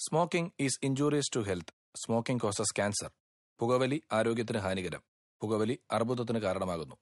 Smoking is injurious to health smoking causes cancer പുകവലി ആരോഗ്യത്തിന് ഹാനികരം പുകവലി അർബുദത്തിന് കാരണമാകുന്നു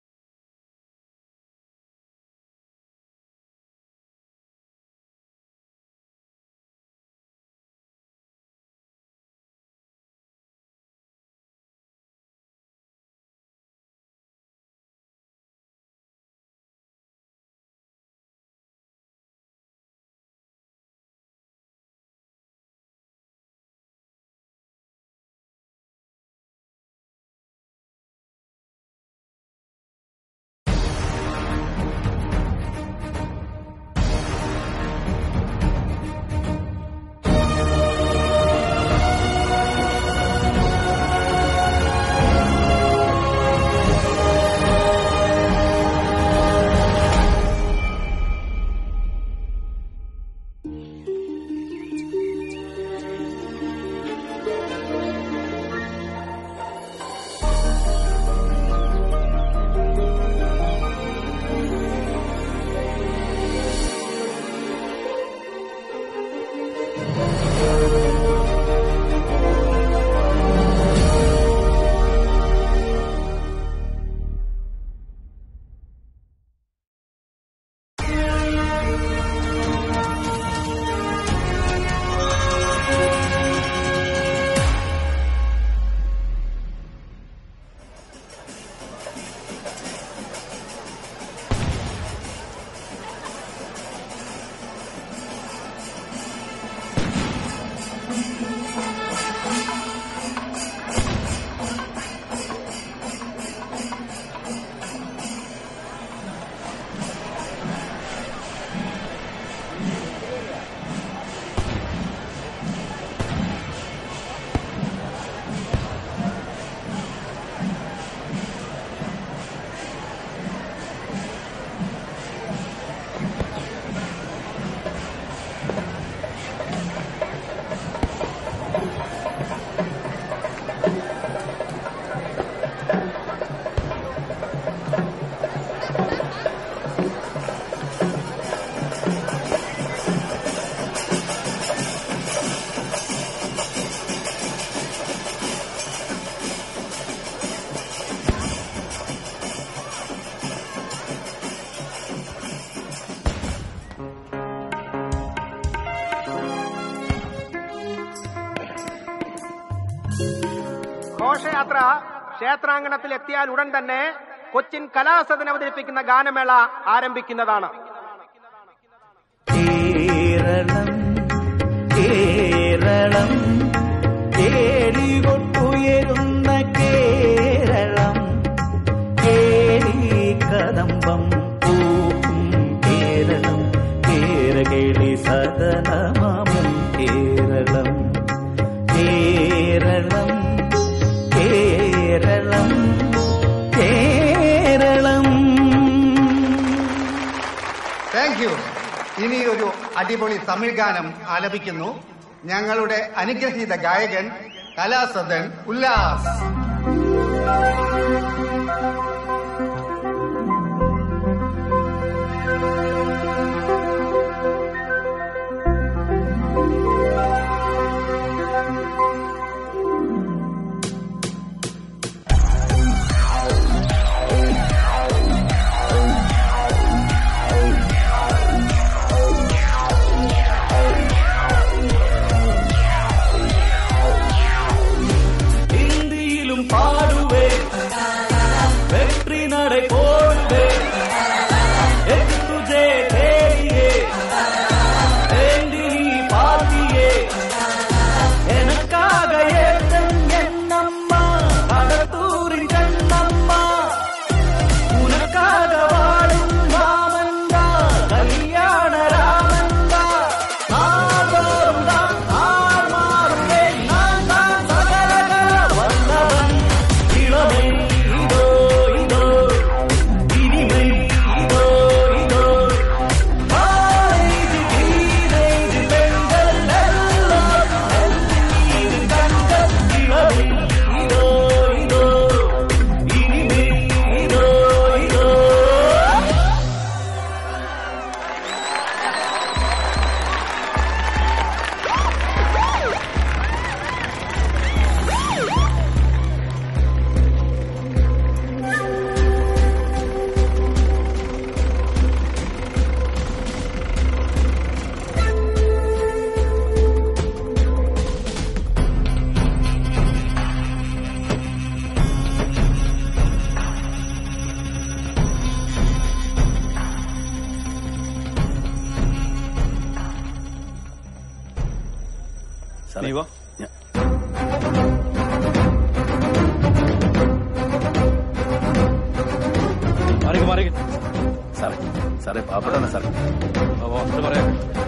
ഘോഷയാത്ര ക്ഷേത്രാങ്കണത്തിൽ എത്തിയാൽ ഉടൻ തന്നെ കൊച്ചിൻ കലാസദൻ അവതരിപ്പിക്കുന്ന ഗാനമേള ആരംഭിക്കുന്നതാണ് കേരളം കേരളം കേളികൊട്ടുയരുന്ന കേരളം കേളി കദംബം പൂക്കും കേരളം കേരകേളി സദനമമും കേരളം കേരളം കേരളം കേരളം താങ്ക് യു ഇനി ഒരു അടിപൊളി തമിഴ് ഗാനം ആലപിക്കുന്നു ഞങ്ങളുടെ അനുഗ്രഹീത ഗായകൻ കലാസദൻ ഉല്ലാസ് ഹിന്ദിയിലും പാടുവേ നീ വാ മാറിക്ക് മാറിക്ക് സാറേ സാറേ പാപ്പടാണ് സാറേ വാ, വാ, എന്നിട്ട് പറയാം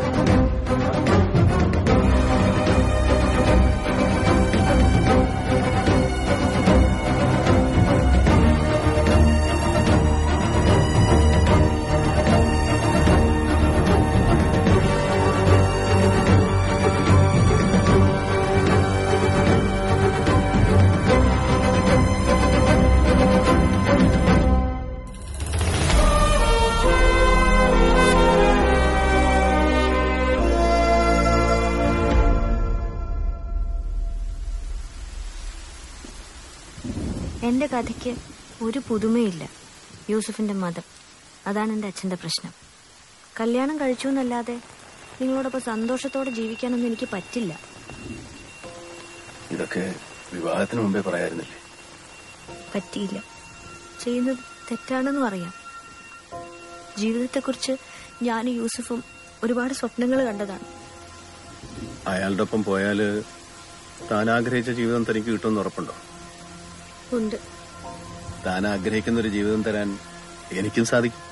എന്റെ കഥയ്ക്ക് ഒരു പുതുമയില്ല യൂസഫിന്റെ മതം അതാണ് എന്റെ അച്ഛന്റെ പ്രശ്നം കല്യാണം കഴിച്ചു എന്നല്ലാതെ നിങ്ങളോടൊപ്പം സന്തോഷത്തോടെ ജീവിക്കാനൊന്നും എനിക്ക് പറ്റില്ല ഇതൊക്കെ വിവാഹത്തിന് മുമ്പേ പറയായിരുന്നില്ലേ പറ്റിയില്ല ചെയ്യുന്നത് തെറ്റാണെന്നും അറിയാം ജീവിതത്തെക്കുറിച്ച് ഞാനും യൂസഫും ഒരുപാട് സ്വപ്നങ്ങൾ കണ്ടതാണ് അയാളുടെ ഒപ്പം പോയാല് താൻ ആഗ്രഹിച്ച ജീവിതം തനിക്ക് കിട്ടുമെന്ന് ഉറപ്പുണ്ടോ ഉണ്ട് താൻ ആഗ്രഹിക്കുന്ന ഒരു ജീവിതം തരാൻ എനിക്കും സാധിക്കും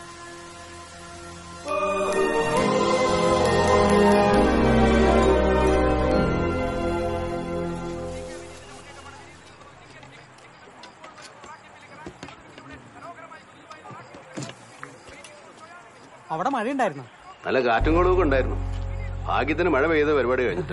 അവിടെ മഴയുണ്ടായിരുന്നു നല്ല കാറ്റും കൊടുക്കും ഉണ്ടായിരുന്നു ഭാഗ്യത്തിന് മഴ പെയ്ത പരിപാടി കഴിഞ്ഞിട്ട്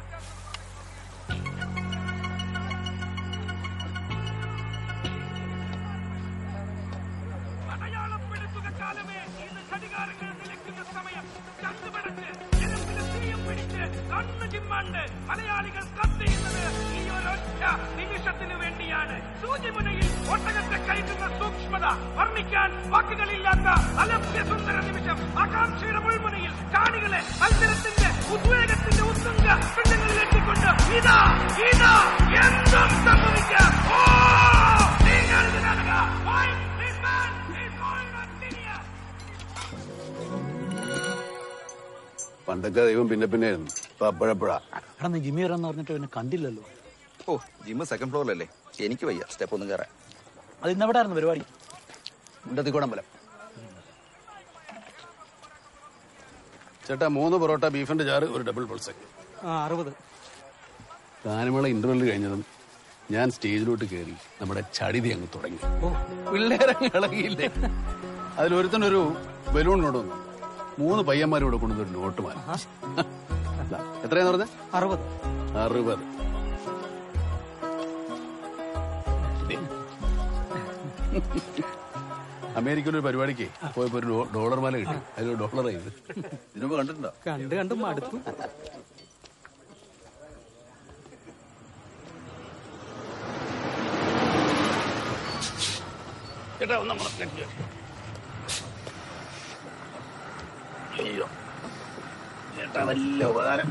മലയാളികൾ കത്തിയുന്നത് ഈ ഒരൊറ്റ നിമിഷത്തിനു വേണ്ടിയാണ് സൂചിമുനയിൽ ഒട്ടകത്തെ കയറ്റുന്ന സൂക്ഷ്മത വർണ്ണിക്കാൻ വാക്കുകളില്ലാത്ത അലഭ്യ സുന്ദര നിമിഷം ആകാംക്ഷയുടെ മുൾമുനയിൽ കാണികളെ മത്സരത്തിന്റെ ഉദ്വേഗത്തിന്റെ ഉത്തുംഗ പിണ്ടങ്ങളിൽ എത്തിക്കൊണ്ട് ഇതാ ഇതാ എന്തും സംഭവിക്കാം ഓ നിങ്ങൾ ഇതിനകം Why? This man is going on serious. പണ്ടൊക്കെ ദൈവം പിന്നെ പിന്നെ ആയിരുന്നു ഇപ്പൊ അപ്പോഴപ്പോഴാ എടാ നീ ജിമ്മി വരാന്ന് പറഞ്ഞിട്ട് പിന്നെ കണ്ടില്ലല്ലോ ഓ ജിമ്മ് സെക്കൻഡ് ഫ്ലോറിലല്ലേ എനിക്ക് വയ്യ സ്റ്റെപ്പ് ഒന്നും കയറാൻ അത് ഇന്നെവിടായിരുന്നു പരിപാടി മുണ്ടത്തിക്കോടമ്പലം ചേട്ടാ മൂന്ന് പൊറോട്ട ബീഫിന്റെ ചാറ് ഒരു ഡബിൾ പൾസ് ആ അറുപത് ഗാനമേള ഇന്റർവെൽ കഴിഞ്ഞതും ഞാൻ സ്റ്റേജിലോട്ട് കയറി നമ്മുടെ ചടിതി അങ്ങ് തുടങ്ങി പിള്ളേരങ്ങ് ഇളകിയില്ലേ അതിലൊരുത്തനൊരു ബലൂൺ കൊണ്ടുവന്നു മൂന്ന് പയ്യന്മാരും കൂടെ കൊണ്ടുവന്നൊരു നോട്ട് മാറി എത്രയാന്ന് പറഞ്ഞ അറുപത് അറുപത് അമേരിക്കയിൽ ഒരു പരിപാടിക്ക് പോയപ്പോ ഒരു ഡോ- ഡോളർ മാല കിട്ടി അതിൽ ഡോളർ ഇത് ഇതിനുമ്പ് കണ്ടിട്ടുണ്ടോ കണ്ട് കണ്ട് മടുത്തു ചേട്ടാ ഒന്ന് നമ്മളെ അയ്യോ ചേട്ടാ വലിയ ഉപകാരം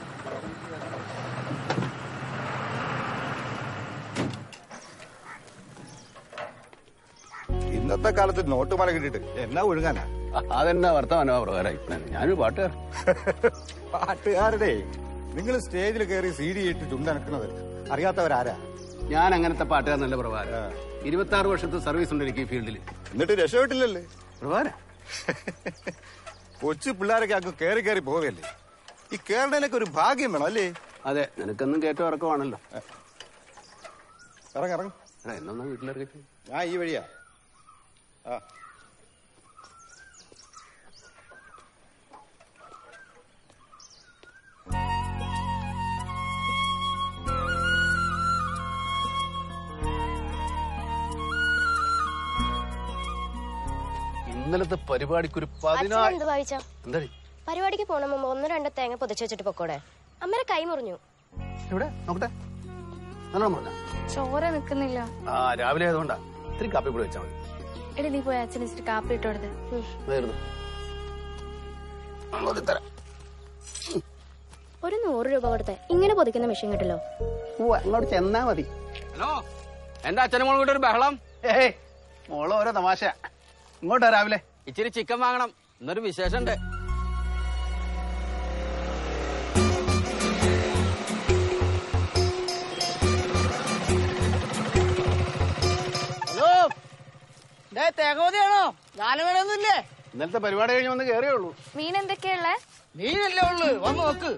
ഇന്നത്തെ കാലത്ത് നോട്ട് മല കിട്ടിയിട്ട് എന്നാ ഒഴുകാനാ അതെന്നാ വർത്തമാനോ പ്രകാരം ഞാനൊരു പാട്ടുകാരൻ പാട്ടുകാരുടെ നിങ്ങൾ സ്റ്റേജിൽ കയറി സി ഡി ഇട്ട് ചുണ്ടനക്കുന്നത് അറിയാത്തവരാരാ ഞാൻ അങ്ങനത്തെ പാട്ടുകാരനല്ല പ്രഭാരം ഇരുപത്തി ആറ് വർഷത്തെ സർവീസ് ഉണ്ട് എനിക്ക് ഈ ഫീൽഡിൽ എന്നിട്ട് രക്ഷപ്പെട്ടില്ലല്ലേ പ്രഭാരം കൊച്ചു പിള്ളേരൊക്കെ അങ്ങ് കയറി കയറി പോവുകയല്ലേ ഈ കേരളനൊക്കെ ഒരു ഭാഗ്യം വേണം അല്ലേ അതെ നിനക്കെന്നും കയറ്റം ഇറക്കമാണല്ലോ ഇറങ്ങ ഇറങ്ങ എടാ എന്നൊന്നാ വീട്ടിലിറക്കി ഞാൻ ഈ വഴിയാ ആ ഇന്നലത്തെ പരിപാടിക്ക് ഒരു പതിനാല് എന്ത് വായിച്ച എന്താ പരിപാടിക്ക് പോണ മുമ്പ് ഒന്ന് രണ്ട് തേങ്ങ പൊതിച്ചു വെച്ചിട്ട് പൊക്കോടെ അമ്മയുടെ കൈ മുറിഞ്ഞു ഇവിടെ നോക്കട്ടെ നല്ലോണം പറഞ്ഞ ചോര നിക്കുന്നില്ല ആ രാവിലെ ആയതുകൊണ്ടാ ഇത്തിരി കാപ്പി കൂടി വെച്ചാൽ മതി എടി നീ പോയി അച്ഛൻ ഇച്ചിരി കാപ്പി ഇട്ട് കൊടുത്ത് നേരുന്നു അങ്ങോട്ട് തരാം ഒരു നൂറ് രൂപ കൊടുത്ത് ഇങ്ങനെ പൊതിക്കുന്ന മെഷീൻ കിട്ടല്ലോ ഓ അങ്ങോട്ട് ചെന്നാ മതി ഹലോ എന്റെ അച്ഛനും മോളും കൂടെ ഒരു ബഹളം ഏയ് മോള് ഓരോ തമാശ ഇങ്ങോട്ടാ രാവിലെ ഇച്ചിരി ചിക്കൻ വാങ്ങണം എന്നൊരു വിശേഷമുണ്ട് തേകോതിയാണോ ഗാനമേളൊന്നുമില്ലേ ഇന്നലത്തെ പരിപാടി കഴിഞ്ഞ് വന്ന് കയറിയുള്ളൂ മീൻ എന്തൊക്കെയുള്ളേ മീനല്ലേ ഉള്ളു വന്ന് നോക്ക്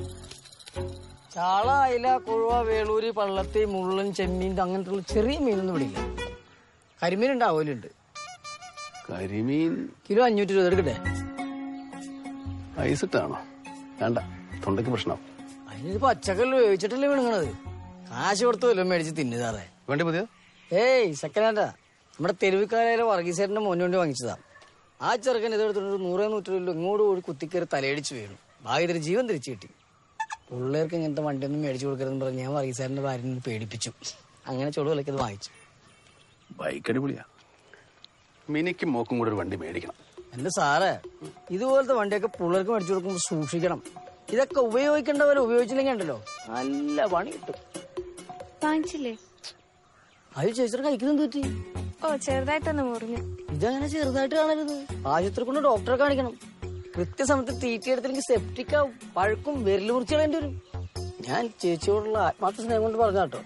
ചാള അയില കുഴുവ വേളൂരി പള്ളത്തി മുള്ളൻ ചെമ്മീൻ അങ്ങനത്തെ ഉള്ള ചെറിയ മീനൊന്നും ഇവിടെ ഇല്ല കരിമീൻ ഉണ്ടാവലുണ്ട് കരിമീൻ കിലോ അഞ്ഞൂറ്റി രൂപ എടുക്കട്ടെ ഐസിട്ടാണോ വേണ്ട തൊണ്ടയ്ക്ക് പ്രശ്നം അതിന് പച്ചക്കല്ല് വേവിച്ചിട്ടല്ലേ വീണുങ്ങണത് കാശ് കൊടുത്ത് വല്ലതും മേടിച്ച് തിന്നുതാറേ വേണ്ടി പുതിയ ഏയ് സെക്കൻഡ് ഹാൻഡാ നമ്മുടെ തെരുവിക്കാരായ വർഗീസേട്ടന്റെ മോന് വേണ്ടി വാങ്ങിച്ചതാ ആ ചെറുക്കൻ ഇതെടുത്തിട്ട് ഒരു നൂറേ നൂറ്റില്ലോ ഇങ്ങോട്ട് കൂടി കുത്തിക്കയറി തലയടിച്ച് വീണു ഭാഗ്യത്തിന് ജീവൻ തിരിച്ചു കിട്ടി പിള്ളേർക്ക് ഇങ്ങനത്തെ വണ്ടിയൊന്നും മേടിച്ചു കൊടുക്കരുതെന്ന് പറഞ്ഞ് ഞാൻ വർഗീസേട്ടന്റെ ഭാര്യനെ പേടിപ്പിച്ചു അങ്ങനെ ചുളു വിലക്കത് വാങ്ങിച്ചു ബൈക്ക് അടിപൊളിയാ മിനിക്ക് മോക്കും കൂടെ ഒരു വണ്ടി മേടിക്കണം എന്റെ സാറേ ഇതുപോലത്തെ വണ്ടിയൊക്കെ പിള്ളേർക്ക് മേടിച്ചു കൊടുക്കുമ്പോൾ സൂക്ഷിക്കണം ഇതൊക്കെ ഉപയോഗിക്കേണ്ടവരെ ഉപയോഗിച്ചില്ലെങ്കിൽ ഉണ്ടല്ലോ നല്ല പണി കിട്ടും വാങ്ങിച്ചില്ലേ അത് ചേച്ചിയുടെ കഴിക്കുന്നത് പറ്റി ഓ ചെറുതായിട്ടൊന്ന് മുറിഞ്ഞു ഇതങ്ങനെ ചെറുതായിട്ട് കാണരുത് ആശുപത്രി കൊണ്ട് ഡോക്ടറെ കാണിക്കണം കൃത്യസമയത്ത് തീറ്റിയെടുത്തില്ലെങ്കിൽ സെപ്റ്റിക് ആവും പഴക്കും വിരൽ മുറിച്ച് കളയേണ്ടി വരും ഞാൻ ചേച്ചിയോടുള്ള ആത്മാർത്ഥ സ്നേഹം കൊണ്ട് പറഞ്ഞ കേട്ടോ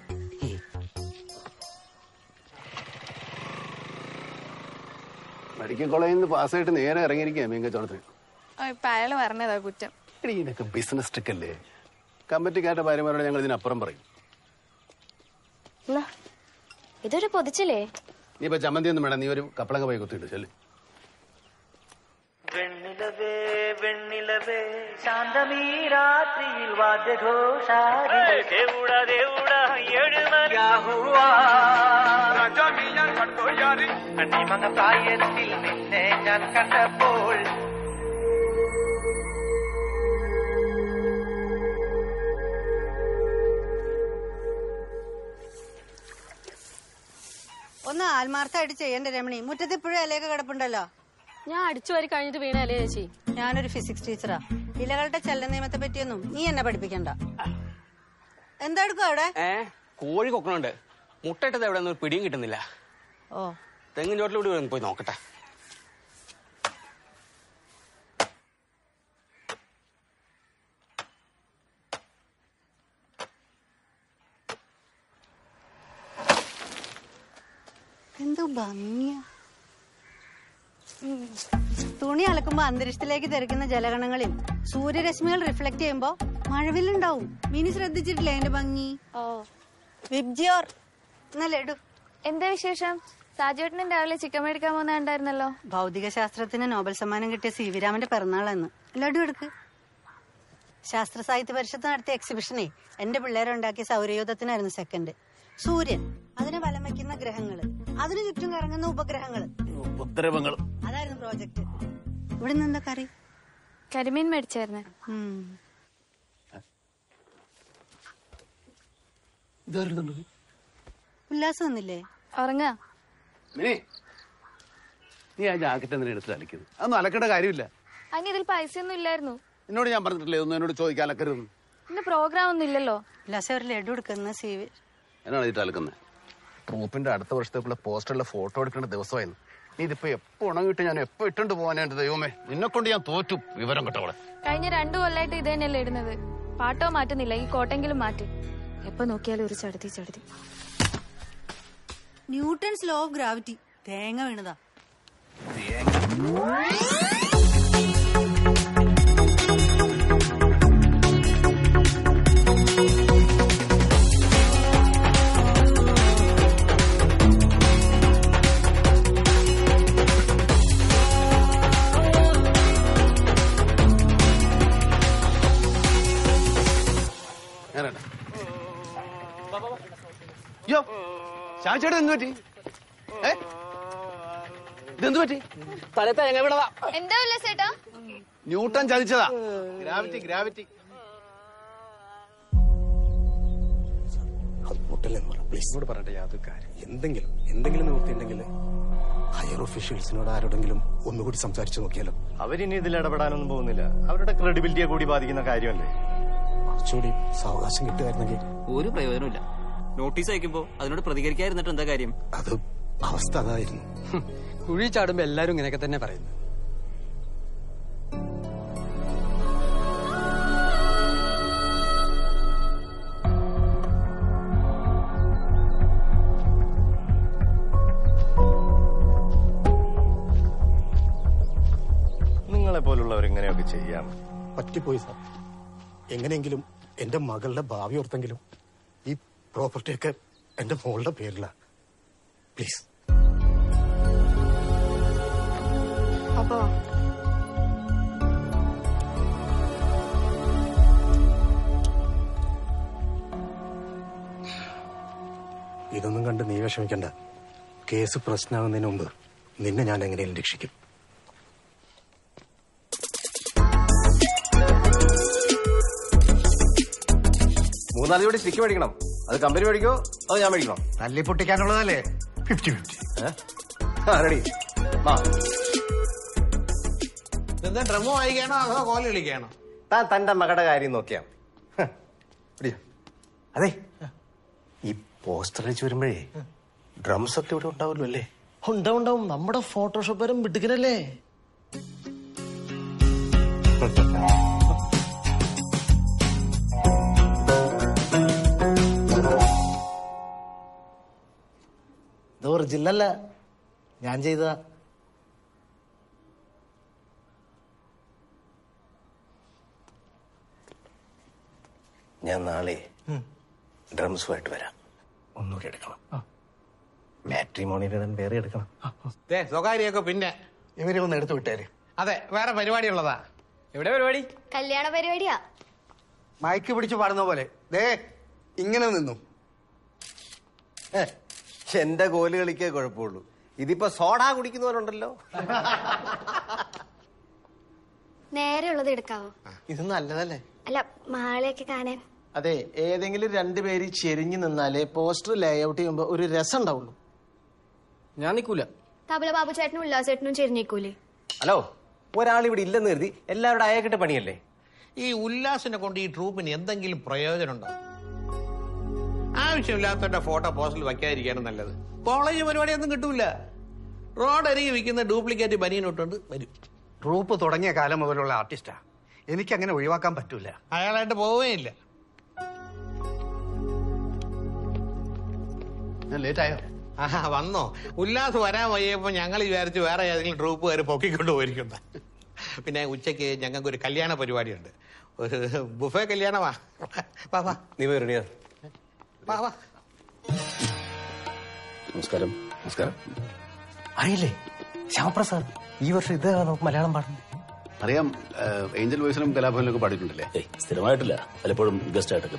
മെഡിക്കൽ കോളേജിൽ നിന്ന് പാസ്സായിട്ട് നേരെ ഇറങ്ങിയിരിക്കുക മീൻ കച്ചവടത്തിന് ഇപ്പൊ അയാള് പറഞ്ഞതാ കുറ്റം എടീ, ഇതൊക്കെ ബിസിനസ് ട്രിക്ക് അല്ലേ കമ്പറ്റിക്കാരുടെ ഭാര്യമാരോട് ഞങ്ങൾ ഇതിനപ്പുറം പറയും എന്നാ, ഇതൊരു പൊതിച്ചില്ലേ നീ ഇപ്പൊ ചമ്മന്തി ഒന്നും വേണം നീ ഒരു കപ്പളങ്ങ പോയി കുത്തിയിട്ട് ചെല്ലു വെണ്ണിലവേ വെണ്ണിലവേ ശാന്തമീ രാത്രിയിൽ വാദ്യഘോഷാരി ദേവുട ദേവുട ഏഴുമലാഹുവാ കണ്ണിമങ്ങ പ്രായത്തിൽ നിന്നെ ഞാൻ കണ്ടപ്പോൾ ഒന്ന് ആത്മാർത്ഥമായിട്ട് ചെയ്യണ്ട രമണി മുറ്റത്ത് ഇപ്പോഴും ഇലയൊക്കെ കിടപ്പുണ്ടല്ലോ ഞാൻ അടിച്ചു വരി കഴിഞ്ഞിട്ട് വീണല്ലേ ചേച്ചി ഞാനൊരു ഫിസിക്സ് ടീച്ചറാ ഇലകളുടെ ചലന നിയമത്തെ പറ്റിയൊന്നും നീ എന്നെ പഠിപ്പിക്കണ്ട എന്താ എടുക്കും അവിടെ ഏ കോഴി കൊക്കണുണ്ട് മുട്ടയിട്ടത് എവിടെ നിന്ന് പിടിയും കിട്ടുന്നില്ല ഓ തെങ്ങിൻ ചോട്ടിലൂടെ ഒന്ന് പോയി നോക്കട്ടെ എന്തോ ഭംഗിയാ ഉം. തുണി അലക്കുമ്പോ അന്തരീക്ഷത്തിലേക്ക് തെറിക്കുന്ന ജലഗണങ്ങളിൽ സൂര്യരശ്മികൾ റിഫ്ലക്ട് ചെയ്യുമ്പോ മഴവില്ലുണ്ടാവും മിനി ശ്രദ്ധിച്ചിട്ടില്ലേ അതിന്റെ ഭംഗി ഓ വിബ്ജിയോർ എന്നല്ലേ ഇടൂ എന്താ വിശേഷം സാജുവേട്ടനും രാവിലെ ചിക്കൻ മേടിക്കാൻ പോകുന്ന കണ്ടായിരുന്നല്ലോ ഭൗതിക ശാസ്ത്രത്തിന് നോബൽ സമ്മാനം കിട്ടിയ സി വി രാമന്റെ പിറന്നാളെന്ന് ലഡു എടുക്ക് ശാസ്ത്ര സാഹിത്യ പരിഷത്ത് നടത്തിയ എക്സിബിഷനെ എന്റെ പിള്ളേരെ ഉണ്ടാക്കിയ സൗരയൂഥത്തിനായിരുന്നു സെക്കൻഡ് സൂര്യൻ അതിനെ വലം വയ്ക്കുന്ന ഗ്രഹങ്ങള് അതിനു ചുറ്റും കറങ്ങുന്ന ഉപഗ്രഹങ്ങള് ഉപദ്രവങ്ങൾ അതായിരുന്നു പ്രോജക്റ്റ് ഇവിടെ നിന്ന് എന്താ കറി കരിമീൻ മേടിച്ചായിരുന്നു ഉല്ലാസം ഒന്നില്ലേ ഉറങ്ങാ മിനി നീ ആ ജാക്കറ്റ് എന്തിനാ എടുത്ത് അലക്കുന്നത് അതൊന്നും അലക്കേണ്ട കാര്യമില്ല അതിന് ഇതിൽ പൈസ ഒന്നും ഇല്ലായിരുന്നു എന്നോട് ഞാൻ പറഞ്ഞിട്ടില്ലേ ഒന്നും എന്നോട് ചോദിക്കാൻ അലക്കരുത് ഇന്ന് പ്രോഗ്രാം ഒന്നും ഇല്ലല്ലോ ഉല്ലാസം ഒരു ലഡു എടുക്കുന്ന സി വി എന്നാണ് ഇതിട്ട് അലക്കുന്നത് ട്രൂപ്പിന്റെ അടുത്ത വർഷത്തേക്കുള്ള പോസ്റ്ററിലെ ഫോട്ടോ എടുക്കേണ്ട ദിവസമായിരുന്നു നീ ഇതിപ്പോ എപ്പോ ഉണങ്ങിയിട്ട് ഞാൻ എപ്പോ ഇട്ടുണ്ട് പോകാനാ എന്റെ ദൈവമേ നിന്നെ കൊണ്ട് ഞാൻ തോറ്റു വിവരം കേട്ടവളെ കഴിഞ്ഞ രണ്ടു കൊല്ലായിട്ട് ഇത് തന്നെയല്ലേ ഇടുന്നത് പാട്ടോ മാറ്റുന്നില്ല ഈ കോട്ടെങ്കിലും മാറ്റി എപ്പോ നോക്കിയാലും ഒരു ചടുതി ചടുതി ന്യൂട്ടൺസ് ലോ ഓഫ് ഗ്രാവിറ്റി തേങ്ങ വീണതാ ഞാനേട്ടാ യോ ചാച്ചേട്ടാ എന്ത് പറ്റി ഏ ഇതെന്ത് പറ്റി തലേ തേങ്ങ വീണതാ എന്താ ഉല്ലാസേട്ടാ ന്യൂട്ടൺ ചതിച്ചതാ ഗ്രാവിറ്റി ഗ്രാവിറ്റി പ്ലീസ് പറഞ്ഞിട്ട് യാതൊരു കാര്യം എന്തെങ്കിലും എന്തെങ്കിലും നിവൃത്തിയുണ്ടെങ്കിൽ ഹയർ ഒഫീഷ്യൽസിനോട് ആരോടെങ്കിലും ഒന്നുകൂടി സംസാരിച്ചു നോക്കിയാലോ അവരിനി ഇതിൽ ഇടപെടാനൊന്നും പോകുന്നില്ല അവരുടെ ക്രെഡിബിലിറ്റിയെ കൂടി ബാധിക്കുന്ന കാര്യമല്ലേ കുറച്ചുകൂടി സാവകാശം കിട്ടുമായിരുന്നെങ്കിൽ ഒരു പ്രയോജനമില്ല നോട്ടീസ് അയക്കുമ്പോ അതിനോട് പ്രതികരിക്കാതിരുന്നിട്ട് എന്താ കാര്യം അത് അവസ്ഥ അതായിരുന്നു കുഴി ചാടുമ്പോ എല്ലാരും ഇങ്ങനെയൊക്കെ തന്നെ പറയുന്നത് നിങ്ങളെ പോലുള്ളവർ ഇങ്ങനെയൊക്കെ ചെയ്യാം പറ്റിപ്പോയി സാർ എങ്ങനെയെങ്കിലും എന്റെ മകളുടെ ഭാവി ഓർത്തെങ്കിലും ഈ പ്രോപ്പർട്ടിയൊക്കെ എന്റെ മോളുടെ പേരില പ്ലീസ് അപ്പോ ഇതൊന്നും കണ്ട് നീ വിഷമിക്കണ്ട കേസ് പ്രശ്നമാകുന്നതിന് മുമ്പ് നിന്നെ ഞാൻ എങ്ങനെയും രക്ഷിക്കും മൂന്നാല് കൂടി സ്റ്റിക്ക് മേടിക്കണം അത് കമ്പനി മേടിക്കോ അതോ ഞാൻ മേടിക്കണോ തല്ലി പൊട്ടിക്കാനുള്ളതല്ലേ ഫിഫ്റ്റി ഫിഫ്റ്റി റെഡി വാ എന്താ ഡ്രമ്മ് വായിക്കാണോ അതോ കോല കളിക്കാണോ താൻ തന്റെ മകളുടെ കാര്യം നോക്കിയാ ഹ്. പിടിച്ചോ. അതെ ഈ പോസ്റ്റർ അടിച്ച് വരുമ്പോഴേ ഡ്രംസ് ഒക്കെ ഇവിടെ ഉണ്ടാവുമല്ലോ അല്ലേ ഉണ്ടാവും ഉണ്ടാവും നമ്മുടെ ഫോട്ടോഷോപ്പ് വരും മിടുക്കനല്ലേ ഇത് ഒറിജിനല്ല ഞാൻ ചെയ്തതാ ഞാൻ നാളെ ഡ്രംസുമായിട്ട് വരാം ഒന്നുകൂടി എടുക്കണം മാട്രിമോണിയുടെ വേറെ എടുക്കണം ദേ സ്വകാര്യമൊക്കെ പിന്നെ ഇവരെ ഒന്ന് എടുത്തു വിട്ടേര് അതെ വേറെ പരിപാടി ഉള്ളതാ എവിടെ പരിപാടി കല്യാണ പരിപാടിയാ മയക്ക് പിടിച്ച് പാടുന്ന പോലെ ദേ ഇങ്ങനെ നിന്നു ഏ, എന്റെ കോല് കളിക്കേ കുഴപ്പമുള്ളൂ ഇതിപ്പോ സോഡ കുടിക്കുന്നവരുണ്ടല്ലോ നേരെയുള്ളത് എടുക്കാവോ ഇത് നല്ലതല്ലേ അല്ല മാളെയൊക്കെ കാണാൻ അതെ ഏതെങ്കിലും രണ്ടുപേര് ചെരിഞ്ഞു നിന്നാലേ പോസ്റ്റർ ലേഔട്ട് ചെയ്യുമ്പോ ഒരു രസം ഉണ്ടാവുള്ളൂ ഞാൻ നിൽക്കൂല തബല ബാബു ചേട്ടനും ഉല്ലാസേട്ടനും ചെരിഞ്ഞേക്കൂലേ ഹലോ ഒരാൾ ഇവിടെ ഇല്ലെന്ന് കരുതി എല്ലാവരുടെ അയക്കിട്ട പണിയല്ലേ ഈ ഉല്ലാസിനെ കൊണ്ട് ഈ ട്രൂപ്പിന് എന്തെങ്കിലും പ്രയോജനം ഉണ്ടോ ആവശ്യമില്ലാത്തവരുടെ ഫോട്ടോ പോസ്റ്റിൽ വയ്ക്കാതിരിക്കാനും നല്ലത് കോളേജ് പരിപാടിയൊന്നും കിട്ടൂല റോഡ് അരികെ വിൽക്കുന്ന ഡ്യൂപ്ലിക്കേറ്റ് ബനിയനോട്ടുണ്ട് വരും ട്രൂപ്പ് തുടങ്ങിയ കാലം മുതലുള്ള ആർട്ടിസ്റ്റാ എനിക്കങ്ങനെ ഒഴിവാക്കാൻ പറ്റൂല അയാളായിട്ട് പോവുകയില്ല ഞാൻ ലേറ്റ് ആയോ ആഹാ വന്നോ ഉല്ലാസ് വരാൻ വയ്യപ്പോ ഞങ്ങൾ വിചാരിച്ചു വേറെ ഏതെങ്കിലും ട്രൂപ്പുകാർ പൊക്കിക്കൊണ്ട് പോയിരിക്കുന്ന പിന്നെ ഉച്ചയ്ക്ക് ഞങ്ങൾക്ക് ഒരു കല്യാണ പരിപാടിയുണ്ട് ഒരു ബുഫേ കല്യാണമാ വാ വാ നീ റെഡിയാ വാ വാ നമസ്കാരം നമസ്കാരം അറിയില്ലേ ശ്യാമപ്രസാദ് ഈ വർഷം ഇതാണോ മലയാളം പാടുന്നത് അറിയാം ഏഹ്, ഏഞ്ചൽ വോയിസിലും കലാഭവനിലൊക്കെ പാടിയിട്ടുണ്ടല്ലേ സ്ഥിരമായിട്ടില്ല പലപ്പോഴും ഗസ്റ്റ് ആയിട്ടൊക്കെ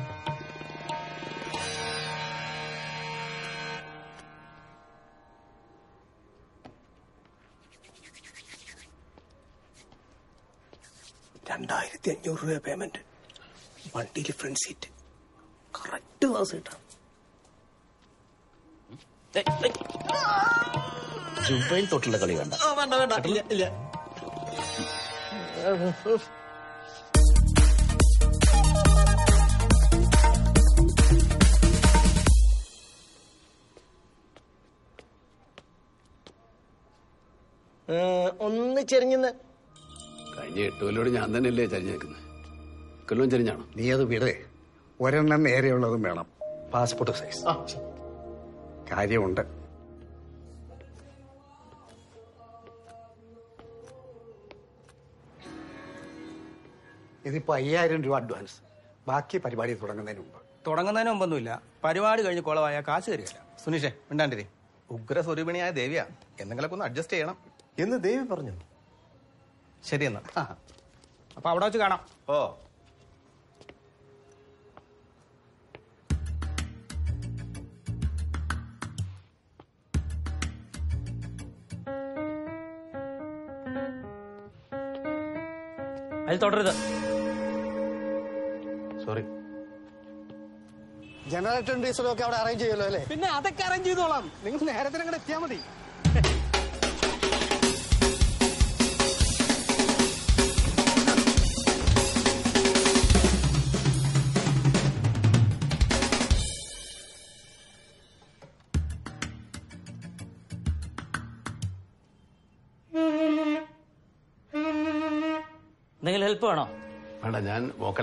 രണ്ടായിരത്തി അഞ്ഞൂറ് രൂപ പേയ്മെന്റ് വണ്ടിയിൽ ഫ്രണ്ട് സീറ്റ് കറക്റ്റ് ക്ലാസ് കിട്ടാം ജുബൈൽ തൊട്ടുള്ള കളി വേണ്ട വേണ്ട വേണ്ട ഇല്ല ഇല്ല ഒന്ന് ചെരിഞ്ഞെന്ന് കഴിഞ്ഞ എട്ട് കൊല്ലോട് ഞാൻ തന്നെയല്ലേ ചരിഞ്ഞേക്കുന്നത് കൊല്ലം ചരിഞ്ഞാണോ നീ അത് വിടേ ഒരെണ്ണം നേരെയുള്ളതും വേണം പാസ്പോർട്ട് സൈസ് കാര്യമുണ്ട് ഇതിപ്പോ അയ്യായിരം രൂപ അഡ്വാൻസ് ബാക്കി പരിപാടി തുടങ്ങുന്നതിന് മുമ്പ് തുടങ്ങുന്നതിന് മുമ്പൊന്നുമില്ല പരിപാടി കഴിഞ്ഞ് കുളമായ കാശ് തരികയില്ല സുനീഷേ മിണ്ടാണ്ടിരി ഉഗ്ര സ്വരൂപിണിയായ ദേവിയാ എന്തെങ്കിലുമൊക്കെ ഒന്ന് അഡ്ജസ്റ്റ് ചെയ്യണം എന്ന് ദേവി പറഞ്ഞു ശരി എന്നാ അപ്പൊ അവിടെ വെച്ച് കാണാം ഓ അതിൽ തുടരുത് സോറി ജനറേറ്ററും ഡീസലും ഒക്കെ അവിടെ അറേഞ്ച് ചെയ്യുമല്ലോ അല്ലേ പിന്നെ അതൊക്കെ അറേഞ്ച് ചെയ്തോളാം നിങ്ങൾ നേരത്തിന് അങ്ങോട്ട് എത്തിയാൽ മതി എന്തെങ്കിലും ഹെൽപ്പ് വേണോ വേണ്ട ഞാൻ വോക്കല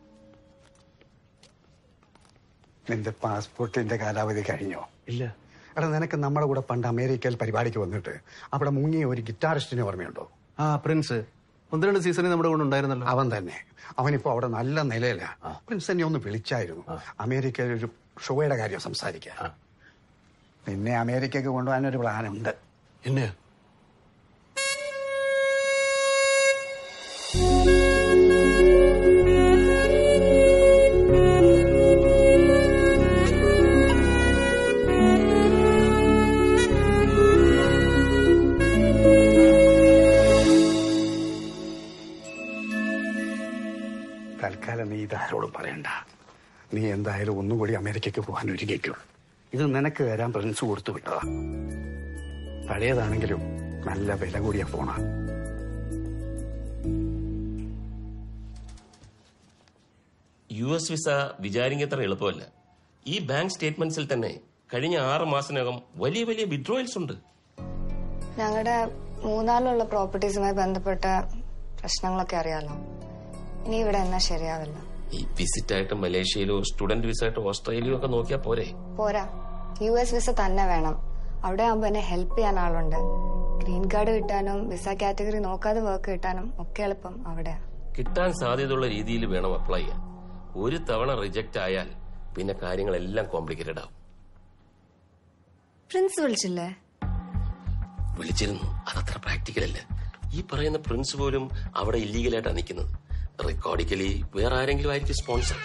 നിന്റെ പാസ്പോർട്ടിന്റെ കാലാവധി കഴിഞ്ഞോ ഇല്ല എടാ നിനക്ക് നമ്മുടെ കൂടെ പണ്ട് അമേരിക്കയിൽ പരിപാടിക്ക് വന്നിട്ട് അവിടെ മുങ്ങിയ ഒരു ഗിറ്റാറിസ്റ്റിനെ ഓർമ്മയുണ്ടോ ആ പ്രിൻസ് ഒന്ന് രണ്ട് സീസണിൽ നമ്മുടെ കൂടെ ഉണ്ടായിരുന്നല്ലോ അവൻ തന്നെ അവനിപ്പോ അവിടെ നല്ല നിലയിലാ പ്രിൻസ് എന്നെ ഒന്ന് വിളിച്ചായിരുന്നു അമേരിക്കയിൽ ഒരു ഷോയുടെ കാര്യം സംസാരിക്കാൻ നിന്നെ അമേരിക്കക്ക് കൊണ്ടുപോകാനൊരു പ്ലാനുണ്ട് എന്നെ തൽക്കാലം നീ ഇതാരോടും പറയണ്ട നീ എന്തായാലും ഒന്നും കൂടി അമേരിക്കക്ക് പോകാൻ ഒരുങ്ങിക്കോ ഇത് നിനക്ക് തരാൻ പ്രിൻസ് കൊടുത്തു വിട്ടതാ പഴയതാണെങ്കിലും നല്ല വില കൂടിയ ഫോണാ യു എസ് വിസ വിചാരിക്കത്ര എളുപ്പമല്ല ഈ ബാങ്ക് സ്റ്റേറ്റ്മെന്റ്സിൽ തന്നെ കഴിഞ്ഞ ആറ് മാസത്തിനകം വലിയ വലിയ വിഡ്രോയൽസ് ഉണ്ട് ഞങ്ങളുടെ മൂന്നാറിലുള്ള പ്രോപ്പർട്ടീസുമായി ബന്ധപ്പെട്ട പ്രശ്നങ്ങളൊക്കെ അറിയാലോ ഇനി ഇവിടെ എന്നാ ശരിയാവില്ല ഈ വിസിറ്റ് ആയിട്ട് മലേഷ്യയിലോ സ്റ്റുഡന്റ് വിസ ആയിട്ട് ഓസ്ട്രേലിയയോ ഒക്കെ നോക്കിയാൽ പോരെ പോരാ യു എസ് വിസ തന്നെ വേണം അവിടെ ആകുമ്പോൾ എന്നെ ഹെൽപ്പ് ചെയ്യാൻ ആളുണ്ട് ഗ്രീൻ കാർഡ് കിട്ടാനും വിസ കാറ്റഗറി നോക്കാതെ വർക്ക് കിട്ടാനും ഒക്കെ എളുപ്പം അവിടെയാ കിട്ടാൻ സാധ്യതയുള്ള രീതിയിൽ വേണം അപ്ലൈ ചെയ്യാൻ ഒരു തവണ റിജക്റ്റ് ആയാൽ പിന്നെ കാര്യങ്ങളെല്ലാം കോംപ്ലിക്കേറ്റഡ് ആവും പ്രിൻസ് വിളിച്ചില്ലേ വിളിച്ചിരുന്നു അതത്ര പ്രാക്ടിക്കൽ അല്ല ഈ പറയുന്ന പ്രിൻസ് പോലും അവിടെ ഇല്ലീഗലായിട്ടാണ് നിൽക്കുന്നത് റെക്കോർഡിക്കലി വേറെ ആരെങ്കിലും ആയിരിക്കും സ്പോൺസർ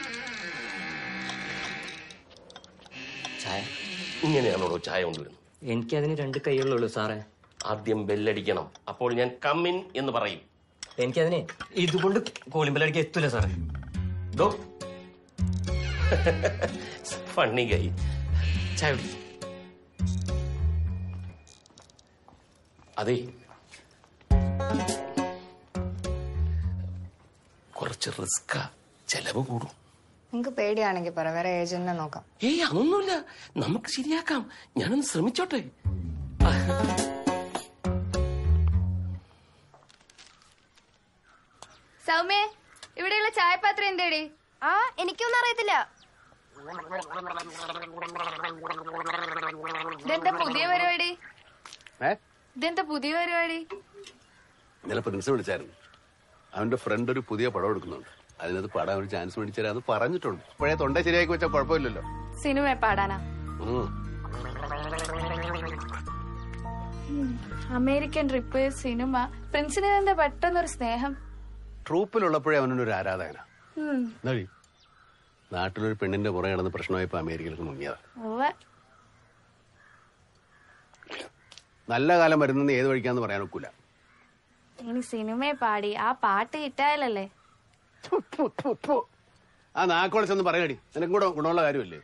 ചായ ഇങ്ങനെയാണോ ചായ കൊണ്ടുവരുന്നത് എനിക്കതിന് രണ്ട് കൈകളുള്ളൂ സാറേ ആദ്യം ബെല്ലടിക്കണം അപ്പോൾ ഞാൻ കമ്മിൻ എന്ന് പറയും എനിക്കതിന് ഇതുകൊണ്ട് കോളിമ്പലടിക്ക് എത്തൂല സാറേ ദോ ഫണ്ണി കൈ ചായ കുടി അതെ കുറച്ച് റിസ്ക ചെലവ് കൂടും നിങ്ങക്ക് പേടിയാണെങ്കിൽ പറ വേറെ ഏജന്റിനെ നോക്കാം ഏയ് അതൊന്നുമില്ല നമുക്ക് ശരിയാക്കാം ഞാനൊന്ന് ശ്രമിച്ചോട്ടെ സൗമ്യ ഇവിടെയുള്ള ചായപാത്രം എന്തേടി ആ എനിക്കൊന്നും അറിയത്തില്ല ഇതെന്താ പുതിയ പരിപാടി ഏ ഇതെന്താ പുതിയ പരിപാടി ഇന്നലെ പ്രിൻസ് വിളിച്ചായിരുന്നു അവന്റെ ഫ്രണ്ട് ഒരു പുതിയ പടം എടുക്കുന്നുണ്ട് അതിനകത്ത് പാടാൻ ഒരു ചാൻസ് മേടിച്ചാൽ പറഞ്ഞിട്ടുണ്ട് ഇപ്പോഴേ തൊണ്ട ശരിയാക്കി വെച്ചാൽ കുഴപ്പമില്ലല്ലോ സിനിമ പാടാനാ ഉം. അമേരിക്കൻ ട്രിപ്പ് സിനിമ പ്രിൻസിന് എന്താ പെട്ടെന്നൊരു സ്നേഹം ട്രൂപ്പിലുള്ളപ്പോഴേ അവനൊരു ആരാധകന ഉം. നഴി നാട്ടിലൊരു പെണ്ണിന്റെ പുറകെ നടന്ന് പ്രശ്നമായപ്പോ അമേരിക്കയിലേക്ക് മുങ്ങിയതാ ഉവ്വ്. നല്ല കാലം വരുന്നെന്ന് ഏത് വഴിക്കാന്ന് പറയാൻ ഒക്കില്ല ഇനി സിനിമയെ പാടി ആ പാട്ട് കിട്ടായാലല്ലേ ആ നാക്കോളച്ചൊന്ന് പറയടി നിനക്കും കൂടെ ഗുണമുള്ള കാര്യമല്ലേ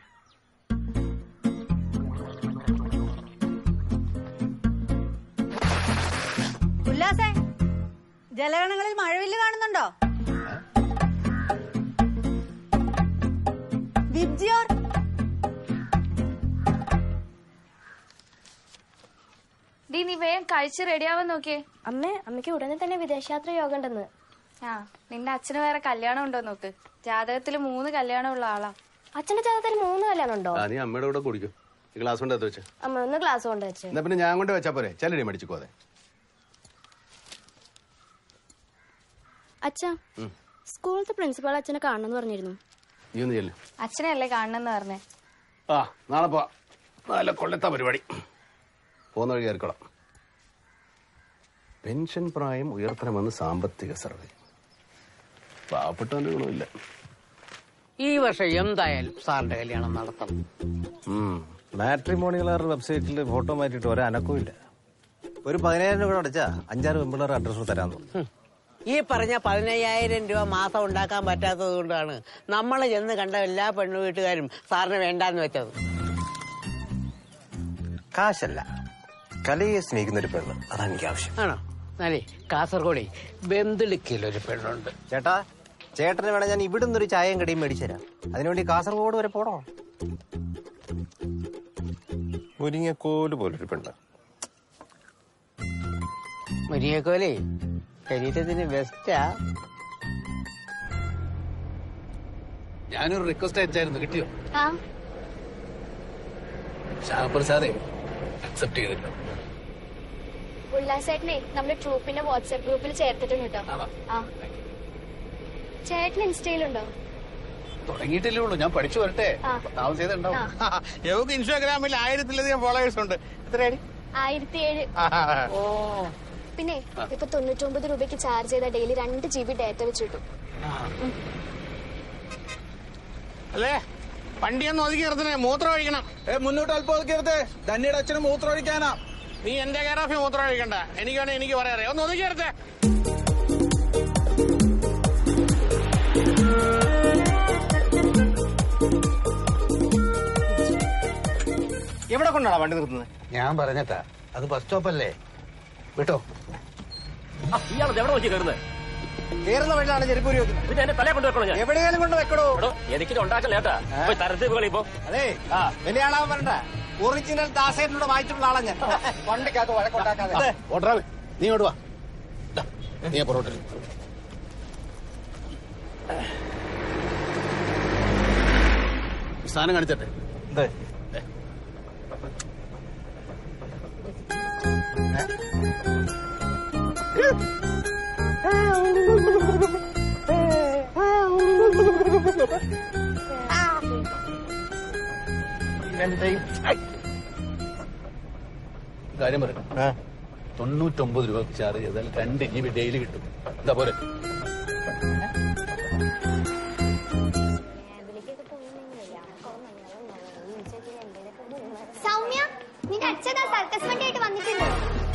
ഉല്ലാസേ ജലഗണങ്ങളിൽ മഴവില്ല് കാണുന്നുണ്ടോ വിബ്ജിയോർ ഡീ നീ വേഗം കഴിച്ച് റെഡിയാവാൻ നോക്കിയേ അമ്മേ അമ്മയ്ക്ക് ഉടനെ തന്നെ വിദേശയാത്ര യോഗ ഉണ്ടെന്ന് ആ നിന്റെ അച്ഛന് വേറെ കല്യാണം ഉണ്ടോ നോക്ക് ജാതകത്തില് മൂന്ന് കല്യാണം ഉള്ള ആളാ അച്ഛന്റെ ജാതകത്തിൽ മൂന്ന് കല്യാണം ഉണ്ടോ ആ നീ അമ്മയുടെ കൂടെ കുടിക്കും ഈ ഗ്ലാസ് കൊണ്ട് എത്തി വെച്ച് അമ്മ ഒന്ന് ഗ്ലാസ് കൊണ്ട് വെച്ച് എന്നാ പിന്നെ ഞാൻ കൊണ്ട് വെച്ചാ പോരെ ചെല്ലടി മേടിച്ചിക്കോ അതെ അച്ഛാ സ്കൂളിലത്തെ പ്രിൻസിപ്പാൾ അച്ഛനെ കാണണമെന്ന് പറഞ്ഞിരുന്നു നീ ഒന്ന് ചെല്ലു അച്ഛനല്ലേ കാണണമെന്ന് പറഞ്ഞേ ആ നാളെ പോവാ നല്ല കൊള്ളത്ത പരിപാടി പോകുന്ന വഴി കയറിക്കോളാം പെൻഷൻ പ്രായം ഉയർത്തണമെന്ന് സാമ്പത്തിക സർവേ പാവപ്പെട്ടവന്റെ ഗുണമില്ല ഈ വർഷം എന്തായാലും സാറിന്റെ കല്യാണം നടത്തണം മാട്രിമോണിയലാർ വെബ്സൈറ്റിൽ ഫോട്ടോ മാറ്റിയിട്ട് ഒരനക്കവും ഇല്ല ഒരു പതിനായിരം രൂപ അടച്ചാ അഞ്ചാറ് പെമ്പിള്ളേർ അഡ്രസ് തരാൻ തോന്നും ഈ പറഞ്ഞ പതിനയ്യായിരം രൂപ മാസം ഉണ്ടാക്കാൻ പറ്റാത്തത് കൊണ്ടാണ് നമ്മൾ ചെന്ന് കണ്ട എല്ലാ പെണ്ണു വീട്ടുകാരും സാറിന് വേണ്ടാന്ന് വെച്ചത് കാശല്ല കലയെ സ്നേഹിക്കുന്ന ഒരു പെണ്ണ് അതാണ് എനിക്ക് ആവശ്യം ആണോ അല്ലേ കാസർഗോഡേ ബന്ദിളിക്കയിൽ ഒരു പെണ്ണുണ്ട് ചേട്ടാ ചേട്ടന് വേണം ഞാൻ ഇവിടുന്ന് ഒരു ചായയും കടിയും മേടിച്ചു തരാം അതിനുവേണ്ടി കാസർഗോഡ് വരെ പോണോ മുരിങ്ങക്കോല് പോലൊരു പെണ്ണ് മുരിയക്കോലേ ശരീരത്തിന് ബെസ്റ്റാ ഞാനൊരു റിക്വസ്റ്റ് അയച്ചായിരുന്നു കിട്ടിയോ ആ ശ്യാമപ്രസാദേ അക്സെപ്റ്റ് ചെയ്തില്ല ഉല്ലാസേട്ടനെ നമ്മുടെ ട്രൂപ്പിന്റെ വാട്സ്ആപ്പ് ഗ്രൂപ്പിൽ ചേർത്തിട്ടുണ്ട് കേട്ടോ ആ ചേട്ടൻ ഇൻസ്റ്റയിലുണ്ടോ തുടങ്ങിയിട്ടില്ലേ ഉള്ളൂ ഞാൻ പഠിച്ചു വരട്ടെ ആ. താമസിയതുണ്ടാവും യവക്ക് ഇൻസ്റ്റാഗ്രാമിൽ ആയിരത്തിലധികം ഫോളോവേഴ്സ് ഉണ്ട് എത്രയാടി ആയിരത്തി ഏഴ് പിന്നെ ഇപ്പൊ തൊണ്ണൂറ്റൊമ്പത് രൂപയ്ക്ക് ചാർജ് ചെയ്ത ഡെയിലി രണ്ട് ജി ബി ഡാറ്റ വെച്ച് കിട്ടും അല്ലേ വണ്ടി ഒന്ന് ഒതുക്കി നിർത്തണേ മൂത്രം ഒഴിക്കണം മുന്നോട്ട് അല്പം ഒതുക്കരുത് ധന്യയുടെ അച്ഛന് മൂത്രം ഒഴിക്കാനാ നീ എന്റെ കയറാഫി മൂത്രം ഒഴിക്കണ്ട എനിക്ക് വേണേ എനിക്ക് പറയാറേ ഒന്ന് ഒതുക്കി നിർത്തേ എവിടെ കൊണ്ടാണ് വണ്ടി നിർത്തുന്നത് ഞാൻ പറഞ്ഞിട്ടാ അത് ബസ് സ്റ്റോപ്പല്ലേ വിട്ടോ ഇയാളത് എവിടെ നോക്കി കയറുന്നത് കയറുന്ന വഴിയിലാണ് ചെരുപ്പൂരി വെക്കുന്നത് പിന്നെ എന്നെ തലേ കൊണ്ട് വെക്കണോ ഞാൻ എവിടെയെങ്കിലും കൊണ്ട് വെക്കടോ എനിക്കിത് ഉണ്ടാക്കല്ലേ ഏട്ടാ പോയി തരത്തിൽ കളിപ്പോ അതെ വലിയ ആളാവാൻ വരണ്ട ഒറിജിനൽ ദാസേട്ടനോട് വായിച്ചിട്ടുള്ള ആളാ ഞാൻ വണ്ടിക്കകത്ത് വഴക്കുണ്ടാക്കാതെ ഓട്ടറാവേ നീ ഇങ്ങോട്ട് വാ ദാ, നീ പൊറോട്ട സാധനം കാണിച്ചട്ടെ കാര്യം പറയാം തൊണ്ണൂറ്റൊമ്പത് രൂപ ചാർജ് ചെയ്താൽ രണ്ട് ജി ബി ഡെയിലി കിട്ടും എന്താ പോരെ സൗമ്യ നിന്റെ അച്ഛൻ സർക്കസ് വണ്ടി ആയിട്ട് വന്നിട്ടുണ്ട്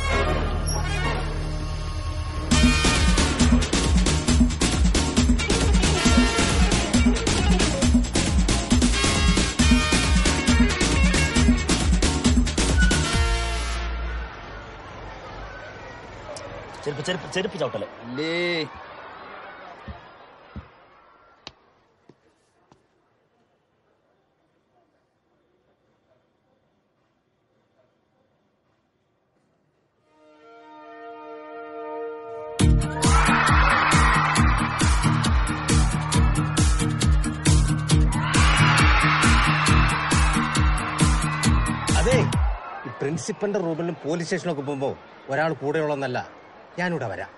ചെരുപ്പ് ചെരുപ്പ് ചെരുപ്പ് ചവിട്ടല്ലേ ഇല്ലേ അതെ ഈ പ്രിൻസിപ്പലിന്റെ റൂമിലും പോലീസ് സ്റ്റേഷനൊക്കെ പോകുമ്പോ ഒരാൾ കൂടെയുള്ളതെന്നല്ല ഞാനിവിടെ വരാം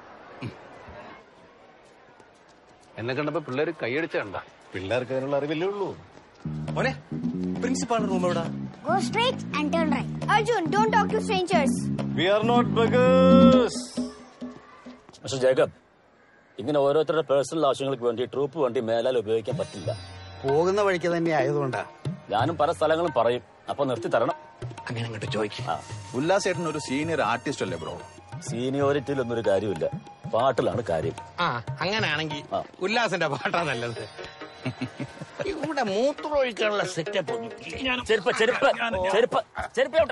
എന്നെ കണ്ടപ്പോ പിള്ളേര് കൈയടിച്ച കണ്ട പിള്ളേർക്ക് അതിനുള്ള അറിവില്ലേ ഉള്ളൂ മോനെ പ്രിൻസിപ്പാളിന്റെ റൂം എവിടെ Go straight and turn right. Arjun, don't talk to strangers. We are not beggars mister Jacob ഇങ്ങനെ ഓരോരുത്തരുടെ പേഴ്സണൽ ആവശ്യങ്ങൾക്ക് വേണ്ടി ട്രൂപ്പ് വണ്ടി മേലാൽ ഉപയോഗിക്കാൻ പറ്റില്ല പോകുന്ന വഴിക്ക് തന്നെ ആയതുകൊണ്ടാ ഞാനും പല സ്ഥലങ്ങളും പറയും അപ്പൊ നിർത്തി തരണം അങ്ങനെ അങ്ങോട്ട് ചോദിക്കും ഉല്ലാസേട്ടൻ ഒരു സീനിയർ ആർട്ടിസ്റ്റ് അല്ലേ ബ്രോ സീനിയോറിറ്റിയിൽ ഒന്നൊരു കാര്യമില്ല പാട്ടിലാണ് കാര്യം ആ അങ്ങനെയാണെങ്കിൽ ഉല്ലാസിന്റെ പാട്ടാ നല്ലത് ഇവിടെ മൂത്രം ഒഴിക്കാനുള്ള സെറ്റപ്പ് ചെരുപ്പ് ചെരുപ്പ് ചെരുപ്പ് ചെരുപ്പ് ചവിട്ടൽ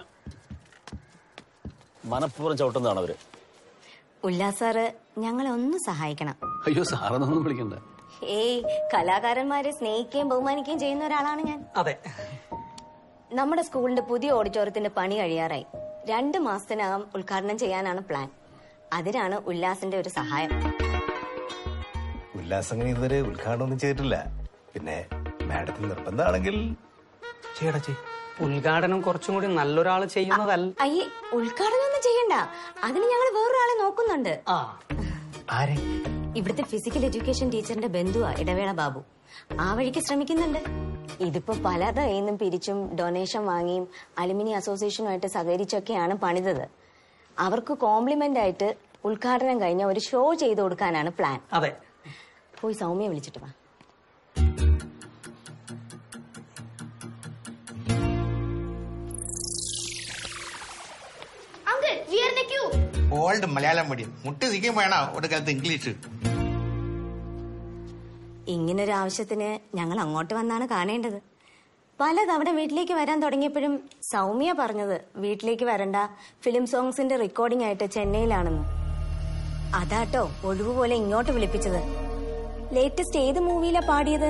മനഃപൂർവ്വം ചവിട്ടുന്നതാണ് അവര് ഉല്ലാസാറ് ഞങ്ങളെ ഒന്ന് സഹായിക്കണം അയ്യോ സാറെന്നൊന്നും വിളിക്കണ്ട ഏയ് കലാകാരന്മാരെ സ്നേഹിക്കുകയും ബഹുമാനിക്കുകയും ചെയ്യുന്ന ഒരാളാണ് ഞാൻ അതെ നമ്മുടെ സ്കൂളിന്റെ പുതിയ ഓഡിറ്റോറിയത്തിന്റെ പണി കഴിയാറായി രണ്ട് മാസത്തിനകം ഉദ്ഘാടനം ചെയ്യാനാണ് പ്ലാൻ അതിനാണ് ഉല്ലാസിന്റെ ഒരു സഹായം ഉല്ലാസങ്ങനെ ഇതുവരെ ഉദ്ഘാടനം ഒന്നും ചെയ്തിട്ടില്ല പിന്നെ മാഡത്തിന് നിർബന്ധമാണെങ്കിൽ ചെയ്യടാ ചെയ് ഉദ്ഘാടനം കുറച്ചും കൂടി നല്ലൊരാൾ ചെയ്യുന്നതല്ല അയ്യേ ഉദ്ഘാടനം ഒന്നും ചെയ്യണ്ട അതിന് ഞങ്ങൾ വേറൊരാളെ നോക്കുന്നുണ്ട് ആരെ ഇവിടുത്തെ ഫിസിക്കൽ എഡ്യൂക്കേഷൻ ടീച്ചറിന്റെ ബന്ധുവാ ഇടവേള ബാബു ആ വഴിക്ക് ശ്രമിക്കുന്നുണ്ട് ഇതിപ്പോ പല നിന്നും പിരിച്ചും ഡൊണേഷൻ വാങ്ങിയും അലുമിനി അസോസിയേഷനുമായിട്ട് സഹകരിച്ചൊക്കെയാണ് പണിതത് അവർക്ക് കോംപ്ലിമെന്റ് ആയിട്ട് ഉദ്ഘാടനം കഴിഞ്ഞ ഒരു ഷോ ചെയ്തു കൊടുക്കാനാണ് പ്ലാൻ അതെ പോയി സൗമ്യ വിളിച്ചിട്ട് വാ Uncle, we are in a queue. Old Malayalam medium മുട്ടി നിൽക്കും വേണോ ഒരു കാലത്ത് ഇംഗ്ലീഷ് ഇങ്ങനൊരു ആവശ്യത്തിന് ഞങ്ങൾ അങ്ങോട്ട് വന്നാണ് കാണേണ്ടത് പലതവണ വീട്ടിലേക്ക് വരാൻ തുടങ്ങിയപ്പോഴും സൗമ്യ പറഞ്ഞത് വീട്ടിലേക്ക് വരണ്ട ഫിലിം സോങ്സിന്റെ റെക്കോർഡിംഗ് ആയിട്ട് ചെന്നൈയിലാണെന്ന് അതാട്ടോ ഒഴിവ് പോലെ ഇങ്ങോട്ട് വിളിപ്പിച്ചത് ലേറ്റസ്റ്റ് ഏത് മൂവിയിലാ പാടിയത്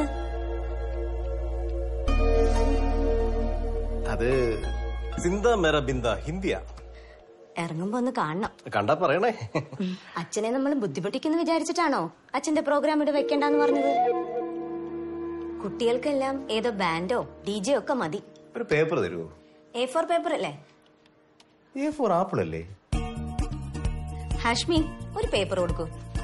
അത് സിന്ദ മെറ ബിന്ദ ഹിന്ദിയാ ഇറങ്ങുമ്പോ ഒന്ന് കാണണം കണ്ടാ പറയണേ അച്ഛനെ നമ്മൾ ബുദ്ധിമുട്ടിക്കുന്നു വിചാരിച്ചിട്ടാണോ അച്ഛന്റെ പ്രോഗ്രാം ഇവിടെ വെക്കണ്ടെന്ന് പറഞ്ഞത് കുട്ടികൾക്കെല്ലാം ഏതോ ബാൻഡോ ഡി ജെ ഒക്കെ മതി ഒരു പേപ്പർ തരുമോ എ ഫോർ പേപ്പർ അല്ലേ എ ഫോർ ആപ്പിൾ അല്ലേ ഹാഷ്മി ഒരു പേപ്പർ കൊടുക്കൂ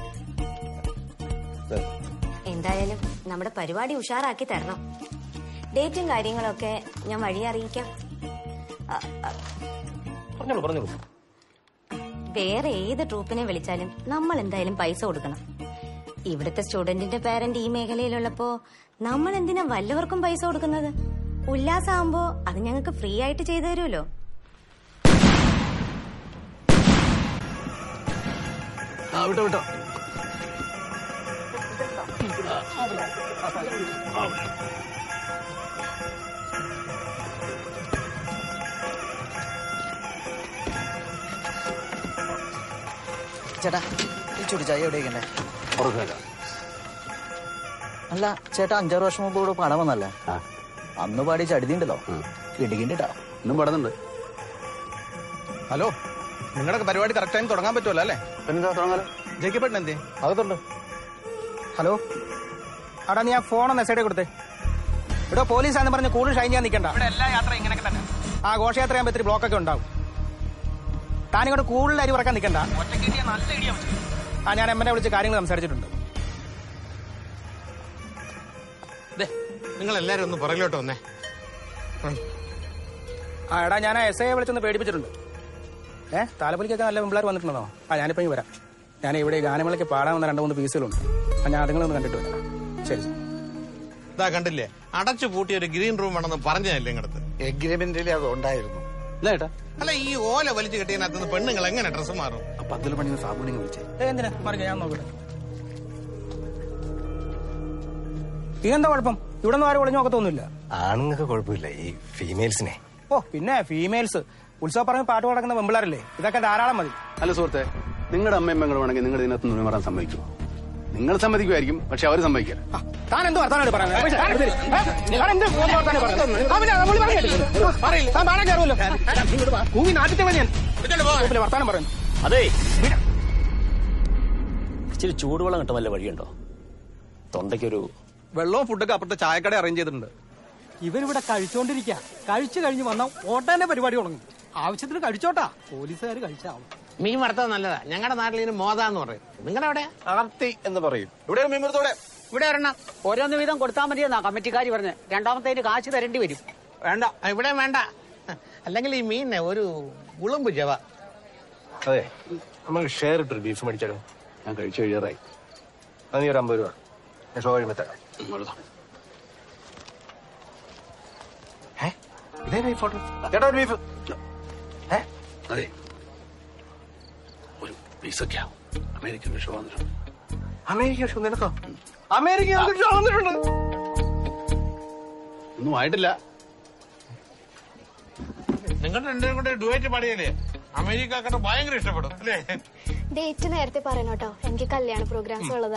എന്തായാലും നമ്മുടെ പരിപാടി ഉഷാറാക്കി തരണം ഡേറ്റും കാര്യങ്ങളൊക്കെ ഞാൻ വഴി അറിയിക്കാം അ, അ, പറഞ്ഞോളൂ പറഞ്ഞോളൂ വേറെ ഏത് ട്രൂപ്പിനെ വിളിച്ചാലും നമ്മൾ എന്തായാലും പൈസ കൊടുക്കണം ഇവിടുത്തെ സ്റ്റുഡന്റിന്റെ പേരന്റ് ഈ മേഖലയിലുള്ളപ്പോ നമ്മൾ എന്തിനാ വല്ലവർക്കും പൈസ കൊടുക്കുന്നത് ഉല്ലാസമാകുമ്പോ അത് ഞങ്ങൾക്ക് ഫ്രീ ആയിട്ട് ചെയ്തു തരുമല്ലോ ആ വിട്ടോ വിട്ടോ ചേട്ടാ ഈ ചുടിച്ചായ എവിടെ വെക്കണ്ടേ പുറത്തേക്കാം അല്ല ചേട്ടാ അഞ്ചാറ് വർഷം മുമ്പ് ഇവിടെ പാടാൻ വന്നല്ലേ അന്ന് പാടി ചടുതിണ്ടല്ലോ ഇടുകിണ്ടിട്ടാ ഇന്നും പാടുന്നുണ്ട് ഹലോ നിങ്ങളുടെ പരിപാടി കറക്റ്റ് ടൈം തുടങ്ങാൻ പറ്റുമല്ലോ അല്ലേ പിന്നെന്താ തുടങ്ങാലോ ജയിക്കപ്പെട്ട എന്തേ അകത്തുണ്ട് ഹലോ അടാ നീ ആ ഫോൺ ഒന്ന് എസ് കൊടുത്തേ ഇവിടെ പോലീസാന്ന് പറഞ്ഞ് കൂടുതൽ ഷൈൻ ചെയ്യാൻ നിൽക്കണ്ട ഇവിടെ എല്ലാ യാത്രയും ഇങ്ങനെയൊക്കെ തന്നെ ആ ഘോഷയാത്ര ചെയ്യുമ്പോൾ ഇത്തിരി ബ്ലോക്ക് ഒക്കെ ഉണ്ടാവും താനിങ്ങോട്ട് കൂടുതൽ അരി പറക്കാൻ നിൽക്കണ്ട ആ ഞാൻ എമ്മനെ വിളിച്ച് കാര്യങ്ങൾ സംസാരിച്ചിട്ടുണ്ട് നിങ്ങൾ എല്ലാരും ഒന്ന് പുറകിലോട്ട് വന്നേ ആ എടാ ഞാൻ എസ് ഐയെ വിളിച്ചൊന്ന് പേടിപ്പിച്ചിട്ടുണ്ട് ഏ താലപ്പൊലിക്കൊക്കെ നല്ല പിള്ളേർ വന്നിട്ടുണ്ടോ ആ ഞാനിപ്പോ ഇങ്ങ് വരാം ഞാൻ ഇവിടെ ഈ ഗാനമേളയ്ക്ക് പാടാൻ വന്ന രണ്ട് മൂന്ന് പീസുകളുണ്ട് ആ ഞാൻ അതുങ്ങളൊന്ന് കണ്ടിട്ട് വരാം ശരി ശരി. ഇതാ കണ്ടില്ലേ അടച്ചു പൂട്ടിയ ഒരു ഗ്രീൻ റൂം വേണമെന്ന് പറഞ്ഞതല്ലേ ഇങ്ങടത്ത് എഗ്രിമെന്റിൽ അത് ഉണ്ടായിരുന്നു അല്ല ഈ ഓല വലിച്ചു കെട്ടിയതിനകത്ത് പെണ്ണുങ്ങൾ എങ്ങനെ ഡ്രസ്സ് മാറും പത്തിൽ പണിന്ന് സാബുണിങ് വിളിച്ചേ ഏ, എന്തിനാ മറിക ഞാൻ നോക്കട്ടെ ഇതെന്താ കുഴപ്പം ഇവിടെ നിന്ന് ആരും ഒളിഞ്ഞു നോക്കത്തൊന്നുമില്ല ആണുങ്ങൾക്ക് കുഴപ്പമില്ല ഈ ഫീമെയിൽസിനെ ഓ പിന്നെ ഫീമെയിൽസ് ഉത്സവ പറഞ്ഞ് പാട്ട് പാടക്കുന്ന പെമ്പിളാരല്ലേ ഇതൊക്കെ ധാരാളം മതി അല്ല സുഹൃത്തെ നിങ്ങളുടെ അമ്മയും പെങ്ങളും വേണമെങ്കിൽ നിങ്ങൾ ഇതിനകത്ത് നുണ മാറാൻ സമ്മതിക്കുമോ നിങ്ങൾ സമ്മതിക്കുമായിരിക്കും പക്ഷെ അവർ സമ്മതിക്കില്ല താൻ എന്ത് വർത്താനം പറയുന്നത് താൻ എന്ത് നിങ്ങൾ എന്ത് വർത്താനം പറയുന്നത്? ആ, പിന്നെ നമ്മൾ പറഞ്ഞു കേട്ടില്ലേ? പറയില്ല. താൻ പാടാൻ കയറുമല്ലോ. ഇങ്ങോട്ട് വാ. കൂങ്ങി നാട്ടിത്തെ മതി ഞാൻ. പിന്നെ വർത്താനം പറയുന്നു അതെ ഇച്ചിരി ചൂടുവെള്ളം കിട്ടാൻ വല്ല വഴിയുണ്ടോ തൊണ്ടയ്ക്കൊരു വെള്ളവും ഫുഡൊക്കെ അപ്പുറത്തെ ചായക്കട അറേഞ്ച് ചെയ്തിട്ടുണ്ട് ഇവരിവിടെ കഴിച്ചോണ്ടിരിക്കുക കഴിച്ചു കഴിഞ്ഞ് വന്ന ഓട്ടേന്റെ പരിപാടി തുടങ്ങും ആവശ്യത്തിന് കഴിച്ചോട്ടാ പോലീസുകാർ കഴിച്ചാവും മീൻ വറുത്തത് നല്ലതാ ഞങ്ങളുടെ നാട്ടിൽ ഇതിന് മോതാന്ന് പറയും നിങ്ങളുടെ അവിടെ ആർത്തി എന്ന് പറയും ഇവിടെ മീൻപുറത്തോടെ ഇവിടെ ഒരെണ്ണം ഓരോന്ന് വീതം കൊടുത്താൽ മതിയെന്നാ കമ്മിറ്റിക്കാർ പറഞ്ഞ് രണ്ടാമത്തേന് കാശ് തരേണ്ടി വരും വേണ്ട ഇവിടെ വേണ്ട അല്ലെങ്കിൽ ഈ മീനിനെ ഒരു ഉളുമ്പ് ജവ അതെ നമുക്ക് ഷെയർ ഇട്ടൊരു ബീഫ് മേടിച്ചാലോ ഞാൻ കഴിച്ചു കഴിയാറായി അത് നീ ഒരു അമ്പത് രൂപ ഞാൻ ഷോ കഴിയുമ്പോ തരാം ഏ? ഇതേ ബീഫ് ഫോട്ടോ ചേട്ടാ ഒരു ബീഫ് ഏ? അതെ ഒരു പീസൊക്കെ ആവും അമേരിക്കൻ വിഷ വന്നിട്ടുണ്ട് അമേരിക്ക ഷോ നിനക്കോ അമേരിക്ക ഷോ വന്നിട്ടുണ്ട് ഒന്നും ആയിട്ടില്ല നിങ്ങളുടെ രണ്ടുപേരും കൂടെ ഡുവേറ്റ് പാടിയല്ലേ അമേരിക്കാരുടെ ഭയങ്കര ഇഷ്ടപ്പെടും അല്ലേ ഡേറ്റ് നേരത്തെ പറയണം കേട്ടോ എനിക്ക് കല്യാണ പ്രോഗ്രാംസ് ഉള്ളതാ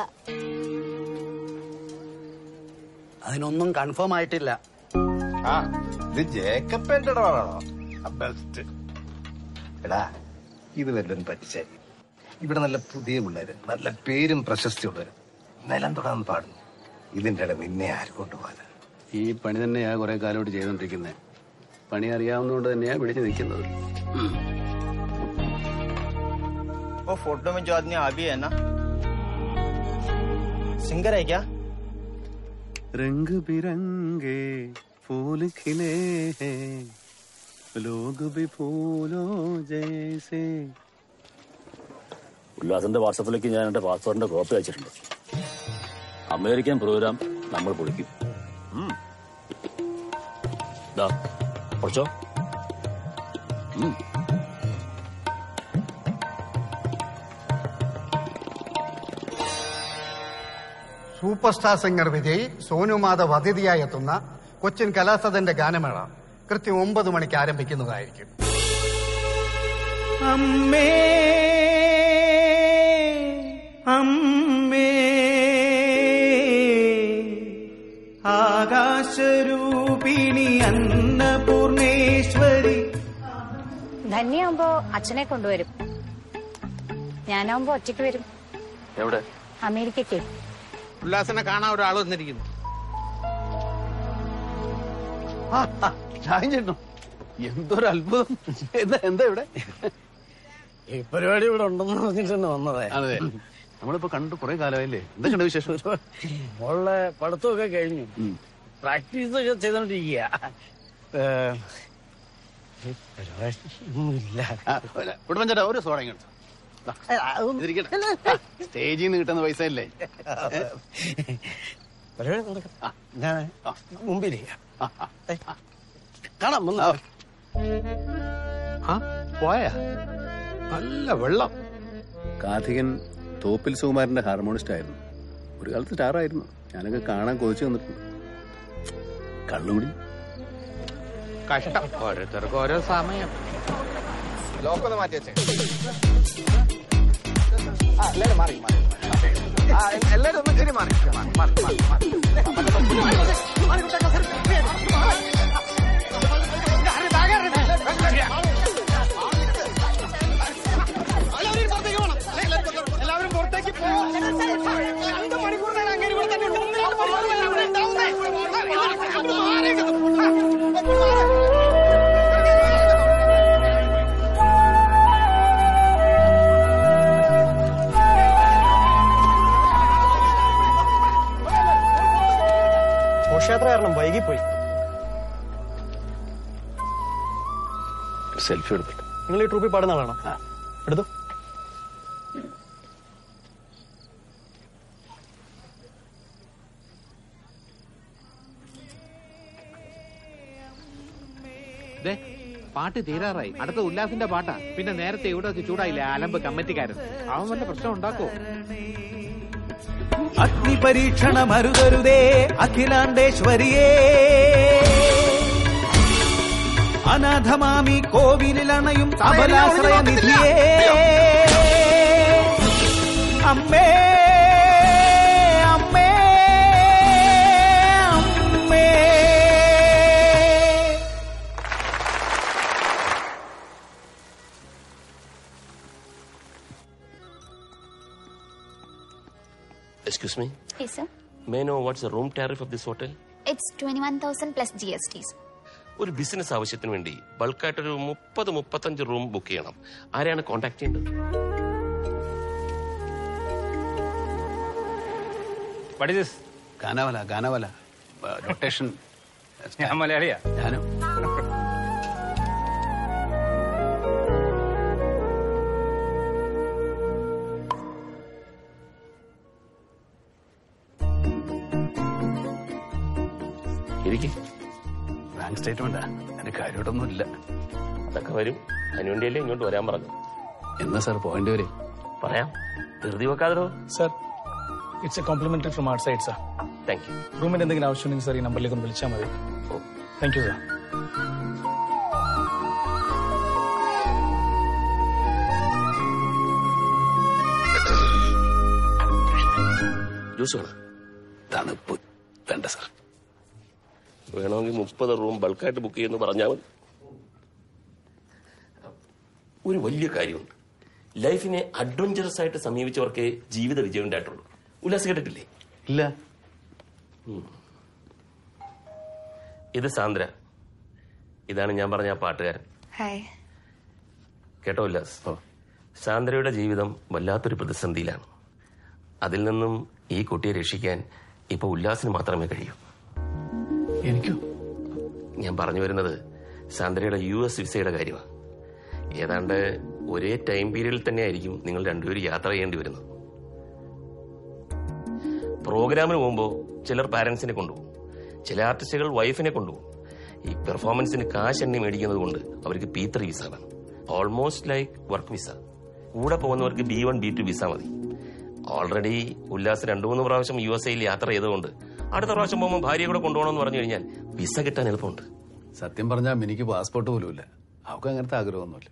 അതിനൊന്നും കൺഫേം ആയിട്ടില്ല ആ ഇത് ജേക്കപ്പേന്റെ ഇടപാടാണോ ബെസ്റ്റ് എടാ ഇത് വല്ലതും പറ്റിച്ചാൽ ഇവിടെ നല്ല പുതിയ പിള്ളേര് നല്ല പേരും പ്രശസ്തിയുള്ളവര് നിലം തൊടാൻ പാടുന്നു ഇതിന്റെ ഇടയിൽ നിന്നെ ആര് കൊണ്ടുപോകാൻ ഈ പണി തന്നെയാ കുറെ കാലമായിട്ട് ചെയ്തോണ്ടിരിക്കുന്നത് പണി അറിയാവുന്നതുകൊണ്ട് തന്നെയാ പിടിച്ചു നിൽക്കുന്നത് वो फोटो में जो आदमी अभी है ना सिंगर है क्या रंग बिरंगे फूल खिले हैं लोग भी फूलों जैसे ഉല്ലാസിന്റെ വാട്സപ്പിലേക്ക് ഞാൻ എന്റെ പാസ്വേഡിന്റെ കോപ്പി അയച്ചിട്ടുണ്ട് അമേരിക്കൻ പ്രോഗ്രാം നമ്മൾ പൊളിക്കും ഉം. ദാ, കുറച്ചോ ഉം. Super star singer Vijay Sonu Madhav അതിഥിയായി എത്തുന്ന കൊച്ചിൻ കലാസദന്റെ ഗാനമേള കൃത്യം ഒമ്പത് മണിക്ക് ആരംഭിക്കുന്നതായിരിക്കും അമ്മേ അമ്മേ ആകാശരൂപിണി അന്നപൂർണേശ്വരി ധന്യാവുമ്പോ അച്ഛനെ കൊണ്ടുവരും ഞാനാവുമ്പോ ഒറ്റയ്ക്ക് വരും എവിടെ അമേരിക്കയ്ക്ക് ഉല്ലാസനെ കാണാൻ ഒരാൾ വന്നിരിക്കുന്നു ചായം ചേട്ടനോ എന്തൊരു അത്ഭുതം എന്താ എന്താ ഇവിടെ ഈ പരിപാടി ഇവിടെ ഉണ്ടെന്ന് പറഞ്ഞിട്ട് തന്നെ വന്നതേ അതെ നമ്മളിപ്പോ കണ്ടു കുറെ കാലമായില്ലേ എന്തൊക്കെയുണ്ട് വിശേഷം മോളുടെ പഠിത്തമൊക്കെ കഴിഞ്ഞു പ്രാക്ടീസ് ഒക്കെ ചെയ്തോണ്ടിരിക്കുക ഒന്നുമില്ല കുടുംബം ചേട്ടാ ഒരു സോഡ ഇങ്ങോട്ട് ദാ, ഇതിരിക്കട്ടെ. സ്റ്റേജിൽ നിന്ന് കിട്ടുന്ന പൈസ അല്ലേ പരിപാടി നടക്കാം ഞാൻ മുമ്പിലിരിക്കാം കാണാം വന്നോ. ആ പോയാ നല്ല വെള്ളം കാർത്തികൻ തോപ്പിൽ സുകുമാരന്റെ ഹാർമോണിസ്റ്റ് ആയിരുന്നു ഒരു കാലത്ത് സ്റ്റാറായിരുന്നു ഞാനൊക്കെ കാണാൻ കൊതിച്ചു വന്നിട്ടുണ്ട് കള്ളുകൂടി കഷ്ടം ഓരോരുത്തർക്കും ഓരോ സമയം ലോക്കൊന്ന് മാറ്റി വെച്ചേ എല്ലാരും മാറി എല്ലാരും ഒന്ന് ഇച്ചിരി മാറി മാറി മാറി മാറി എല്ലാവരും പുറത്തേക്ക് പോകും രണ്ട് മണിക്കൂർ നേരം അങ്ങനെ ഇവിടെ തന്നെ ഉണ്ട്. ഒന്ന് രണ്ട് മണിക്കൂർ നേരം അവിടെ ഉണ്ടാവുന്നേ. അങ്ങോട്ട് മാറിയിട്ട്. ഘോഷയാത്ര കാരണം വൈകിപ്പോയി സെൽഫി എടുത്തിട്ട് നിങ്ങൾ ഈ ട്രൂപ്പിൽ പാടുന്ന ആളാണോ എടുത്തു ദേ, പാട്ട് തീരാറായി അടുത്ത ഉല്ലാസിന്റെ പാട്ടാ പിന്നെ നേരത്തെ ഇവിടെ വെച്ച് ചൂടായില്ലേ അലമ്പ് കമ്മിറ്റിക്കാരൻ അവൻ വല്ല പ്രശ്നം ഉണ്ടാക്കോ അഗ്നിപരീക്ഷണമരുതരുതേ അഖിലാണ്ടേശ്വരിയേ അനാഥമാമി കോവിലിലണയും അബലാശ്രയ നിധിയേ അമ്മേ അമ്മേ അമ്മേ Excuse me. Yes, sir. May I know what's the room tariff of this hotel? It's 21,000 plus GSTs. ഒരു ബിസിനസ് ആവശ്യത്തിന് വേണ്ടി ബൾക്കായിട്ടൊരു മുപ്പത് മുപ്പത്തഞ്ച് റൂം ബുക്ക് ചെയ്യണം ആരെയാണ് കോൺടാക്ട് ചെയ്യേണ്ടത് ഗാനവല ഗാനവല റൊട്ടേഷൻ ഞാൻ മലയാളിയാ ഞാനും ഇരിക്കെ ബാങ്ക് സ്റ്റേറ്റ്മെന്റാ എന്റെ കാര്യമായിട്ടൊന്നും ഇല്ല അതൊക്കെ വരും അതിനുവേണ്ടിയല്ലേ ഇങ്ങോട്ട് വരാൻ പറഞ്ഞു എന്നാ സാർ പോയിന്റ് വരെ പറയാം ധൃതി വെക്കാതോ sir it's a complimentary from outside sir thank you റൂമിന്റെ എന്തെങ്കിലും ആവശ്യമുണ്ടെങ്കിൽ സാർ ഈ നമ്പറിലേക്ക് ഒന്ന് വിളിച്ചാൽ മതി താങ്ക് യു സാർ ജ്യൂസ് വേണം തണുപ്പ് വേണ്ട സാർ വേണമെങ്കിൽ മുപ്പത് റൂം ബൾക്കായിട്ട് ബുക്ക് ചെയ്യുന്നു പറഞ്ഞാൽ മതി ഒരു വലിയ കാര്യമുണ്ട് ലൈഫിനെ അഡ്വഞ്ചറസ് ആയിട്ട് സമീപിച്ചവർക്കേ ജീവിത വിജയം ഉണ്ടായിട്ടുള്ളൂ ഉല്ലാസ് കേട്ടിട്ടില്ലേ ഇല്ല ഉം. ഇത് സാന്ദ്ര ഇതാണ് ഞാൻ പറഞ്ഞ ആ പാട്ടുകാരൻ ഹായ് കേട്ടോ ഉല്ലാസ് സാന്ദ്രയുടെ ജീവിതം വല്ലാത്തൊരു പ്രതിസന്ധിയിലാണ് അതിൽ നിന്നും ഈ കുട്ടിയെ രക്ഷിക്കാൻ ഇപ്പൊ ഉല്ലാസിന് മാത്രമേ കഴിയൂ എനിക്കോ ഞാൻ പറഞ്ഞു വരുന്നത് സാന്ദ്രയുടെ യു എസ് വിസയുടെ കാര്യമാണ് ഏതാണ്ട് ഒരേ ടൈം പീരീഡിൽ തന്നെ ആയിരിക്കും നിങ്ങൾ രണ്ടുപേരും യാത്ര ചെയ്യേണ്ടി വരുന്നത് പ്രോഗ്രാമിന് പോകുമ്പോൾ ചിലർ പാരന്റ്സിനെ കൊണ്ടുപോകും ചില ആർട്ടിസ്റ്റുകൾ വൈഫിനെ കൊണ്ടുപോകും ഈ പെർഫോമൻസിന് കാശ് എണ്ണി മേടിക്കുന്നത് കൊണ്ട് അവർക്ക് പി ത്രീ വിസ വേണം ഓൾമോസ്റ്റ് ലൈക്ക് വർക്ക് വിസ കൂടെ പോകുന്നവർക്ക് B one B two visa മതി ഓൾറെഡി ഉല്ലാസ് രണ്ടു മൂന്ന് പ്രാവശ്യം യു എസ് എയിൽ യാത്ര ചെയ്തുകൊണ്ട് അടുത്ത പ്രാവശ്യം പോകുമ്പോൾ ഭാര്യയെ കൂടെ കൊണ്ടുപോകണമെന്ന് പറഞ്ഞു കഴിഞ്ഞാൽ വിസ കിട്ടാൻ എളുപ്പമുണ്ട് സത്യം പറഞ്ഞാൽ എനിക്ക് പാസ്പോർട്ട് പോലും ഇല്ല അവർക്ക് അങ്ങനത്തെ ആഗ്രഹമൊന്നുമില്ല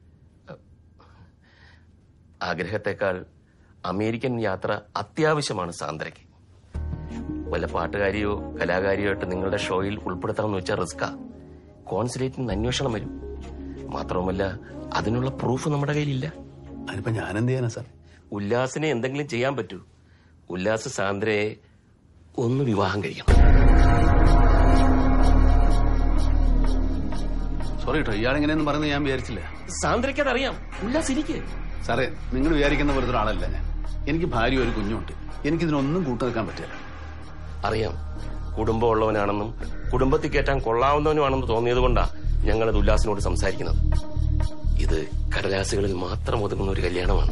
ആഗ്രഹത്തെക്കാൾ അമേരിക്കൻ യാത്ര അത്യാവശ്യമാണ് സാന്ദ്രയ്ക്ക് വല്ല പാട്ടുകാരിയോ കലാകാരിയോ ആയിട്ട് നിങ്ങളുടെ ഷോയിൽ ഉൾപ്പെടുത്താമെന്ന് വെച്ചാൽ റിസ്ക്കാ കോൺസുലേറ്റിൽ നിന്ന് അന്വേഷണം വരും മാത്രവുമല്ല അതിനുള്ള പ്രൂഫ് നമ്മുടെ കയ്യിലില്ല അതിനിപ്പോ ഞാൻ എന്ത് ചെയ്യാനാ സാർ ഉല്ലാസിനെ എന്തെങ്കിലും ചെയ്യാൻ പറ്റൂ ഉല്ലാസ് സാന്ദ്രയെ ഒന്ന് വിവാഹം കഴിക്കണം സോറി കേട്ടോ ഇയാൾ എങ്ങനെയൊന്നും പറയുന്നത് ഞാൻ വിചാരിച്ചില്ല സാന്ദ്രയ്ക്ക് അതറിയാം ഉല്ലാസ് ഇരിക്കേ സാറേ നിങ്ങൾ വിചാരിക്കുന്ന പോലത്തെ ഒരാളല്ല ഞാൻ എനിക്ക് ഭാര്യ ഒരു കുഞ്ഞുണ്ട് എനിക്കിതിനൊന്നും കൂട്ടു നിൽക്കാൻ പറ്റില്ല അറിയാം കുടുംബമുള്ളവനാണെന്നും കുടുംബത്തിൽ കയറ്റാൻ കൊള്ളാവുന്നവനുമാണെന്ന് തോന്നിയത് കൊണ്ടാ ഞങ്ങളത് ഉല്ലാസിനോട് സംസാരിക്കുന്നത് ഇത് കടലാസുകളിൽ മാത്രം ഒതുങ്ങുന്ന ഒരു കല്യാണമാണ്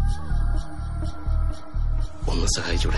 ഒന്ന് സഹായിച്ചൂടെ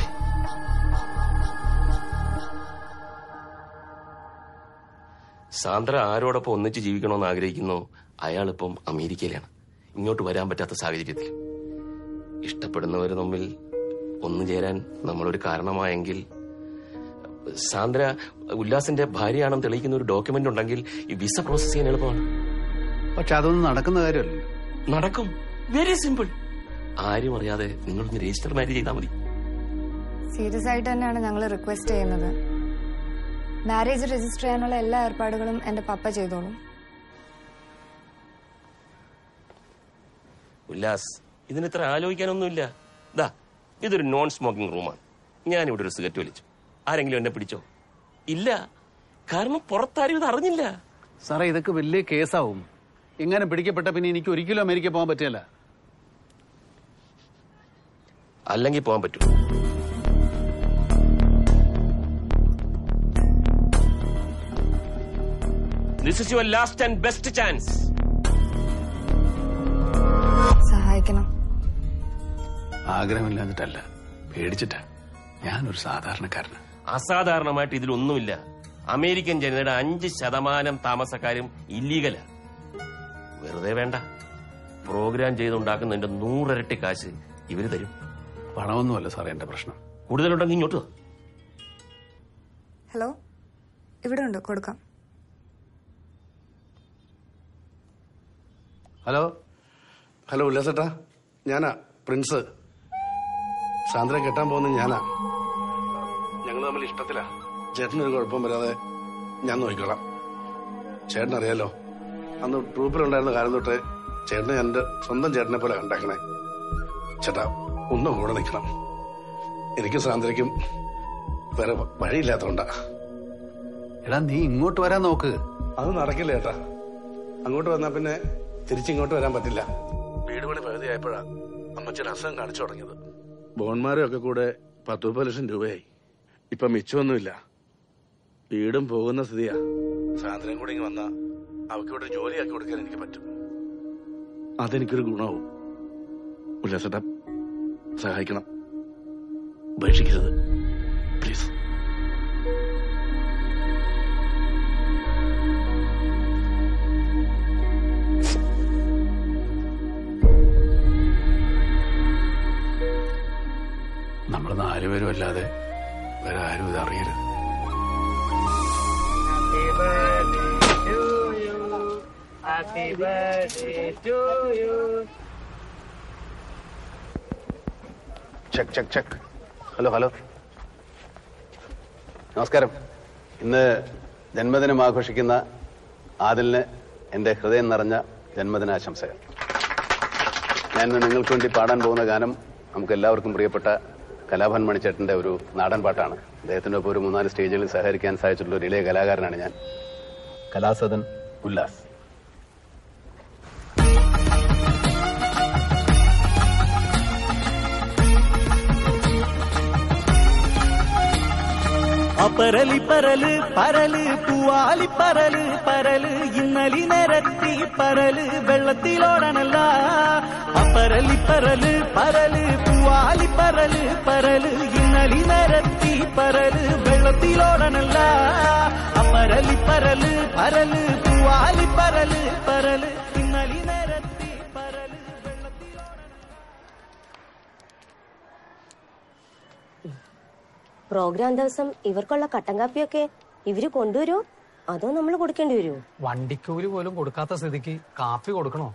സാന്ദ്ര ആരോടൊപ്പം ഒന്നിച്ച് ജീവിക്കണമെന്ന് ആഗ്രഹിക്കുന്നു അയാളിപ്പം അമേരിക്കയിലാണ് ഇങ്ങോട്ട് വരാൻ പറ്റാത്ത സാഹചര്യത്തിൽ ഇഷ്ടപ്പെടുന്നവർ തമ്മിൽ ഒന്നു ചേരാൻ നമ്മളൊരു കാരണമായെങ്കിൽ സാന്ദ്ര ഉല്ലാസിന്റെ ഭാര്യയാണെന്ന് തെളിയിക്കുന്ന ഒരു ഡോക്യുമെന്റ് ഉണ്ടെങ്കിൽ ഈ വിസ പ്രോസസ് ചെയ്യാൻ എളുപ്പമാണ് പക്ഷെ അതൊന്നും നടക്കുന്ന കാര്യമല്ല നടക്കും വെരി സിമ്പിൾ ആരും അറിയാതെ നിങ്ങളൊന്ന് രജിസ്റ്റർ മാരേജ് ചെയ്താൽ മതി സീരിയസ് ആയിട്ട് തന്നെയാണ് ഞങ്ങൾ റിക്വസ്റ്റ് ചെയ്യുന്നത് മാരേജ് രജിസ്റ്റർ ചെയ്യാനുള്ള എല്ലാ ഏർപ്പാടുകളും എന്റെ പപ്പ ചെയ്തോളും ഉല്ലാസ് ഇതിന് ഇത്ര ആലോചിക്കാനൊന്നുമില്ല ദാ ഇതൊരു നോൺ സ്മോക്കിംഗ് റൂമാണ് ഞാനിവിടെ ഒരു സിഗരറ്റ് വലിച്ചു ആരെങ്കിലും എന്നെ പിടിച്ചോ ഇല്ല കാരണം പുറത്താരും ഇത് അറിഞ്ഞില്ല സാറേ ഇതൊക്കെ വലിയ കേസാവും എങ്ങനെ പിടിക്കപ്പെട്ട പിന്നെ എനിക്ക് ഒരിക്കലും അമേരിക്ക പോകാൻ പറ്റില്ല അല്ലെങ്കിൽ പോകാൻ പറ്റൂ this is your last and best chance സഹായിക്കണം ആഗ്രഹമില്ലാഞ്ഞിട്ടല്ല പേടിച്ചിട്ടാ ഞാനൊരു സാധാരണക്കാരനാ അസാധാരണമായിട്ട് ഇതിലൊന്നുമില്ല അമേരിക്കൻ ജനതയുടെ അഞ്ച് ശതമാനം താമസക്കാരും ഇല്ലീഗലാ വെറുതെ വേണ്ട പ്രോഗ്രാം ചെയ്തുണ്ടാക്കുന്നതിന്റെ നൂറിരട്ടി കാശ് ഇവര് തരും പണമൊന്നുമല്ല സാറേ എന്റെ പ്രശ്നം കൂടുതലുണ്ടെങ്കിൽ ഇങ്ങോട്ട് വാ. ഹലോ ഇവിടെ ഉണ്ട് കൊടുക്കാം ഹലോ ഹലോ ഉല്ലാസേട്ടാ ഞാനാ പ്രിൻസ് സാന്ദ്ര കെട്ടാൻ പോകുന്ന ഞാനാ ഞങ്ങൾ തമ്മിൽ ഇഷ്ടത്തിലാ ചേട്ടനൊരു കുഴപ്പം വരാതെ ഞാൻ നോക്കിക്കോളാം ചേട്ടൻ അറിയാലോ അന്ന് ട്രൂപ്പിലുണ്ടായിരുന്ന കാലം തൊട്ട് ചേട്ടനെ എന്റെ സ്വന്തം ചേട്ടനെ പോലെ കണ്ടാക്കണേ ചേട്ടാ ഒന്നും കൂടെ നിൽക്കണം എനിക്കും സാന്ദ്രയ്ക്കും വേറെ വഴിയില്ലാത്തോണ്ടാ എടാ നീ ഇങ്ങോട്ട് വരാൻ നോക്ക് അത് നടക്കില്ല ചേട്ടാ അങ്ങോട്ട് വന്നാ പിന്നെ തിരിച്ചിങ്ങോട്ട് വരാൻ പറ്റില്ല വീട് പണി പകുതിയായപ്പോഴാ അമ്മച്ചിയുടെ അസുഖം കാണിച്ചു തുടങ്ങിയത് ബോൺമാരും ഒക്കെ കൂടെ പത്ത് മുപ്പത് ലക്ഷം രൂപയായി ഇപ്പൊ മിച്ചമൊന്നുമില്ല വീടും പോകുന്ന സ്ഥിതിയാ സാന്ദ്രയും കൂടി ഇങ്ങ് വന്നാ അവർക്ക് ഇവിടെ ജോലിയാക്കി കൊടുക്കാൻ എനിക്ക് പറ്റും അതെനിക്കൊരു ഗുണവും ഉല്ലാസേട്ടാ സഹായിക്കണം ഉപേക്ഷിക്കരുത് പ്ലീസ് നമ്മൾ നാലുപേരും അല്ലാതെ വേറെ ആരും ഇത് അറിയരുത് Happy birthday to you. Check check check hello hello നമസ്കാരം ഇന്ന് ജന്മദിനം ആഘോഷിക്കുന്ന ആദിലിന് എന്റെ ഹൃദയം നിറഞ്ഞ ജന്മദിനാശംസകൾ ഞാൻ ഇന്ന് നിങ്ങൾക്ക് വേണ്ടി പാടാൻ പോകുന്ന ഗാനം നമുക്ക് എല്ലാവർക്കും പ്രിയപ്പെട്ട കലാഭൻ മണിച്ചേട്ടന്റെ ഒരു നാടൻ പാട്ടാണ് അദ്ദേഹത്തിന്റെ ഒപ്പം ഒരു മൂന്നാല് സ്റ്റേജുകളിൽ സഹകരിക്കാൻ സാധിച്ചിട്ടുള്ള ഒരു ഇളയ കലാകാരനാണ് ഞാൻ കലാസദൻ ഉല്ലാസ് അപരലി പരല് പരല് പൂവാലി പരല് പരല് ഇന്നലി നിരത്തി പരല് വെള്ളത്തിലോടണല്ല അപരലി പരല് പരല് പൂവാലി പരല് പരല് ഇന്നലി നിരത്തി പരല് വെള്ളത്തിലോടണല്ല അപരലി പരല് പരല് പൂവാലി പരല് പരല് ഇന്നലി നിരത്തി പരല് പ്രോഗ്രാം ദിവസം ഇവർക്കുള്ള കട്ടൻ കാപ്പിയൊക്കെ ഇവര് കൊണ്ടുവരുമോ അതോ നമ്മൾ കൊടുക്കേണ്ടി വരുമോ വണ്ടിക്കൂലി പോലും കൊടുക്കാത്ത സ്ഥിതിക്ക് കാപ്പി കൊടുക്കണോ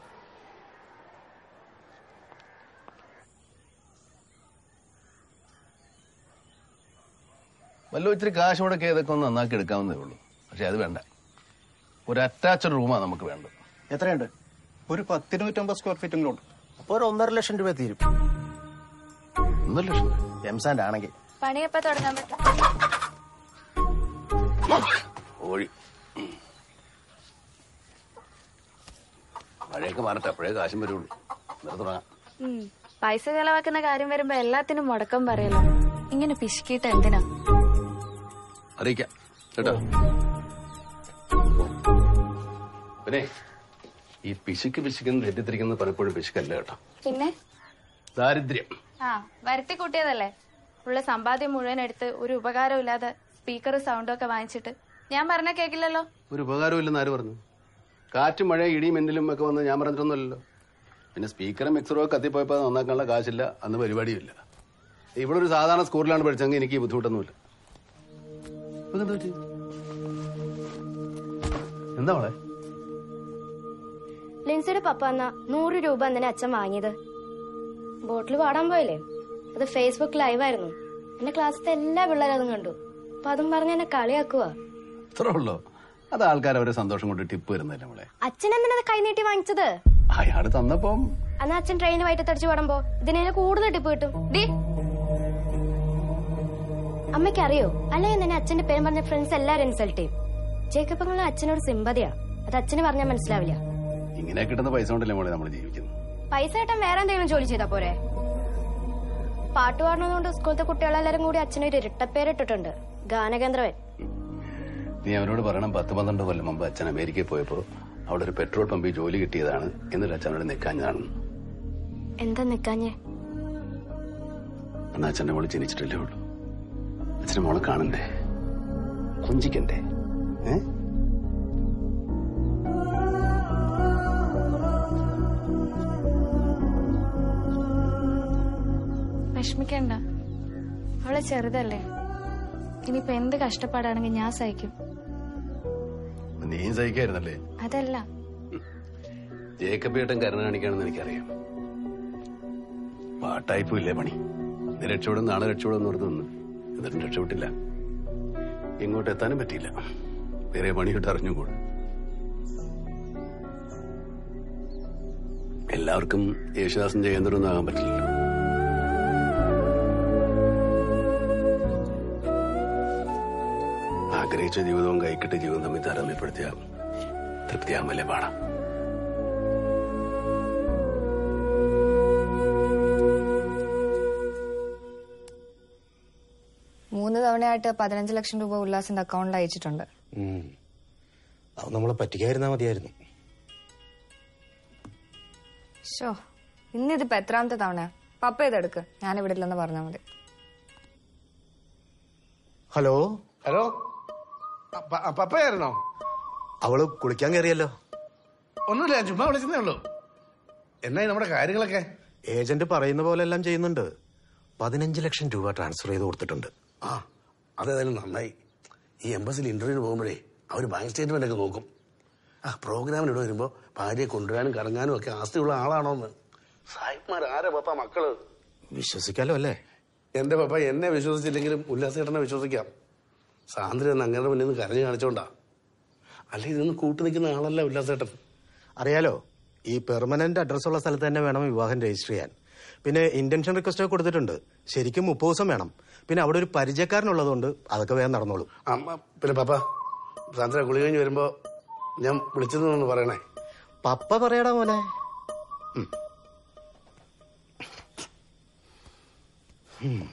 വല്ല ഇച്ചിരി കാശ് മുടക്കി ഇതൊക്കെ ഒന്ന് നന്നാക്കി എടുക്കാവുന്നതേ ഉള്ളൂ പക്ഷെ അത് വേണ്ട ഒരു അറ്റാച്ച്ഡ് റൂമാണ് നമുക്ക് വേണ്ടത് എത്രയുണ്ട് ഒരു പത്തിരുന്നൂറ്റമ്പത് സ്ക്വയർ ഫീറ്റെങ്കിലും ഉണ്ട് അപ്പോൾ ഒരു ഒന്നര ലക്ഷം രൂപ തീരും ഒന്നര ലക്ഷം എംസാൻഡ് ആണെങ്കിൽ പണിയപ്പോ തുടങ്ങാൻ പറ്റും ഓഴി മഴയൊക്കെ മാറട്ടെ അപ്പോഴേ കാശും വരുള്ളൂ എന്നിട്ട് തുടങ്ങാം ഉം. പൈസ ചെലവാക്കുന്ന കാര്യം വരുമ്പോ എല്ലാത്തിനും മുടക്കം പറയല്ലോ ഇങ്ങനെ പിശുക്കിയിട്ട് എന്തിനാ അറിയിക്കാം കേട്ടോ പിന്നെ ഈ പിശുക്ക് പിശുക്കെന്ന് തെറ്റിദ്ധരിക്കുന്നത് പലപ്പോഴും പിശുക്കല്ല കേട്ടോ പിന്നെ ദാരിദ്ര്യം ആ വരുത്തി കൂട്ടിയതല്ലേ ഉള്ള സമ്പാദ്യം മുഴുവൻ എടുത്ത് ഒരു ഉപകാരം ഇല്ലാതെ സ്പീക്കറും സൗണ്ടും ഒക്കെ വാങ്ങിച്ചിട്ട് ഞാൻ പറഞ്ഞ കേക്കില്ലല്ലോ ഒരു ഉപകാരവും ഇല്ലെന്ന് ആര് പറഞ്ഞു കാറ്റും മഴ ഇടിയും മിന്നലും ഒക്കെ വന്ന് ഞാൻ പറഞ്ഞിട്ടൊന്നുമല്ലല്ലോ പിന്നെ സ്പീക്കറും മിക്സറും ഒക്കെ കത്തിപ്പോയപ്പോൾ അത് നന്നാക്കാനുള്ള കാശില്ല അന്ന് പരിപാടിയുമില്ല ഇവിടെ ഒരു സാധാരണ സ്കൂളിലാണ് പഠിച്ചെങ്കിൽ എനിക്ക് ഈ ബുദ്ധിമുട്ടൊന്നുമില്ല ഇതെന്ത് പറ്റി? എന്താ മോളെ ലിൻസിയുടെ പപ്പ എന്നാ നൂറ് രൂപ എന്തിനാ അച്ഛൻ വാങ്ങിയത് ബോട്ടിൽ പാടാൻ പോയില്ലേ അത് ഫേസ്ബുക്ക് ലൈവായിരുന്നു എന്റെ ക്ലാസ്സിലെ എല്ലാ പിള്ളേരും അതും കണ്ടു അപ്പൊ അതും പറഞ്ഞ് എന്നെ കളിയാക്കുക ഇത്രേ ഉള്ളോ അത് ആൾക്കാർ അവരെ സന്തോഷം കൊണ്ട് ടിപ്പ് വരുന്നില്ല മോളെ അച്ഛൻ എന്തിനാ അത് കൈനീട്ടി വാങ്ങിച്ചത് അയാൾ തന്നപ്പം അന്ന് അച്ഛൻ ട്രെയിനിൽ വയറ്റത്തടിച്ച് പാടുമ്പോ ഇതിനെ കൂടുതൽ ടിപ്പ് കിട്ടും ഡി അമ്മയ്ക്ക് അറിയോ അല്ലെങ്കിൽ തന്നെ അച്ഛന്റെ പേരും പറഞ്ഞ ഫ്രണ്ട്സ് എല്ലാരും ഇൻസൾട്ട് ചെയ്യും ജേക്കപ്പങ്ങളുടെ അച്ഛനോട് സിമ്പതിയാ അത് അച്ഛന് പറഞ്ഞാൽ മനസ്സിലാവില്ല ഇങ്ങനെ കിട്ടുന്ന പൈസ കൊണ്ടല്ലേ മോളെ നമ്മൾ ജീവിക്കുന്നത് പൈസ കിട്ടാൻ വേറെ എന്തെങ്കിലും ജോലി ചെയ്താ പോരെ പാട്ട് പാടുന്നതുകൊണ്ട് സ്കൂളത്തെ കുട്ടികളെല്ലാരും കൂടി അച്ഛനൊരു ഇരട്ടപ്പേരിട്ടിട്ടുണ്ട് ഗാനകേന്ദ്രവൻ നീ അവരോട് പറയണം പത്ത് പന്ത്രണ്ട് കൊല്ലം മുമ്പ് അച്ഛൻ അമേരിക്കയിൽ പോയപ്പോ അവിടെ ഒരു പെട്രോൾ പമ്പിൽ ജോലി കിട്ടിയതാണ് എന്നിട്ട് അച്ഛനോട് നിൽക്കാഞ്ഞതാണ് എന്താ നിക്കാഞ്ഞേ അന്ന് അച്ഛന്റെ മോള് ജനിച്ചിട്ടല്ലേ ഉള്ളൂ അച്ഛന്റെ മോളെ കാണണ്ടേ കൊഞ്ചിക്കണ്ടേ ഏ വിഷമിക്കണ്ട അവളെ ചെറുതല്ലേ ഇനിയിപ്പൊ എന്ത് കഷ്ടപ്പാടാണെങ്കിൽ ഞാൻ സഹിക്കും നീയും സഹിക്കായിരുന്നല്ലേ അതല്ല ജേക്കബ് ഏട്ടൻ കരുണ കാണിക്കാണെന്ന് എനിക്കറിയാം പാട്ടായിപ്പോ ഇല്ലേ പണി ഇന്ന് രക്ഷപ്പെടും നാളെ രക്ഷപ്പെടും ഓർത്ത് നിന്ന് എന്നിട്ടും രക്ഷപ്പെട്ടില്ല ഇങ്ങോട്ട് എത്താനും പറ്റിയില്ല വേറെ പണിയിട്ട് അറിഞ്ഞുകൂടും എല്ലാവർക്കും യേശുദാസൻ ജയേന്ദ്രൊന്നും ആകാൻ പറ്റില്ലല്ലോ ആഗ്രഹിച്ച ജീവിതവും കൈക്കിട്ട ജീവിതം തമ്മിൽ താരതമ്യപ്പെടുത്തിയ തൃപ്തിയാമല്ലേ പാടാം മൂന്ന് തവണയായിട്ട് പതിനഞ്ച് ലക്ഷം രൂപ ഉല്ലാസിന്റെ അക്കൗണ്ടിൽ അയച്ചിട്ടുണ്ട് അത് നമ്മളെ പറ്റിക്കായിരുന്നാ മതിയായിരുന്നു ഷോ ഇന്നിതിപ്പോ എത്രാമത്തെ തവണയാ പപ്പ ഇതെടുക്ക് ഞാൻ ഇവിടെ ഇല്ലെന്ന് പറഞ്ഞാൽ മതി ഹലോ ഹലോ പപ്പയായിരുന്നോ അവള് കുളിക്കാൻ കയറിയല്ലോ ഒന്നുമില്ല ഞാൻ ചുമ്മാ വിളിച്ചതേ ഉള്ളൂ എന്നായി നമ്മുടെ കാര്യങ്ങളൊക്കെ ഏജന്റ് പറയുന്ന പോലെ എല്ലാം ചെയ്യുന്നുണ്ട് പതിനഞ്ച് ലക്ഷം രൂപ ട്രാൻസ്ഫർ ചെയ്ത് കൊടുത്തിട്ടുണ്ട് ആ അതേതായാലും നന്നായി ഈ എംബസിൽ ഇന്റർവ്യൂവിന് പോകുമ്പോഴേ അവർ ബാങ്ക് സ്റ്റേറ്റ്മെന്റ് ഒക്കെ നോക്കും ആ പ്രോഗ്രാമിന് ഇവിടെ വരുമ്പോ ഭാര്യയെ കൊണ്ടുവരാനും കറങ്ങാനും ഒക്കെ ആസ്തിയുള്ള ആളാണോന്ന് സായിപ്മാർ ആരാ പപ്പ മക്കള് വിശ്വസിക്കാലോ അല്ലേ എന്റെ പപ്പ എന്നെ വിശ്വസിച്ചില്ലെങ്കിലും ഉല്ലാസേട്ടനെ വിശ്വസിക്കാം സാന്ദ്ര എന്ന് അങ്ങനെ മുന്നിൽ നിന്ന് കരഞ്ഞു കാണിച്ചോണ്ടാ അല്ല ഇതൊന്നും കൂട്ടു നിൽക്കുന്ന ആളല്ല ഉല്ലാസേട്ടൻ അറിയാലോ ഈ പെർമനന്റ് അഡ്രസ് ഉള്ള സ്ഥലത്ത് തന്നെ വേണം വിവാഹം രജിസ്റ്റർ ചെയ്യാൻ പിന്നെ ഇന്റൻഷൻ റിക്വസ്റ്റ് ഒക്കെ കൊടുത്തിട്ടുണ്ട് ശരിക്കും മുപ്പത് ദിവസം വേണം പിന്നെ അവിടെ ഒരു പരിചയക്കാരനുള്ളതുകൊണ്ട് അതൊക്കെ വേഗം നടന്നോളൂ അമ്മ പിന്നെ പപ്പ സാന്ദ്ര കുളി കഴിഞ്ഞ് വരുമ്പോ ഞാൻ വിളിച്ചതെന്നൊന്ന് പറയണേ പപ്പ പറയടാ മോനെ ഉം. ഉം.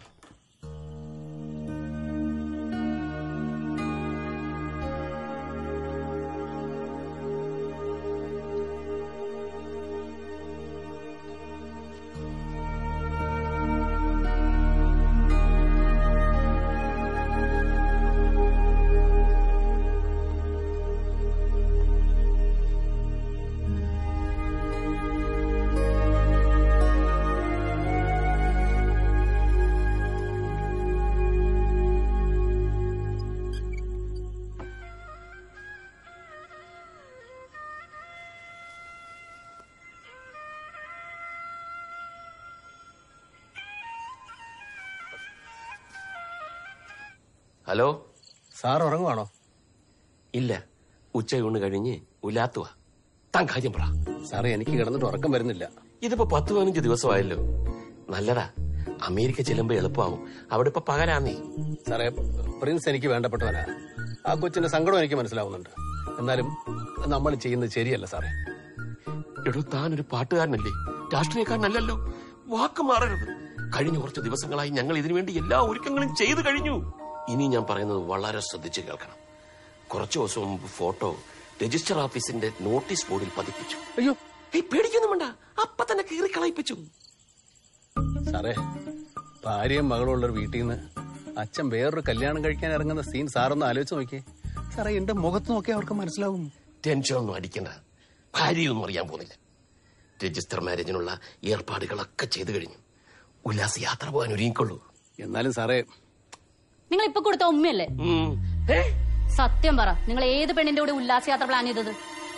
ഹലോ സാർ ഉറങ്ങുവാണോ ഇല്ല ഉച്ചയൂണ് കഴിഞ്ഞ് ഉലാത്തുക താൻ കാര്യം പറ സാറേ എനിക്ക് കിടന്നിട്ട് ഉറക്കം വരുന്നില്ല ഇതിപ്പോ പത്ത് പതിനഞ്ച് ദിവസമായല്ലോ നല്ലതാ അമേരിക്ക ചെല്ലുമ്പോ എളുപ്പമാവും അവിടെ ഇപ്പൊ പകരാന്നേ സാറേ പ്രിൻസ് എനിക്ക് വേണ്ടപ്പെട്ടവനാ ആ കൊച്ചിന്റെ സങ്കടം എനിക്ക് മനസ്സിലാവുന്നുണ്ട് എന്നാലും നമ്മൾ ചെയ്യുന്നത് ശരിയല്ല സാറേ എടോ താനൊരു പാട്ടുകാരനല്ലേ രാഷ്ട്രീയക്കാരനല്ലല്ലോ വാക്ക് മാറരുത് കഴിഞ്ഞ കുറച്ച് ദിവസങ്ങളായി ഞങ്ങൾ ഇതിനുവേണ്ടി എല്ലാ ഒരുക്കങ്ങളും ചെയ്തു കഴിഞ്ഞു ഇനി ഞാൻ പറയുന്നത് വളരെ ശ്രദ്ധിച്ച് കേൾക്കണം കുറച്ചു ദിവസം മുമ്പ് ഫോട്ടോ രജിസ്റ്റർ ഓഫീസിന്റെ നോട്ടീസ് ബോർഡിൽ പതിപ്പിച്ചു അയ്യോ ഏയ് പേടിക്കൊന്നും വേണ്ട അപ്പൊ തന്നെ കീറി കളയിപ്പിച്ചു സാറേ ഭാര്യയും മകളുള്ള ഒരു വീട്ടിൽ നിന്ന് അച്ഛൻ വേറൊരു കല്യാണം കഴിക്കാൻ ഇറങ്ങുന്ന സീൻ സാറൊന്ന് ആലോചിച്ച് നോക്കിയേ സാറേ എന്റെ മുഖത്ത് നോക്കിയാൽ അവർക്ക് മനസ്സിലാവും ടെൻഷൻ ഒന്നും അടിക്കണ്ട ഭാര്യയൊന്നും അറിയാൻ പോകുന്നില്ല രജിസ്റ്റർ മാരേജിനുള്ള ഏർപ്പാടുകളൊക്കെ ചെയ്തു കഴിഞ്ഞു ഉല്ലാസ് യാത്ര പോകാൻ ഒരുങ്ങിക്കൊള്ളൂ എന്നാലും സാറേ നിങ്ങൾ ഇപ്പൊ കൊടുത്ത ഉമ്മയല്ലേ സത്യം പറ നിങ്ങൾ ഏത് പെണ്ണിന്റെ കൂടെ ഉല്ലാസയാത്ര പ്ലാൻ ചെയ്തത്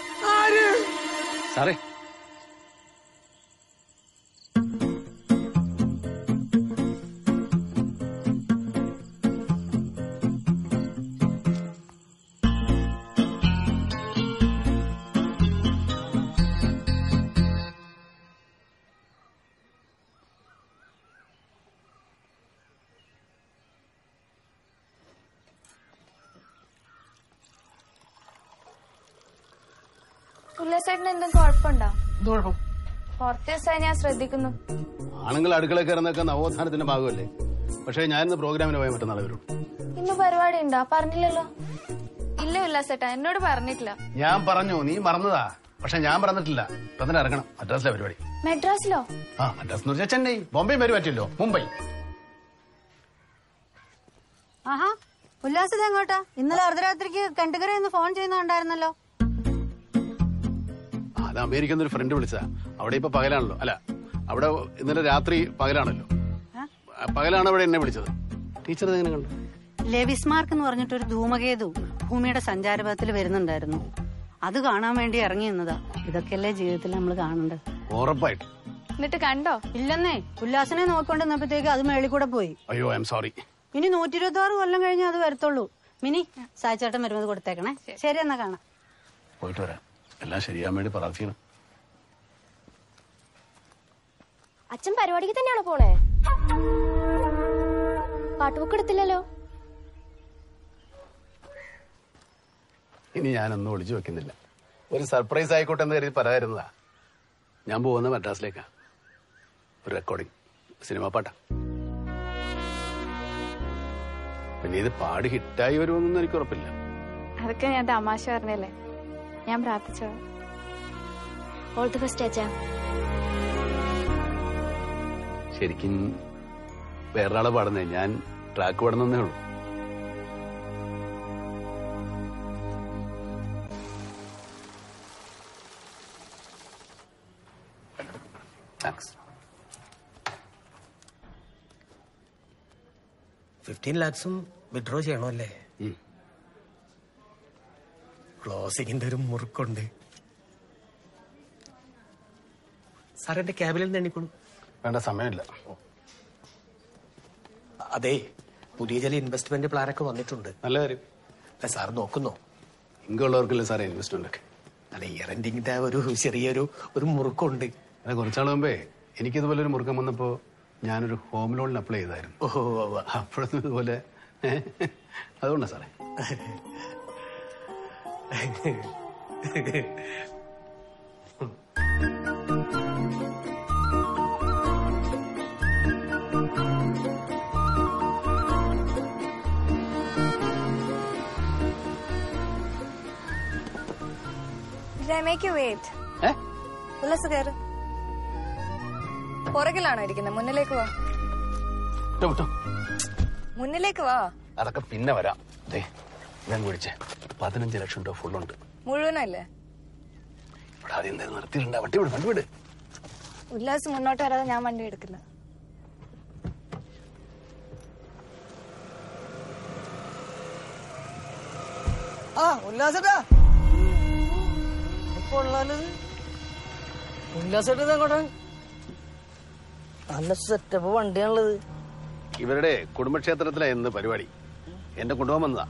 സാറേ ഉല്ലാസേട്ടന് എന്തും കുഴപ്പമുണ്ടോ പുറത്ത് ദിവസമായി ഞാൻ ശ്രദ്ധിക്കുന്നു ആണുങ്ങൾ അടുക്കള കയറുന്നൊക്കെ നവോത്ഥാനത്തിന്റെ ഭാഗമല്ലേ പക്ഷേ ഞാനിന്ന് പ്രോഗ്രാമിന് പോയാൽ മറ്റന്നാൾ വരും ഇന്ന് പരിപാടി ഉണ്ടോ പറഞ്ഞില്ലല്ലോ ഇല്ല ഉല്ലാസേട്ടാ എന്നോട് പറഞ്ഞിട്ടില്ല ഞാൻ പറഞ്ഞു നീ മറന്നതാ പക്ഷെ ഞാൻ പറഞ്ഞിട്ടില്ല ഇപ്പൊ തന്നെ ഇറങ്ങണം മദ്രാസിലെ പരിപാടി മെഡ്രാസിലോ ആ മദ്രാസ് എന്ന് വെച്ചാൽ ചെന്നൈ ബോംബെ വരും പറ്റില്ലോ മുംബൈ ആഹാ ഉല്ലാസിത് എങ്ങോട്ടാ ഇന്നലെ അർദ്ധരാത്രിക്ക് കണ്ടുകര എന്ന് ഫോൺ ചെയ്യുന്നുണ്ടായിരുന്നല്ലോ ആ, അത് അമേരിക്കന്ന് ഒരു ഫ്രണ്ട് വിളിച്ചതാ അവിടെ ഇപ്പൊ പകലാണല്ലോ അല്ല അവിടെ ഇന്നലെ രാത്രി പകലാണല്ലോ ആ, പകലാണ് അവിടെ എന്നെ വിളിച്ചത് ടീച്ചർ എങ്ങനെ കണ്ടു ലെവിസ്മാർക്ക് എന്ന് പറഞ്ഞിട്ടൊരു ധൂമകേതു ഭൂമിയുടെ സഞ്ചാരപഥത്തിൽ വരുന്നുണ്ടായിരുന്നു അത് കാണാൻ വേണ്ടി ഇറങ്ങി നിന്നതാ ഇതൊക്കെയല്ലേ ജീവിതത്തിൽ നമ്മൾ കാണേണ്ടത് ഉറപ്പായിട്ട് എന്നിട്ട് കണ്ടോ ഇല്ലെന്നേ ഉല്ലാസിനെ നോക്കിക്കൊണ്ടിരുന്നപ്പോഴത്തേക്ക് അത് മേളിൽ കൂടെ പോയി അയ്യോ ഐ എം സോറി ഇനി നൂറ്റി ഇരുപത്തി ആറ് കൊല്ലം കഴിഞ്ഞ് അത് വരത്തുള്ളൂ മിനി സായിച്ചേട്ടൻ വരുന്നത് കൊടുത്തേക്കണേ ശരി എന്നാ കാണാം പോയിട്ട് വരാം എല്ലാം ശരിയാൻ വേണ്ടി പ്രാർത്ഥിക്കണം അച്ഛൻ പരിപാടിക്ക് തന്നെയാണോ പോണേ പാട്ടുബുക്ക് എടുത്തില്ലല്ലോ ഇനി ഞാനൊന്നും ഒളിച്ചു വെക്കുന്നില്ല ഒരു സർപ്രൈസ് ആയിക്കോട്ടെ എന്ന് കരുതി പറയാതിരുന്നതാ ഞാൻ പോകുന്ന മദ്രാസിലേക്കാ ഒരു റെക്കോർഡിംഗ് സിനിമാ പാട്ടാ പിന്നെ ഇത് പാടി ഹിറ്റായി വരുമെന്നൊന്നും എനിക്ക് ഉറപ്പില്ല അതൊക്കെ ഞാൻ തമാശ പറഞ്ഞല്ലേ ഞാൻ പ്രാർത്ഥിച്ചോ ഓൾ ദി ബെസ്റ്റ് അച്ഛാ ശരിക്കും വേറൊരാളെ പാടുന്നേ ഞാൻ ട്രാക്ക് പാടുന്നേ ഉള്ളൂ താങ്ക്സ് ഫിഫ്റ്റീൻ ലാക്സും വിഡ്രോ ചെയ്യണമല്ലേ ക്ലോസിങ്ങിന്റെ ഒരു മുറുക്കുണ്ട് സാർ എന്റെ ക്യാബിനിൽ നിന്ന് എണ്ണിക്കോളൂ വേണ്ട സമയമില്ല അതെ പുതിയ ചില ഇൻവെസ്റ്റ്മെന്റ് പ്ലാനൊക്കെ വന്നിട്ടുണ്ട് നല്ല കാര്യം സാർ നോക്കുന്നോ ഇങ്ങുള്ളവർക്കല്ലേ സാറേ ഇൻവെസ്റ്റ്മെന്റ് ഒക്കെ അല്ല ഇയർ എൻഡിങ്ങിന്റെ ഒരു ചെറിയൊരു ഒരു മുറുക്കുണ്ട് അത് കുറച്ചാൾ മുമ്പേ എനിക്കിതുപോലെ ഒരു മുറുക്കം വന്നപ്പോ ഞാനൊരു ഹോം ലോണിന് അപ്ലൈ ചെയ്തായിരുന്നു ഓഹോ അപ്പോഴൊന്നും ഇതുപോലെ അതുകൊണ്ടാ സാറേ മേക്ക് യു വെയിറ്റ് ഉല്ലാസ് കയറ് പുറകിലാണോ ഇരിക്കുന്നത് മുന്നിലേക്ക് വാ മുന്നിലേക്ക് വാ അതൊക്കെ പിന്നെ വരാം ദേ ഞാൻ വിളിച്ചേ പതിനഞ്ച് ലക്ഷം രൂപ ഫുള്ളുണ്ട് മുഴുവനല്ലേ ഇവിടെ ആദ്യം എന്തായാലും നിർത്തിയിട്ടുണ്ട് വണ്ടി വിട് വണ്ടി വിട് ഉല്ലാസ് മുന്നോട്ട് വരാതെ ഞാൻ വണ്ടി എടുക്കില്ല ആ ഉല്ലാസേട്ടാ കൊള്ളാലോ ഉല്ലാസേട്ടാ അങ്ങോട്ടാ നല്ല സെറ്റപ്പ് വണ്ടിയാണുള്ളത് ഇവരുടെ കുടുംബക്ഷേത്രത്തിലെ എന്ന് പരിപാടി എന്നെ കൊണ്ടുപോകാൻ വന്നതാ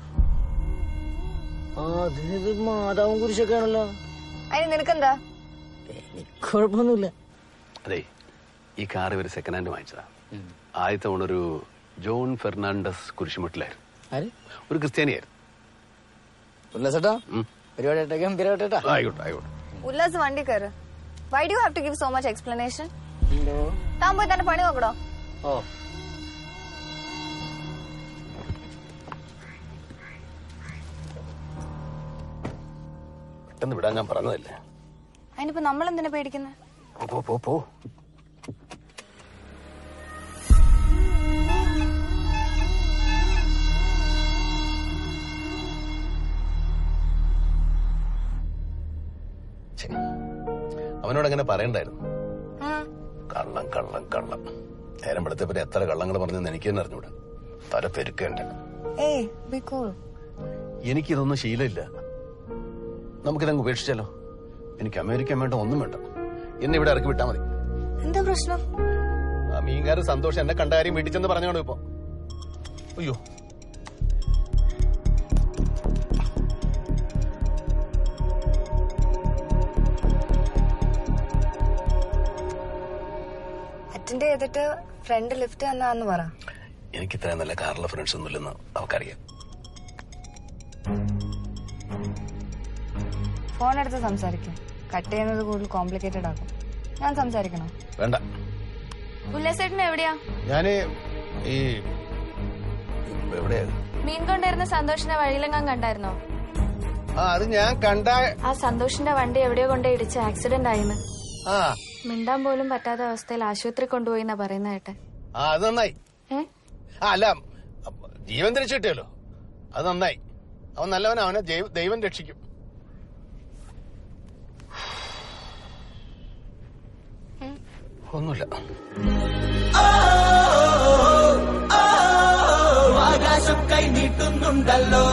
ആ അതിനിത് മാതാവും കുരിശൊക്കെ ആണല്ലോ അതിന് നിനക്കെന്താ കുഴപ്പമൊന്നുമില്ല അതെ ഈ കാർ ഇവർ സെക്കൻഡ് ഹാൻഡ് വാങ്ങിച്ചതാ ആദ്യത്തെ ഓണർ ഒരു ജോൺ ഫെർണാണ്ടസ് കുരിശുമുട്ടിലായിരുന്നു ആര് ഒരു ക്രിസ്ത്യാനിയായിരുന്നു ഉല്ലാസേട്ടാ പരിപാടി ഗംഭീരമായിട്ടാ ആയിക്കോട്ടെ ആയിക്കോട്ടെ ഉല്ലാസ് വണ്ടി കയറ് why do have to give so much explanation താൻ പോയി തന്നെ പണി നോക്കടോ ഓ പെട്ടെന്ന് വിടാൻ ഞാൻ പറഞ്ഞതല്ലേ അതിനിപ്പോ നമ്മൾ എന്തിനാ പേടിക്കുന്നത് പോ പോ പോ ഛെ, അവനോട് അങ്ങനെ പറയണ്ടായിരുന്നു കള്ളം കള്ളം കള്ളം നേരം പെടുത്തപ്പോ എത്ര കള്ളങ്ങൾ പറഞ്ഞെന്ന് എനിക്ക് തന്നെ അറിഞ്ഞൂടാ തല പെരുക്കേണ്ട ഏയ് ബി കൂൾ എനിക്കിതൊന്നും ശീലമില്ല നമുക്കിതങ്ങ് ഉപേക്ഷിച്ചാലോ എനിക്ക് അമേരിക്ക വേണ്ട ഒന്നും വേണ്ട എന്നെ ഇവിടെ ഇറക്കി വിട്ടാ മതി എന്താ പ്രശ്നം ആ മീൻകാരൻ സന്തോഷം എന്നെ കണ്ട കാര്യം വീട്ടിൽ ചെന്ന് പറഞ്ഞോളൂ ഇപ്പൊ അയ്യോ അറ്റൻഡ് ചെയ്തിട്ട് ഫ്രണ്ട് ലിഫ്റ്റ് തന്നാന്ന് പറ എനിക്ക് ഇത്രയും നല്ല കാറുള്ള ഫ്രണ്ട്സ് ഒന്നുമില്ലെന്ന് അവക്കറിയാം ഫോൺ എടുത്ത് സംസാരിക്കും കട്ട് ചെയ്യുന്നത് കൂടുതൽ കോംപ്ലിക്കേറ്റഡ് ആക്കും ഞാൻ സംസാരിക്കണോ വേണ്ട ഉല്ലാസേട്ടൻ എവിടെയാ ഞാന് ഈ എവിടെയാ മീൻ കൊണ്ടുവരുന്ന സന്തോഷിനെ വഴിയിലെങ്ങാൻ കണ്ടായിരുന്നോ ആ അത് ഞാൻ കണ്ട ആ സന്തോഷിന്റെ വണ്ടി എവിടെയോ കൊണ്ട് ഇടിച്ച് ആക്സിഡന്റ് ആയിന്ന് ആ മിണ്ടാൻ പോലും പറ്റാത്ത അവസ്ഥയിൽ ആശുപത്രി കൊണ്ടുപോയി എന്നാ പറയുന്ന കേട്ടെ ആ അത് നന്നായി ഏ? ആ അല്ല അപ്പൊ ജീവൻ തിരിച്ചു കിട്ടിയല്ലോ അത് നന്നായി അവൻ നല്ലവനാ അവനെ ദൈവ- ദൈവം രക്ഷിക്കും ഒന്നുമില്ല ആകാശം കൈ നീട്ടുന്നുണ്ടല്ലോ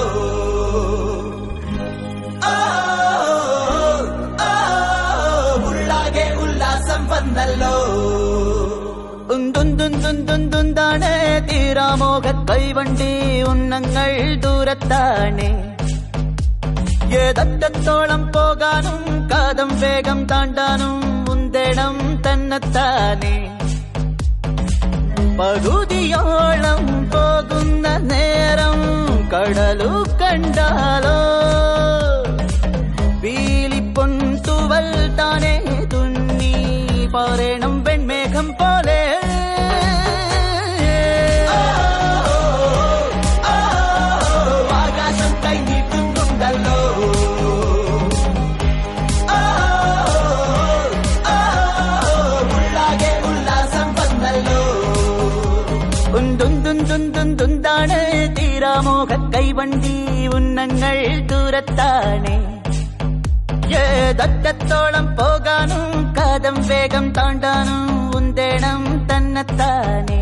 ആ, ആ, ഉള്ളാകെ ഉല്ലാസം വന്നല്ലോ ഉന്തുന്തുന്തുന്തുന്താണ് തീരാമോഹ കൈവണ്ടി ഉന്നങ്ങൾ ദൂരത്താണ് ഏതറ്റത്തോളം പോകാനും കാതം വേഗം താണ്ടാനും മുന്തേണം തന്നെത്താനേ പകുതിയോളം പോകുന്ന നേരം കടലു കണ്ടാലോ പീലിപ്പൊൻ തുവൽ താനേ തുന്നി പറയണം വെൺമേഘം പോലെ ആകാശം കൈ നീട്ടുന്നുണ്ടല്ലോ ഉള്ളാകെ ഉല്ലാസം വന്നല്ലോ ഉന്തുന്തുന്തുന്തുന്താണ് തീരാമോഹ കൈവണ്ടി ഉന്നങ്ങൾ ദൂരത്താണ് ഏതറ്റത്തോളം പോകാനും കാതം വേഗം താണ്ടാനും ഉന്തേണം തന്നെത്താനേ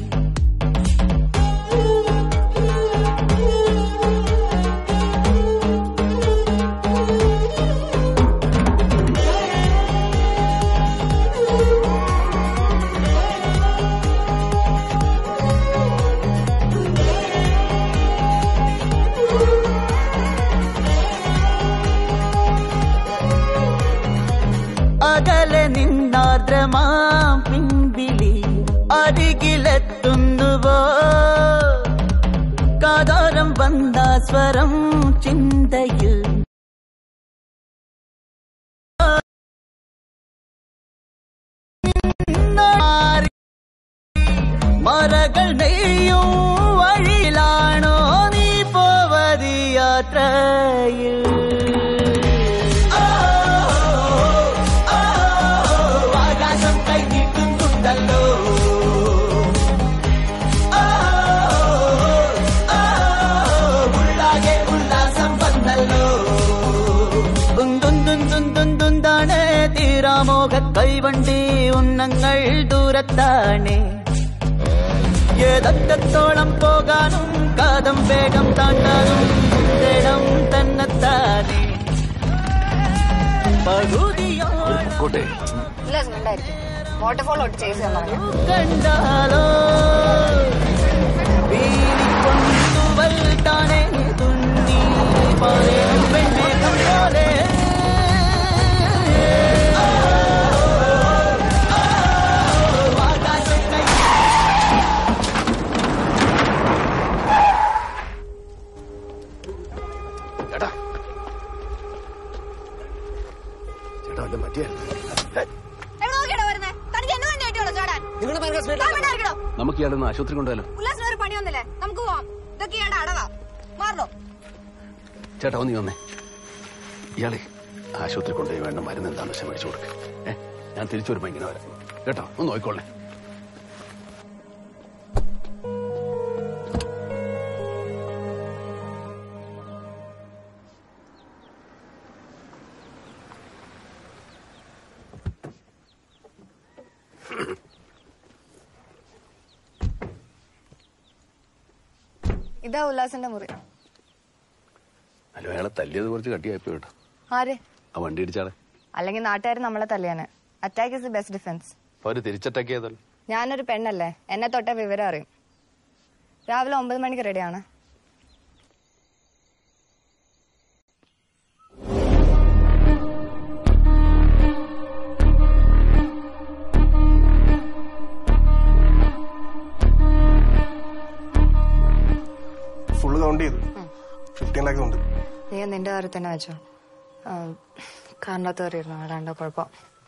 അകലെ നിന്നാർദ്രമാം പിൻവിളി അരികിലെത്തുന്നുവോ കാതാരം വന്ന സ്വരം ചിന്തയിൽ മറകൾ നെയ്യും വഴിയിലാണോ നീ പോവതി യാത്രയിൽ ആകാശം കൈ നീട്ടുന്നുണ്ടല്ലോ ഉള്ളാകെ ഉല്ലാസം വന്നല്ലോ ഉന്തുന്തുന്തുന്തുന്താണ് തീരാമോഹ കൈവണ്ടി ഉന്നങ്ങൾ ദൂരത്താണ് ഏതറ്റത്തോളം പോകാനും കാതം വേഗം താണ്ടാനും തേടം തന്നെത്താനേ പകുതിയോളം കോട്ടെ ഇല്ല ഉണ്ടായിരിക്കും വാട്ടർഫോളോട്ട് ചേസ് തന്നാ കണ്ടാലോ വീലിക്കൊണ്ടുവൽ താനേ തുന്നി പറയും വെൺമേഘം പോലെ ആകാശം കൈ ചേട്ടാ ചേട്ടാ വല്ല പറ്റിയ നമുക്ക് ഇയാളൊന്ന് ആശുപത്രി കൊണ്ടുപോയാലോ ഉല്ലാസിന് ഒരു പണിയൊന്നുമില്ലേ നമുക്ക് പോവാം ഇതൊക്കെ ഇയാളുടെ അടവാ മാറണോ ചേട്ടാ ഒന്ന് നീ വന്നേ ഇയാളെ ആശുപത്രി കൊണ്ടുപോയി വേണ്ട മരുന്ന് എന്താണെന്ന് വെച്ചാൽ മേടിച്ചു കൊടുക്ക് ഏ ഞാൻ തിരിച്ചു വരുമ്പോ ഇങ്ങനെ വരാം കേട്ടോ ഒന്ന് നോക്കിക്കോളേ ഇതാ ഉല്ലാസിന്റെ മുറി അല്ലോ അയാളെ തല്ലിയത് കുറച്ച് കട്ടിയായിപ്പോ കേട്ടോ ആര് ആ വണ്ടി ഇടിച്ചാളെ അല്ലെങ്കിൽ നാട്ടുകാർ നമ്മളെ തല്ലിയാന് attack is the best defence അപ്പൊ അവര് തിരിച്ചറ്റാക്ക് ചെയ്തല്ലോ ഞാനൊരു പെണ്ണല്ലേ എന്നെ തൊട്ടേ വിവരം അറിയും രാവിലെ ഒമ്പത് മണിക്ക് റെഡിയാണ് ഫുള്ള് കൗണ്ട് ചെയ്തു ഫിഫ്റ്റീൻ ലാക്സ് ഉണ്ട് നീ നിന്റെ കാര്യം തന്നെ വെച്ചോ ആ, കാറിനകത്ത് കയറിയിരുന്നു അതാണ്ടോ കുഴപ്പം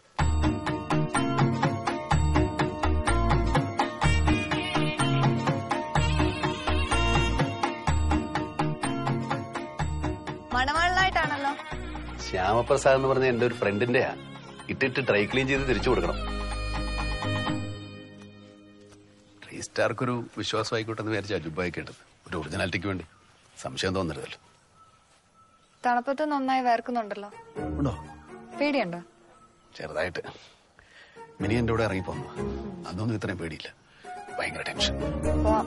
മണവാളിലായിട്ടാണല്ലോ ശ്യാമപ്രസാദ് എന്ന് പറഞ്ഞ എന്റെ ഒരു ഫ്രണ്ടിന്റെയാ ഇട്ടിട്ട് ഡ്രൈ ക്ലീൻ ചെയ്ത് തിരിച്ചു കൊടുക്കണം റീസ്റ്റാർക്കൊരു വിശ്വാസമായിക്കോട്ടെ എന്ന് വിചാരിച്ച അജുബായി കേട്ടത് ഒരു ഒറിജിനാലിറ്റിക്ക് വേണ്ടി സംശയം തോന്നരുതല്ലോ തണുപ്പത്ത് നന്നായി വേർക്കുന്നുണ്ടല്ലോ ഉണ്ടോ പേടിയുണ്ടോ ചെറുതായിട്ട് മിനി എന്റെ കൂടെ ഇറങ്ങി പോന്നു അതൊന്നും ഇത്രയും പേടിയില്ല ഭയങ്കര ടെൻഷൻ പോവാം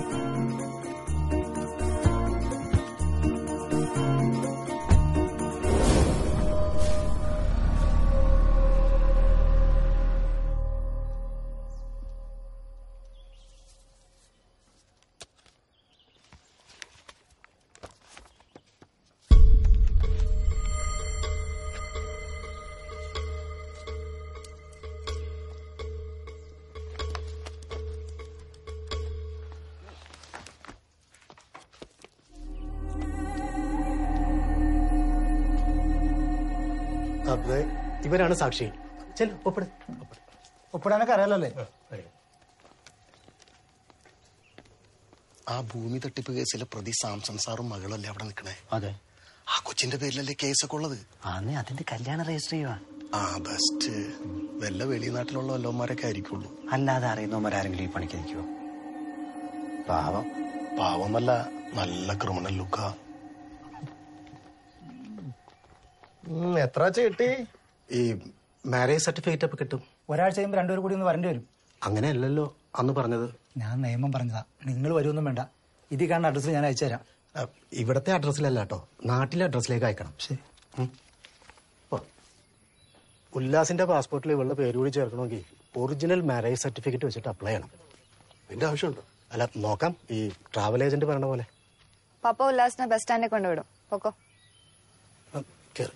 അതെ ഇവരാണ് സാക്ഷി ചെല്ലു ഒപ്പിട് ഒപ്പിടാനൊക്കെ അറിയാലോ അല്ലേ ആ ഭൂമി തട്ടിപ്പ് കേസിലെ പ്രതി സാംസൺ സാറും മകളല്ലേ അവിടെ നിൽക്കണേ അതെ ആ കൊച്ചിന്റെ പേരിലല്ലേ കേസൊക്കെ ഉള്ളത് ആന്നേ അതിന്റെ കല്യാണം രജിസ്റ്റർ ചെയ്യുവാ ആ ബെസ്റ്റ് വല്ല വെളിനാട്ടിലുള്ള വല്ലവന്മാരൊക്കെ ആയിരിക്കുള്ളൂ അല്ലാതെ അറിയുന്നവന്മാരാരെങ്കിലും ഈ പണിക്ക് നിൽക്കുവോ പാവം പാവമല്ല നല്ല ക്രിമിനൽ ലുക്കാ എത്ര കിട്ടി ഈ മാരേജ് സർട്ടിഫിക്കറ്റ് ഒക്കെ കിട്ടും ഒരാഴ്ച കഴിയുമ്പോൾ രണ്ടുപേരും കൂടി ഒന്ന് വരേണ്ടി വരും അങ്ങനെയല്ലല്ലോ അന്ന് പറഞ്ഞത് ഞാൻ നിയമം പറഞ്ഞതാ നിങ്ങൾ വരുമൊന്നും വേണ്ട ഇതിൽ കാണുന്ന അഡ്രസ്സിൽ ഞാൻ അയച്ചുതരാം അഹ് ഇവിടത്തെ അഡ്രസ്സിലല്ല കേട്ടോ നാട്ടിലെ അഡ്രസ്സിലേക്ക് അയക്കണം ശരി ഉം. പോ. ഉല്ലാസിന്റെ പാസ്പോർട്ടിൽ ഇവളുടെ പേര് കൂടി ചേർക്കണമെങ്കിൽ ഒറിജിനൽ മാരേജ് സർട്ടിഫിക്കറ്റ് വെച്ചിട്ട് അപ്ലൈ ചെയ്യണം എന്റെ ആവശ്യമുണ്ടോ അല്ല നോക്കാം ഈ ട്രാവൽ ഏജന്റ് പറഞ്ഞ പോലെ പപ്പ ഉല്ലാസിനെ ബസ് സ്റ്റാൻഡിൽ കൊണ്ടുവിടും പൊക്കോ കേറ്.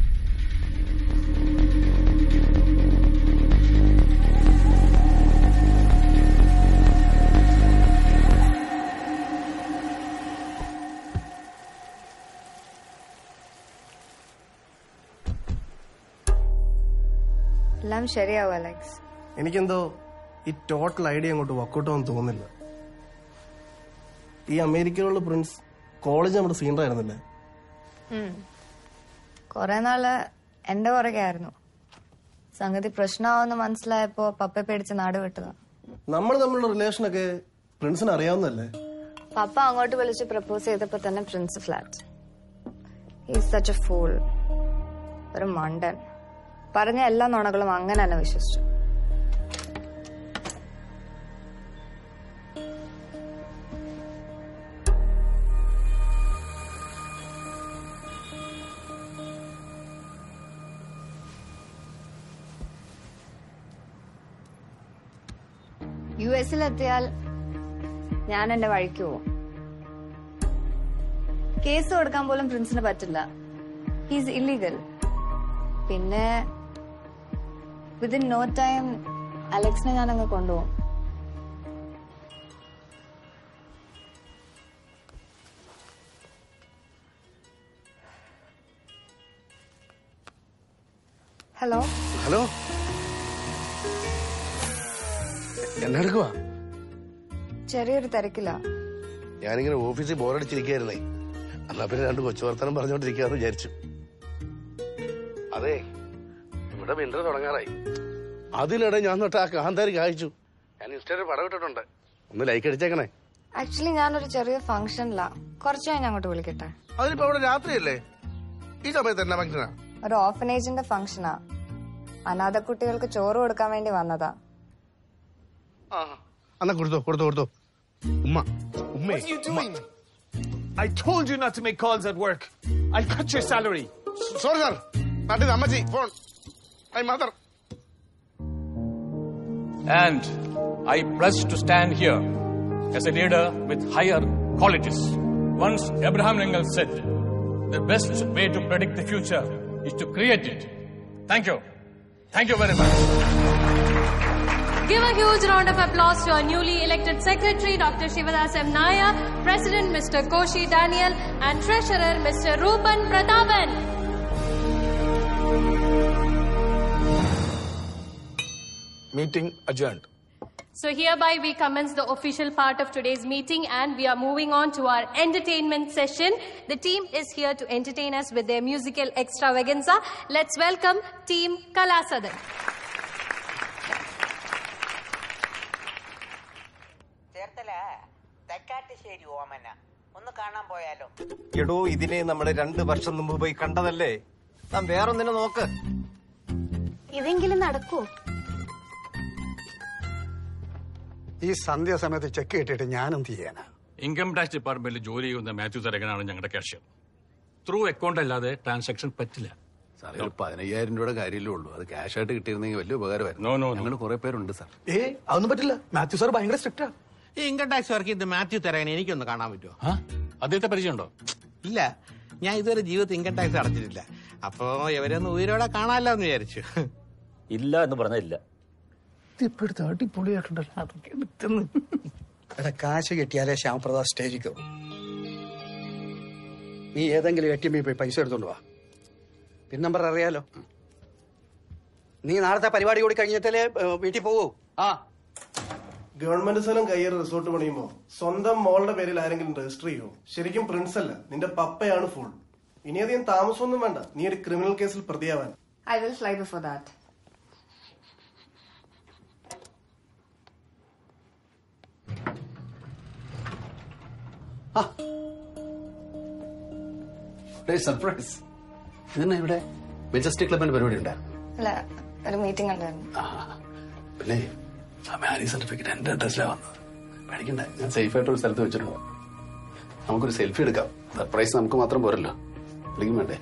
എല്ലാം ശരിയാവും അലക്സ് എനിക്കെന്തോ ഈ ടോട്ടൽ ഐഡിയ അങ്ങോട്ട് വർക്കൗട്ട് ആവാൻ തോന്നുന്നില്ല ഈ അമേരിക്കയിലുള്ള പ്രിൻസ് കോളേജ് നമ്മുടെ സീനിയർ ആയിരുന്നില്ലേ കൊറേ നാള് എന്റെ പുറകെ ആയിരുന്നു സംഗതി പ്രശ്നമാവെന്ന് മനസ്സിലായപ്പോ പപ്പ പേടിച്ച് നാട് വിട്ടതാ നമ്മൾ തമ്മിലുള്ള റിലേഷനൊക്കെ പ്രിൻസിന് അറിയാവുന്നതല്ലേ പപ്പ അങ്ങോട്ട് വിളിച്ച് പ്രപ്പോസ് ചെയ്തപ്പോ തന്നെ Prince flat is such a fool ഒരു മണ്ടൻ പറഞ്ഞ എല്ലാ നുണകളും അങ്ങനെ തന്നെ വിശ്വസിച്ചു യു എസിലെത്തിയാൽ ഞാൻ എന്റെ വഴിക്ക് പോവും കേസ് കൊടുക്കാൻ പോലും പ്രിൻസിന് പറ്റില്ല ഹീസ് ഇല്ലീഗൽ പിന്നെ വിതിൻ നോ ടൈം അലക്സിനെ ഞാൻ അങ്ങ് കൊണ്ടുപോകും ഹലോ ഹലോ എന്നെടുക്കുവാ ചെറിയൊരു തിരക്കില്ല ഞാനിങ്ങനെ ഓഫീസിൽ ബോറടിച്ചിരിക്കുകയായിരുന്നേ എന്നാ പിന്നെ രണ്ട് കൊച്ചു വർത്തനം പറഞ്ഞോണ്ടിരിക്കാന്ന് വിചാരിച്ചു അതെ ഇവിടെ വിന്റർ തുടങ്ങാറായി അതിനിടെ ഞാൻ തൊട്ട് ആ കാന്താരി കായ്ച്ചു ഞാൻ ഇൻസ്റ്റയിൽ പടം ഇട്ടിട്ടുണ്ട് ഒന്ന് ലൈക്ക് അടിച്ചേക്കണേ ആക്ച്വലി ഞാനൊരു ചെറിയ ഫംഗ്ഷനിലാ കുറച്ച് കഴിഞ്ഞ് അങ്ങോട്ട് വിളിക്കട്ടെ അതിനിപ്പോ അവിടെ രാത്രിയല്ലേ ഈ സമയത്ത് എന്നാ ഫംഗ്ഷനാ ഒരു ഓർഫനേജിന്റെ ഫംഗ്ഷനാ അനാഥ കുട്ടികൾക്ക് ചോറ് കൊടുക്കാൻ വേണ്ടി വന്നതാ എന്നാ കൊടുത്തോ കൊടുത്തോ കൊടുത്തോ ഉമ്മ ഉമ്മേ What are you doing? I told you not to make calls at work. I'll cut your salary. Sorry sir നാട്ടിൽ അമ്മച്ചി phone I mother And I pledge to stand here as a leader with higher qualities. Once Abraham Lincoln said, the best way to predict the future is to create it. Thank you. Thank you very much. Give a huge round of applause to our newly elected Secretary, Dr. Shivadas M. Nair, President, Mr. Koshi Daniel, and Treasurer, Mr. Rupan Pratapan. Meeting adjourned. So hereby we commence the official part of today's meeting and we are moving on to our entertainment session. The team is here to entertain us with their musical extravaganza. Let's welcome Team Kalasadan. Cherthala Thakkattussery Omana ഒന്ന് കാണാൻ പോയാലോ എടോ ഇതിനെ നമ്മള് രണ്ടു വർഷം മുമ്പ് പോയി കണ്ടതല്ലേ താൻ വേറൊന്നിനെ നോക്ക് ഇതെങ്കിലും നടക്കൂ ഈ സന്ധ്യാസമയത്ത് ചെക്ക് കിട്ടിയിട്ട് ഞാനെന്ത് ചെയ്യാനാ ഇൻകം ടാക്സ് ഡിപ്പാർട്ട്മെന്റിൽ ജോലി ചെയ്യുന്ന മാത്യു തരകനാണ് ഞങ്ങളുടെ കാഷ്യർ ത്രൂ അക്കൗണ്ട് അല്ലാതെ ട്രാൻസാക്ഷൻ പറ്റില്ല സാറേ ഒരു പതിനയ്യായിരം രൂപയുടെ കാര്യമല്ലേ ഉള്ളൂ അത് ക്യാഷ് ആയിട്ട് കിട്ടിയിരുന്നെങ്കിൽ വലിയ ഉപകാരമായിരുന്നു ഞങ്ങൾ കുറെ പേരുണ്ട് സാർ ഏ അതൊന്നും പറ്റില്ല മാത്യു സാർ ഭയങ്കര സ്ട്രിക്റ്റാ ഈ ഇൻകം ടാക്സ് വർക്ക് ചെയ്ത് മാത്യു തരാൻ എനിക്കൊന്ന് കാണാൻ പറ്റുമോ അദ്ദേഹത്തെ പരിചയമുണ്ടോ ഇല്ല ഞാൻ ഇതുവരെ ജീവിതത്തിൽ ഇൻകം ടാക്സ് അടച്ചിട്ടില്ല അപ്പോ ഇവരൊന്ന് ഉയരോടെ കാണാമല്ലോ എന്ന് വിചാരിച്ചു ഇല്ല എന്ന് പറഞ്ഞില്ല ഇപ്പോഴത്തെ അടിപൊളിയായിട്ടുണ്ടല്ലോ അതൊക്കെ വിറ്റുന്നു എടാ കാശ് കിട്ടിയാലേ ശ്യാമപ്രസാദ് സ്റ്റേജിൽ കയറും നീ ഏതെങ്കിലും എ ടി എമ്മിൽ പോയി പൈസ എടുത്തോണ്ട് വാ പിൻ നമ്പർ അറിയാലോ നീ നാളത്തെ പരിപാടി കൂടി കഴിഞ്ഞിട്ടല്ലേ ഏ, വീട്ടിൽ പോകൂ ആ ഗവൺമെന്റ് സ്ഥലം കയ്യേറി റിസോർട്ട് പണിയുമ്പോ സ്വന്തം മോളുടെ പേരിൽ ആരെങ്കിലും രജിസ്റ്റർ ചെയ്യോ ശരിക്കും പ്രിൻസ് അല്ല നിന്റെ പപ്പയാണ് ഫുൾ ഇനിയധികം താമസമൊന്നും വേണ്ട നീ ഒരു ക്രിമിനൽ കേസിൽ പ്രതിയാവാൻ I will fly before that surprise ഇതന്നെ ഇവിടെ മെജസ്റ്റിക് ക്ലബിന്റെ പരിപാടി ഉണ്ടായിരുന്നു അല്ല ഒരു മീറ്റിംഗ് ഉണ്ടായിരുന്നു പിന്നെ ആ മാരേജ് സർട്ടിഫിക്കറ്റ് എന്റെ അഡ്രസ്സിലാണ് വന്നത് പേടിക്കണ്ട ഞാൻ സേഫ് ആയിട്ട് ഒരു സ്ഥലത്ത് വെച്ചിട്ടുണ്ട് നമുക്കൊരു സെൽഫി എടുക്കാം സർപ്രൈസ് നമുക്ക് മാത്രം പോരല്ലോ വിളിക്കും വേണ്ടേ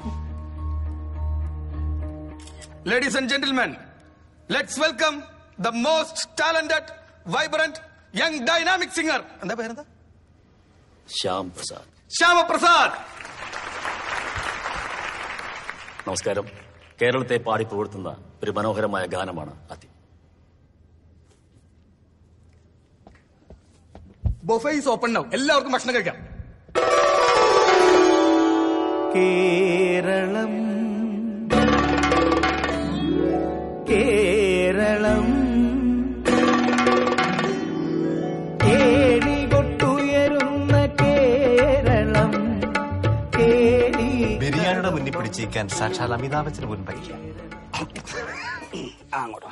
Ladies and gentlemen, let's welcome the most talented, vibrant, young, dynamic singer. എന്താ പേരെന്താ ശ്യാം പ്രസാദ് ശ്യാമപ്രസാദ് നമസ്കാരം കേരളത്തെ പാടി പുകഴ്ത്തുന്ന ഒരു മനോഹരമായ ഗാനമാണ് ആദ്യം ബൊഫേസ് ഓപ്പൺ നൗ എല്ലാവർക്കും ഭക്ഷണം കഴിക്കാം കേരളം കേരളം കേളികൊട്ടുയരുന്ന കേരളം കേളി ബിരിയാണിയുടെ മുന്നിൽ പിടിച്ചിരിക്കാൻ സാക്ഷാൽ അമിതാഭ് ബച്ചന് പോലും പറ്റില്ല അങ്ങോട്ട്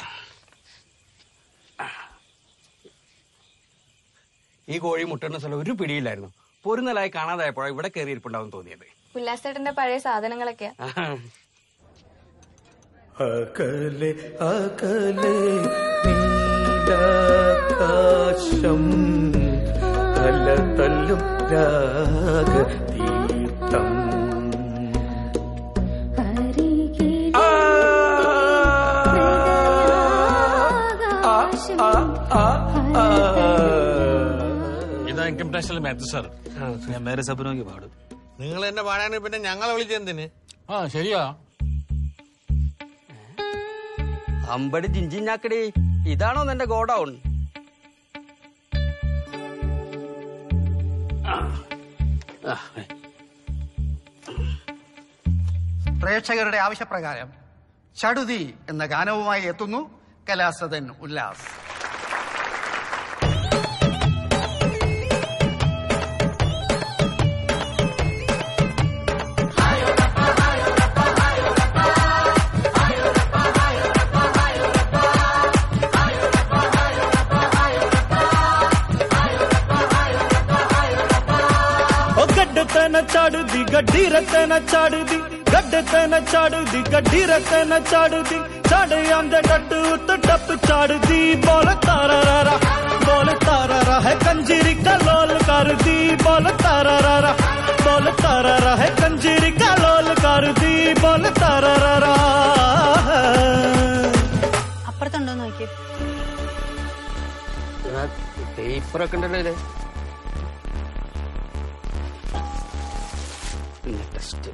ഈ കോഴി മുട്ടുന്ന സ്ഥലം ഒരു പിടിയില്ലായിരുന്നു പൊരുന്നലായി കാണാതായപ്പോഴാണ് ഇവിടെ കയറിയിരിപ്പുണ്ടാവും തോന്നിയത് ഉല്ലാസേട്ടന്റെ പഴയ സാധനങ്ങളൊക്കെയാ അകലെ അകലെ നീലാകാശം തല തല്ലും രാഗതീർത്ഥം ഇതാ ഇൻകം ടാക്സിലെ മാത്യു സാർ ഞാൻ മേരെ സബനോക്ക് പാടും നിങ്ങൾ എന്നെ പാടാൻ പിന്നെ ഞങ്ങളെ വിളിച്ചെന്തിന് ആ ശരിയാ അമ്പടി ജിഞ്ചിഞ്ഞാക്കടി ഇതാണോ നിന്റെ ഗോഡൌൺ പ്രേക്ഷകരുടെ ആവശ്യപ്രകാരം ചടുതി എന്ന ഗാനവുമായി എത്തുന്നു കലാസദൻ ഉല്ലാസ് ਨਚੜਦੀ ਗੱਡੀ ਰਤੇ ਨਚੜਦੀ ਗੱਡੇ ਤੇ ਨਚੜਦੀ ਗੱਡੀ ਰਤੇ ਨਚੜਦੀ ਚੜ ਆਂਦੇ ਡੱਟ ਉੱਤ ਟੱਪ ਚੜਦੀ ਬੋਲ ਤਾਰਾ ਰਾ ਬੋਲ ਤਾਰਾ ਰਾ ਹੈ ਕੰਜਰੀ ਕਲੋਲ ਕਰਦੀ ਬੋਲ ਤਾਰਾ ਰਾ ਬੋਲ ਤਾਰਾ ਰਾ ਹੈ ਕੰਜਰੀ ਕਲੋਲ ਕਰਦੀ ਬੋਲ ਤਾਰਾ ਰਾ അപ്പുറത്തുണ്ടോ നോക്കിയേ പേപ്പറൊക്കെ ഉണ്ടല്ലോ ഇത് ടെസ്റ്റ്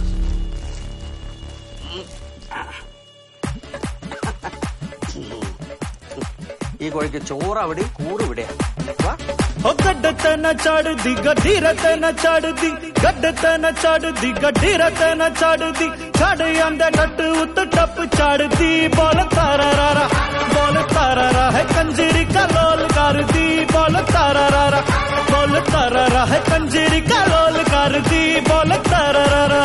ഈ കോഴിക്ക് ചോറ് അവിടെ കൂറ് ഇവിടെയാ വാ ਓ ਗੱਡ ਤੇ ਨਾ ਚੜਦੀ ਗੱਡੀ ਰਤੇ ਨਾ ਚੜਦੀ ਗੱਡ ਤੇ ਨਾ ਚੜਦੀ ਗੱਡੀ ਰਤੇ ਨਾ ਚੜਦੀ ਛੜ ਆਂਦੇ ਡੱਟ ਉੱਤ ਟੱਪ ਚੜਦੀ ਬੋਲ ਤਾਰਾ ਰਾ ਬੋਲ ਤਾਰਾ ਰਾ ਹੈ ਕੰਜਰੀ ਕਲੋਲ ਕਰਦੀ ਬੋਲ ਤਾਰਾ ਰਾ ਬੋਲ ਤਾਰਾ ਰਾ ਹੈ ਕੰਜਰੀ ਕਲੋਲ ਕਰਦੀ ਬੋਲ ਤਾਰਾ ਰਾ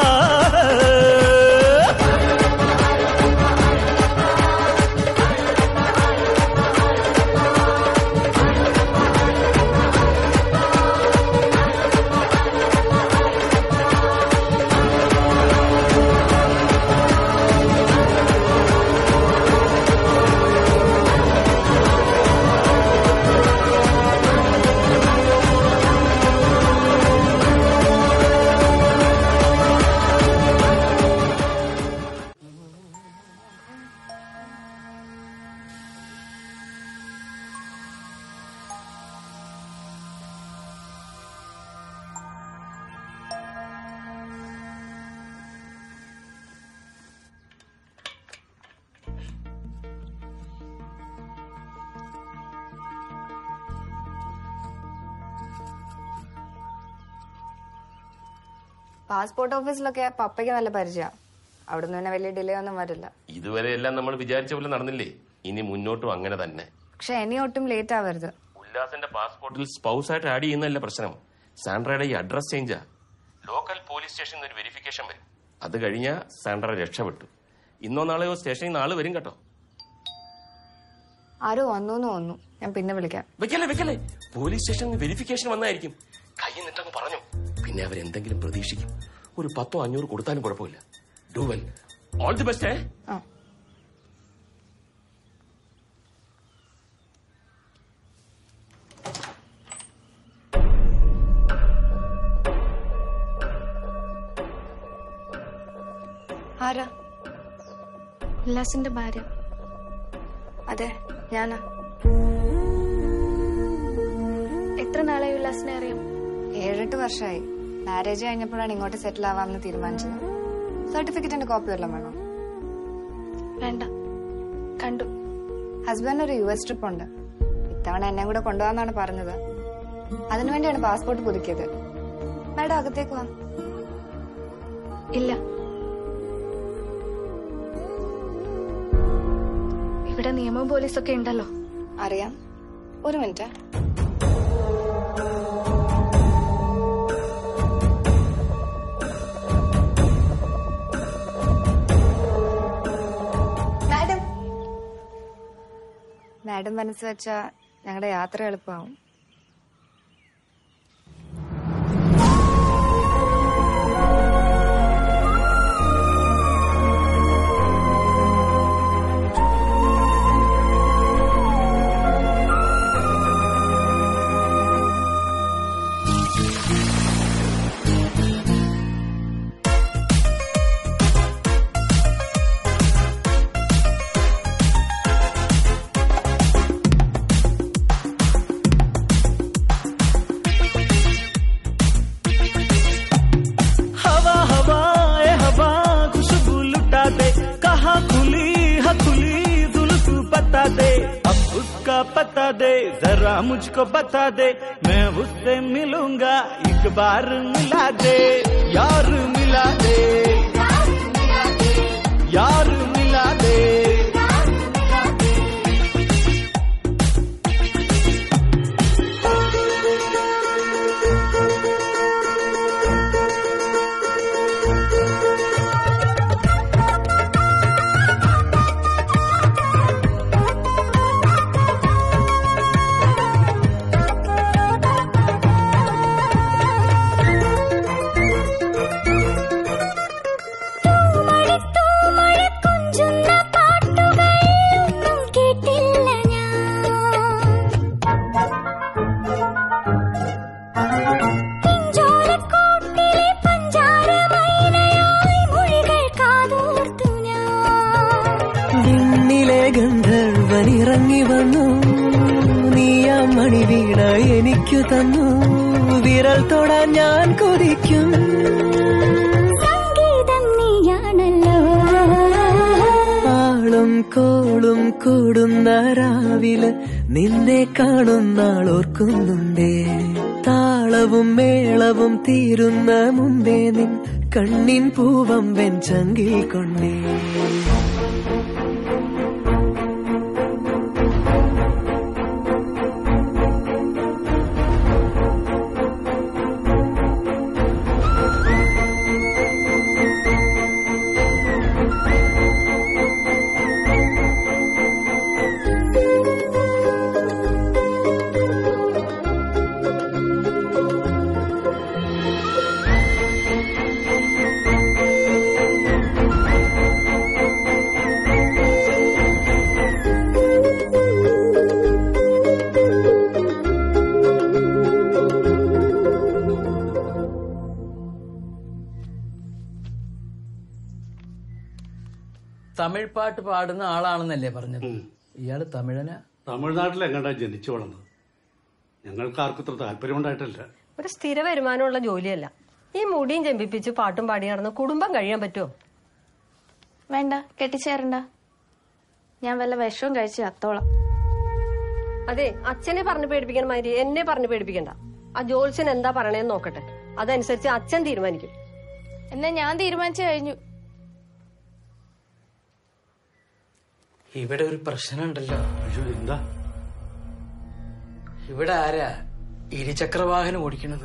പാസ്പോർട്ട് ഓഫീസിലൊക്കെ പപ്പയ്ക്ക് നല്ല പരിചയം അവിടുന്ന് പിന്നെ വലിയ ഡിലേ ഒന്നും വരില്ല ഇതുവരെ എല്ലാം നമ്മൾ വിചാരിച്ച പോലെ നടന്നില്ലേ ഇനി മുന്നോട്ടും അങ്ങനെ തന്നെ പക്ഷെ ഇനി ഒട്ടും ലേറ്റ് ആവരുത് ഉല്ലാസിന്റെ പാസ്പോർട്ടിൽ സ്പൗസ് ആയിട്ട് ആഡ് ചെയ്യുന്നതല്ല പ്രശ്നം സാൻഡ്രയുടെ ഈ അഡ്രസ് ചേഞ്ചാ ലോക്കൽ പോലീസ് സ്റ്റേഷനിൽ ഒരു വെരിഫിക്കേഷൻ വരും അത് കഴിഞ്ഞാൽ സാൻഡ്ര രക്ഷപ്പെട്ടു ഇന്നോ നാളെയോ സ്റ്റേഷനിൽ നിന്ന് ആള് വരും കേട്ടോ ആരോ വന്നു എന്ന് തോന്നുന്നു ഞാൻ പിന്നെ വിളിക്കാം വെക്കല്ലേ വെക്കല്ലേ പോലീസ് സ്റ്റേഷനിൽ വെരിഫിക്കേഷൻ വന്നായിരിക്കും കൈ നിട്ടങ്ങ് പറഞ്ഞു പിന്നെ അവരെന്തെങ്കിലും പ്രതീക്ഷിക്കും ഒരു പത്തോ അഞ്ഞൂറ് കൊടുത്താലും കുഴപ്പമില്ല do well all the best ആ ആരാ ഉല്ലാസിന്റെ ഭാര്യ അതെ ഞാനാ എത്ര നാളായി ഉല്ലാസിനെ അറിയാം ഏഴെട്ട് വർഷമായി മാരേജ് കഴിഞ്ഞപ്പോഴാണ് ഇങ്ങോട്ട് സെറ്റിൽ ആവാമെന്ന് തീരുമാനിച്ചത് സർട്ടിഫിക്കറ്റിന്റെ കോപ്പി വല്ലതും വേണോ വേണ്ട കണ്ടു ഹസ്ബൻഡ് ഒരു യു എസ് ട്രിപ്പ് ഉണ്ട് ഇത്തവണ എന്നെ കൂടെ കൊണ്ടുപോകാന്നാണ് പറഞ്ഞത് അതിനുവേണ്ടിയാണ് പാസ്പോർട്ട് പുതുക്കിയത് മാഡം അകത്തേക്ക് വാ ഇല്ല ഇവിടെ നിയമവും പോലീസൊക്കെ ഉണ്ടല്ലോ അറിയാം ഒരു മിനിറ്റ് മാഡം മാഡം മനസ്സ് വെച്ചാ ഞങ്ങളുടെ യാത്ര എളുപ്പമാവും हवा हवा ए हवा खुशबू लुटा दे कहाँ खुली है खुली जुल्फ बता दे अब उसका पता दे जरा मुझको बता दे मैं उससे मिलूंगा एक बार मिला दे यार मिला दे यार मिला दे എനിക്കു തന്നു വിരൽ തൊടാൻ ഞാൻ കൊതിക്കും സംഗീതം നീയാണല്ലോ ആളും കോളും കൂടുന്ന രാവിലെ നിന്നെ കാണുന്നാൾ ഓർക്കുന്നുണ്ടേ താളവും മേളവും തീരുന്ന മുമ്പേ നിൻ കണ്ണിൻ പൂവം വെഞ്ചങ്കിൽ കൊണ്ടേ തമിഴ് പാട്ട് പാടുന്ന ആളാണെന്നല്ലേ പറഞ്ഞത് ഇയാള് തമിഴന തമിഴ്നാട്ടിൽ എങ്ങാണ്ടാ ജനിച്ചു വളർന്നത് ഞങ്ങൾക്ക് ആർക്കും ഇത്ര താല്പര്യമുണ്ടായിട്ടല്ല ഒരു സ്ഥിര വരുമാനമുള്ള ജോലിയല്ല ഈ മുടിയും ചെമ്പിപ്പിച്ച് പാട്ടും പാടി നടന്ന് കുടുംബം കഴിയാൻ പറ്റുമോ വേണ്ട കെട്ടിച്ചേരണ്ട ഞാൻ വല്ല വിഷവും കഴിച്ച് ചത്തോളാം അതെ അച്ഛനെ പറഞ്ഞു പേടിപ്പിക്കണ മാതിരി എന്നെ പറഞ്ഞു പേടിപ്പിക്കണ്ട ആ ജോത്സ്യൻ എന്താ പറയണേന്ന് നോക്കട്ടെ അതനുസരിച്ച് അച്ഛൻ തീരുമാനിക്കും എന്നാ ഞാൻ തീരുമാനിച്ചു കഴിഞ്ഞു ഇവിടെ ഒരു പ്രശ്നമുണ്ടല്ലോ എന്താ ഇവിടെ ആരാ ഇരുചക്രവാഹനം ഓടിക്കണത്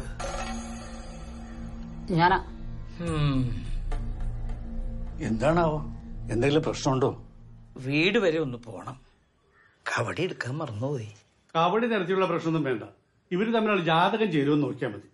ഞാനാ ഉം. എന്താണാവോ എന്തെങ്കിലും പ്രശ്നമുണ്ടോ വീട് വരെ ഒന്ന് പോണം കവടി എടുക്കാൻ മറന്നുപോയി കബഡി തരത്തിലുള്ള പ്രശ്നമൊന്നും വേണ്ട ഇവര് തമ്മിലുള്ള ജാതകം ചേരുമെന്ന് നോക്കിയാൽ മതി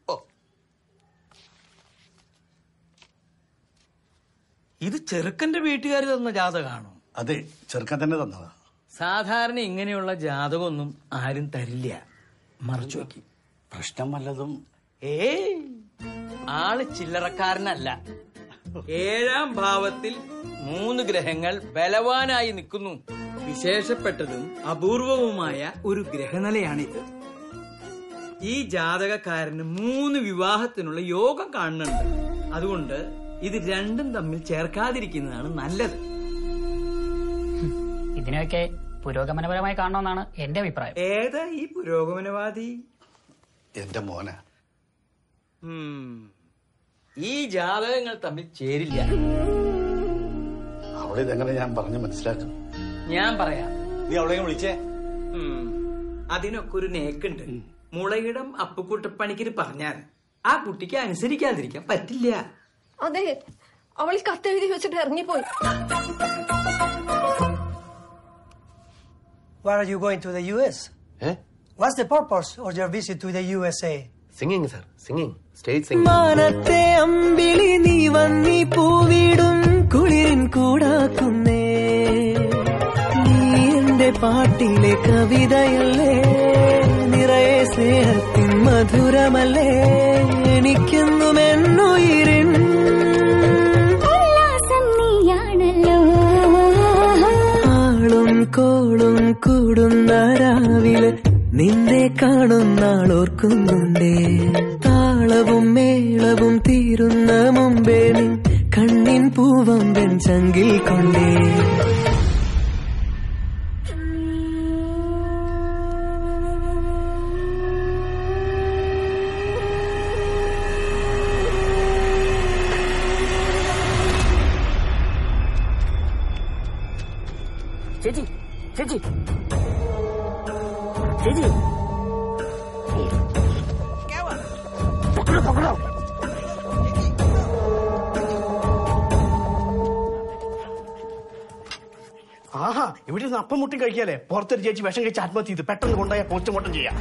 ഇത് ചെറുക്കന്റെ വീട്ടുകാർ തന്ന ജാതകമാണോ അതെ ചെറുക്കൻ തന്നെ തന്നതാ സാധാരണ ഇങ്ങനെയുള്ള ജാതകമൊന്നും ആരും തരില്ല മറച്ചു വെക്കി പ്രശ്നം വല്ലതും ഏയ് ആള് ചില്ലറക്കാരനല്ല ഏഴാം ഭാവത്തിൽ മൂന്ന് ഗ്രഹങ്ങൾ ബലവാനായി നിൽക്കുന്നു വിശേഷപ്പെട്ടതും അപൂർവവുമായ ഒരു ഗ്രഹനിലയാണിത് ഈ ജാതകക്കാരന് മൂന്ന് വിവാഹത്തിനുള്ള യോഗം കാണുന്നുണ്ട് അതുകൊണ്ട് ഇത് രണ്ടും തമ്മിൽ ചേർക്കാതിരിക്കുന്നതാണ് നല്ലത് ഇതിനെയൊക്കെ പുരോഗമനപരമായി കാണണമെന്നാണ് എന്റെ അഭിപ്രായം ഏതാ ഈ പുരോഗമനവാദി എന്റെ മോന ഉം. ഈ ജാതകങ്ങൾ തമ്മിൽ ചേരില്ല അവളിതെങ്ങനെ ഞാൻ പറഞ്ഞു മനസ്സിലാക്കും ഞാൻ പറയാം നീ അവളെ വിളിച്ചേ ഉം. അതിനൊക്കെ ഒരു നേക്കുണ്ട് മുളയിടം അപ്പുക്കുട്ടപ്പണിക്കര് പറഞ്ഞാൽ ആ കുട്ടിക്ക് അനുസരിക്കാതിരിക്കാൻ പറ്റില്ല അതെ അവൾ കത്തെഴുതി വെച്ചിട്ട് ഇറങ്ങിപ്പോയി Why are you going to the US? Eh? What's the purpose of your visit to the USA? Singing sir singing stage singing മാനത്തെ അമ്പിളി നീ വന്നി പൂവിടും കുളിരിൻ കൂടാക്കുന്നേ നീ എന്റെ പാട്ടിലെ കവിതയല്ലേ നിറയെ സ്നേഹത്തിൻ മധുരമല്ലേ എനിക്കെന്നും എന്നുയിരിൻ ഉല്ലാസം നീയാണല്ലോ ആളും കോളും കൂടുന്ന രാവിലെ നിന്നെ കാണുന്നാൾ ഓർക്കുന്നുണ്ടേ താളവും മേളവും തീരുന്ന മുമ്പേ നിൻ കണ്ണിൻ പൂവം വെഞ്ചങ്കിൽ കൊണ്ടേ ചേച്ചി ചേച്ചി ചേച്ചി पकड़ो पकड़ो ആഹാ ഇവിടെ നിന്ന് അപ്പം മുട്ടി കഴിക്കാല്ലേ പുറത്തൊരു ചേച്ചി വിഷം കഴിച്ച് ആത്മഹത്യ ചെയ്ത് പെട്ടെന്ന് കൊണ്ടുപോയ പോസ്റ്റ്മോർട്ടം ചെയ്യാം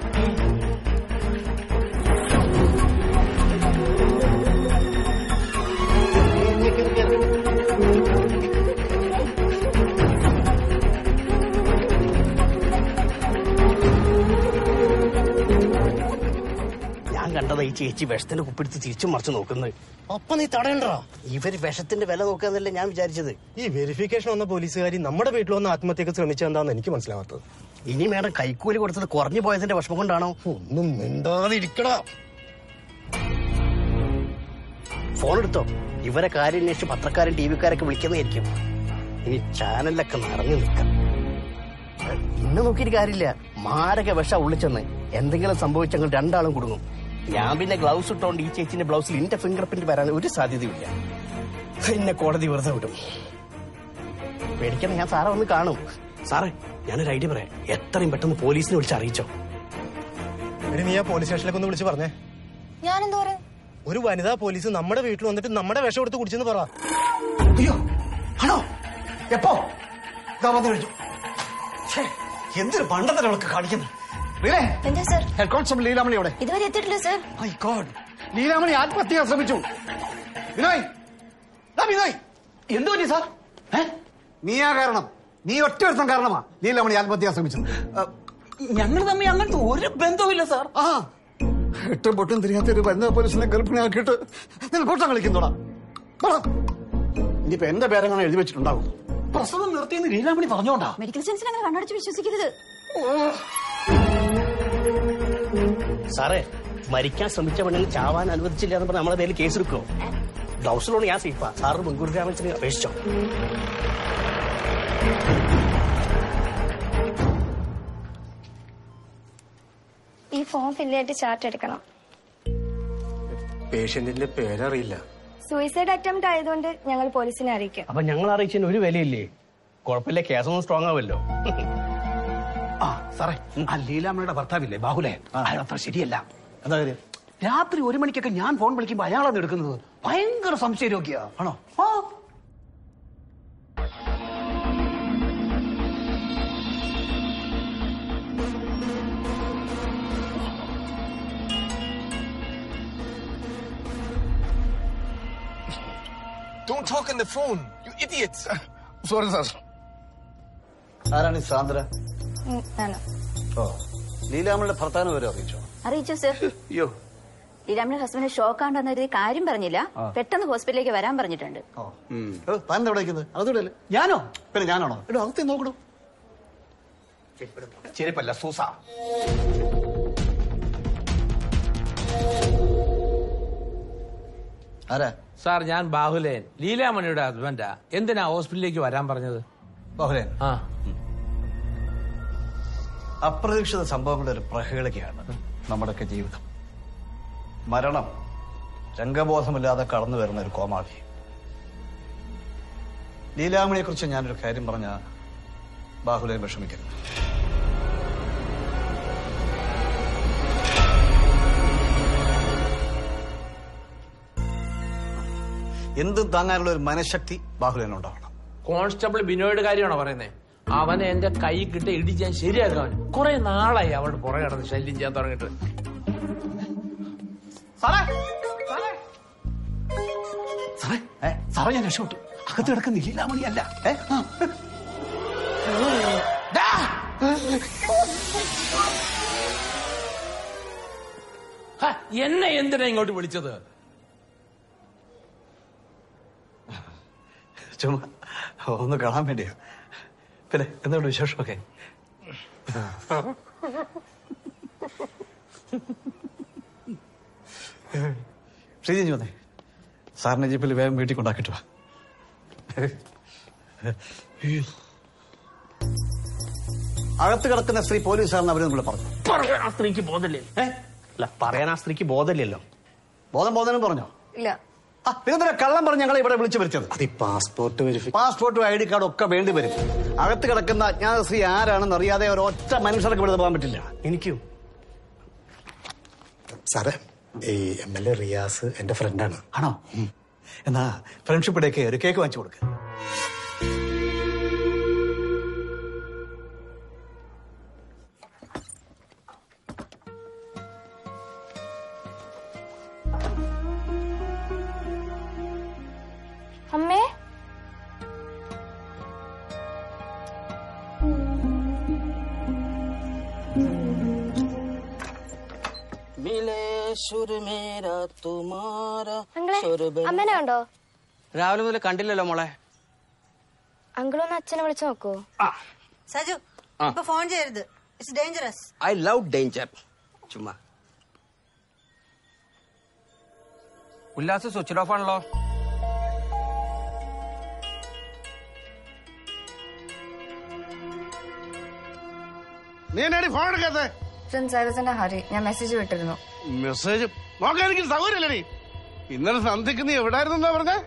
ഞാൻ കണ്ടതാ ഈ ചേച്ചി വിഷത്തിന്റെ കുപ്പിടുത്ത് തിരിച്ചു മറിച്ച് നോക്കുന്നത് അപ്പൊ നീ തടയണ്ടോ ഇവര് വിഷത്തിന്റെ വില നോക്കാന്നല്ലേ ഞാൻ വിചാരിച്ചത് ഈ വെരിഫിക്കേഷൻ വന്ന പോലീസുകാരി നമ്മുടെ വീട്ടിൽ വന്ന് ആത്മഹത്യക്ക് ശ്രമിച്ചെന്താന്ന് എനിക്ക് മനസ്സിലാവാത്തത് ഇനി മേഡം കൈക്കൂലി കൊടുത്തത് കുറഞ്ഞു പോയതിന്റെ വിഷമം കൊണ്ടാണോ ഒന്നും മിണ്ടാതിരിക്കടാ ഫോൺ എടുത്തോ ഇവരെ കാര്യം അന്വേഷിച്ച് പത്രക്കാരും ടി വിക്കാരൊക്കെ വിളിക്കുന്നതായിരിക്കും ഇനി ചാനലിലൊക്കെ നിറഞ്ഞു നിൽക്കാം ഇന്ന് നോക്കിയിട്ട് കാര്യമില്ല മാരക വിഷ ഉള്ളിച്ചെന്ന് എന്തെങ്കിലും സംഭവിച്ചെങ്കിൽ രണ്ടാളും കുടുങ്ങും ഞാൻ പിന്നെ ഗ്ലൗസ് ഇട്ടോണ്ട് ഈ ചേച്ചിന്റെ ബ്ലൗസിൽ എന്റെ ഫിംഗർ പ്രിന്റ് വരാൻ ഒരു സാധ്യതയുമില്ല എന്നെ കോടതി വെറുതെ വിടും പേടിക്കണം ഞാൻ സാറെ ഒന്ന് കാണും സാറേ ഞാനൊരു ഐഡിയ പറയാം എത്രയും പെട്ടെന്ന് പോലീസിനെ വിളിച്ച് അറിയിച്ചോ എടി നീ ആ പോലീസ് സ്റ്റേഷനിലേക്ക് ഒന്ന് വിളിച്ച് പറഞ്ഞേ ഞാനെന്താ പറയാ ഒരു വനിതാ പോലീസ് നമ്മുടെ വീട്ടിൽ വന്നിട്ട് നമ്മുടെ വിഷം എടുത്ത് കുടിച്ചെന്ന് പറ അയ്യോ ആണോ എപ്പോ ഇതാ വന്നു കഴിഞ്ഞു ഛേ, എന്തൊരു പണ്ടത്തിനൊക്കെ കാണിക്കുന്നത് വീരേ, എന്താ സർ ഹെഡ് കോൺസ്റ്റബിൾ ലീലാമണി അവിടെ ഇതുവരെ എത്തിയിട്ടില്ല സർ മൈ ഗോഡ് ലീലാമണി ആത്മഹത്യ ചെയ്യാൻ ശ്രമിച്ചു വിനോയ് ദാ വിനോയ് എന്തു പറ്റി സാർ ഏ? നീയാ കാരണം നീ ഒറ്റ ഒരുത്തം കാരണമാ ലീലാമണി ആത്മഹത്യ ചെയ്യാൻ ശ്രമിച്ചത് ഞങ്ങൾ തമ്മിൽ അങ്ങനത്തെ ഒരു ബന്ധവുമില്ല സാർ ആ എട്ടും പൊട്ടും തിരിയാത്ത ഒരു വനിതാ പോലീസിനെ ഗർഭിണിയാക്കിയിട്ട് നിങ്ങൾ കൂട്ടം കളിക്കുന്നോടാ പറ. ഇനിയിപ്പോ എന്റെ പേരെങ്ങനെ എഴുതി വെച്ചിട്ടുണ്ടാവും പ്രസവം നിർത്തിയെന്ന് ലീലാമണി പറഞ്ഞോണ്ടാ മെഡിക്കൽ സയൻസിൽ അങ്ങനെ കണ്ണടച്ച് വിശ്വസിക്കരുത് സാറേ മരിക്കാൻ ശ്രമിച്ച പെണ്ണിന് ചാവാൻ അനുവദിച്ചില്ല എന്ന് പറഞ്ഞ് നമ്മളെ പേരിൽ കേസ് എടുക്കുമോ ബ്ലൗസിലോണ് ഞാൻ സീഫ സാറ് മുൻകൂർ ജാമ്യത്തിന് അപേക്ഷിച്ചോ ഈ ഫോം ഫില്ല് ചെയ്തിട്ട് ചാർട്ട് എടുക്കണം പേഷ്യന്റിന്റെ പേരറിയില്ല സൂയിസൈഡ് അറ്റംപ്റ്റ് ആയതുകൊണ്ട് ഞങ്ങൾ പോലീസിനെ അറിയിക്കും അപ്പൊ ഞങ്ങൾ അറിയിച്ചതിന് ഒരു വിലയില്ലേ കുഴപ്പമില്ല കേസൊന്നും സ്ട്രോങ് ആവല്ലോ ആ സാറേ ആ ലീലാമ്മയുടെ ഭർത്താവില്ലേ ബാഹുലേ അയാൾ അത്ര ശരിയല്ല എന്താ കാര്യം രാത്രി ഒരു മണിക്കൊക്കെ ഞാൻ ഫോൺ വിളിക്കുമ്പോ അയാളാണ് എടുക്കുന്നത് ഭയങ്കര സംശയരോഗ്യ ആണോ ആ Don't talk on the phone, you idiots. Sorry sir ആരാണ് ഈ സാന്ദ്ര ഉം, ആണ് ഓ ലീലാമ്മയുടെ ഭർത്താവിനെ വരെ അറിയിച്ചോ അറിയിച്ചു സർ അയ്യോ ലീലാമ്മയുടെ ഹസ്ബൻഡ് ഷോക്ക് ആണ്ടെന്ന് കരുതി കാര്യം പറഞ്ഞില്ല ആ. പെട്ടെന്ന് ഹോസ്പിറ്റലിലേക്ക് വരാൻ പറഞ്ഞിട്ടുണ്ട് താൻ എന്താ വിളിക്കുന്നത് അതോടെ ഞാനോ പിന്നെ ഞാനാണോ എടോ അകത്തെ നോക്കണോ ചെരുപ്പല്ല സൂസ ആരാ സാർ ഞാൻ ബാഹുലേൻ ലീലാമണിയുടെ ഹസ്ബൻഡാ എന്തിനാ ഹോസ്പിറ്റലിലേക്ക് വരാൻ പറഞ്ഞത് ബാഹുലേൻ ആ അപ്രതീക്ഷിത സംഭവങ്ങളുടെ ഒരു പ്രഹേളികയാണ് നമ്മുടെയൊക്കെ ജീവിതം മരണം രംഗബോധമില്ലാതെ കടന്നു വരുന്ന ഒരു കോമാളി ലീലാമണിയെ കുറിച്ച് ഞാനൊരു കാര്യം പറഞ്ഞ ബാഹുലേൻ വിഷമിക്കരുത് എന്തും താങ്ങാനുള്ള ഒരു മനഃശക്തി ബാഹുലേനുണ്ടാവണം കോൺസ്റ്റബിൾ ബിനോയുടെ കാര്യമാണോ പറയുന്നത് അവനെ എന്റെ കൈ കിട്ടി ഇടിച്ചാൻ ശരിയാക്കാൻ കുറെ നാളായി അവളുടെ പുറകെ കിടന്ന് ശല്യം ചെയ്യാൻ തുടങ്ങിയിട്ട് സാറേ സാറേ ഏ, സാറേ ഞാൻ രക്ഷപ്പെട്ടു അകത്ത് കിടക്കുന്ന ലീലാമണിയല്ല ഏ ആ. ഡാ! ഹ, എന്നെ എന്തിനാ ഇങ്ങോട്ട് വിളിച്ചത് ചുമ്മാ ഒന്ന് കാണാൻ വേണ്ടിയാ പിന്നെ എന്തുകൊണ്ട് വിശേഷമൊക്കെ ശ്രീജി വന്നേ സാറിനെ ജീപ്പിൽ വേഗം വീട്ടിൽ കൊണ്ടാക്കിട്ട് വാ അകത്ത് കിടക്കുന്ന സ്ത്രീ പോലീസാണെന്ന് അവര് നമ്മൾ പറഞ്ഞു പറയാൻ ആ സ്ത്രീക്ക് ബോധമില്ലേ അല്ല പറയാൻ ആ സ്ത്രീക്ക് ബോധമില്ലല്ലോ ബോധം ബോധനം പറഞ്ഞോ ഇല്ല ആ, പിന്നെന്തിനാ കള്ളം പറഞ്ഞ് ഞങ്ങളെ ഇവിടെ വിളിച്ചു വരുത്തിയത് അത് ഈ പാസ്പോർട്ട് വെരിഫിക്കേഷൻ പാസ്പോർട്ടും ഐ ഡി കാർഡും ഒക്കെ വേണ്ടി വരും അകത്ത് കിടക്കുന്ന അജ്ഞാത സ്ത്രീ ആരാണെന്ന് അറിയാതെ ഒരൊറ്റ മനുഷ്യർക്ക് ഇവിടെ പോകാൻ പറ്റില്ല എനിക്കും സാറേ ഈ എം എൽ എ റിയാസ് എന്റെ ഫ്രണ്ടാണ് ആണോ എന്നാ ഫ്രണ്ട്ഷിപ്പ് ഡേക്ക് ഒരു കേക്ക് വാങ്ങിച്ചു കൊടുക്ക അമ്മേ मिले सुर मेरा तुम्हारा അങ്ങളെ सुर बन- അമ്മേനെ കണ്ടോ രാവിലെ മുതൽ കണ്ടില്ലല്ലോ മോളെ അങ്കിളൊന്ന് അച്ഛനെ വിളിച്ചു നോക്കൂ സജു ആ. ഇപ്പൊ ഫോൺ ചെയ്യരുത് it's dangerous I love danger ചുമ്മാ ഉല്ലാസ് സ്വിച്ച് ഓഫ് ആണല്ലോ നീ എന്നാടി ഫോൺ എടുക്കാത്ത Prince I was in hurry ഞാൻ മെസ്സേജ് വിട്ടിരുന്നു മെസ്സേജ് നോക്കാൻ എനിക്ക് സൗകര്യമില്ല നീ ഇന്നലെ സന്ധ്യക്ക് നീ എവിടായിരുന്നാ പറഞ്ഞേ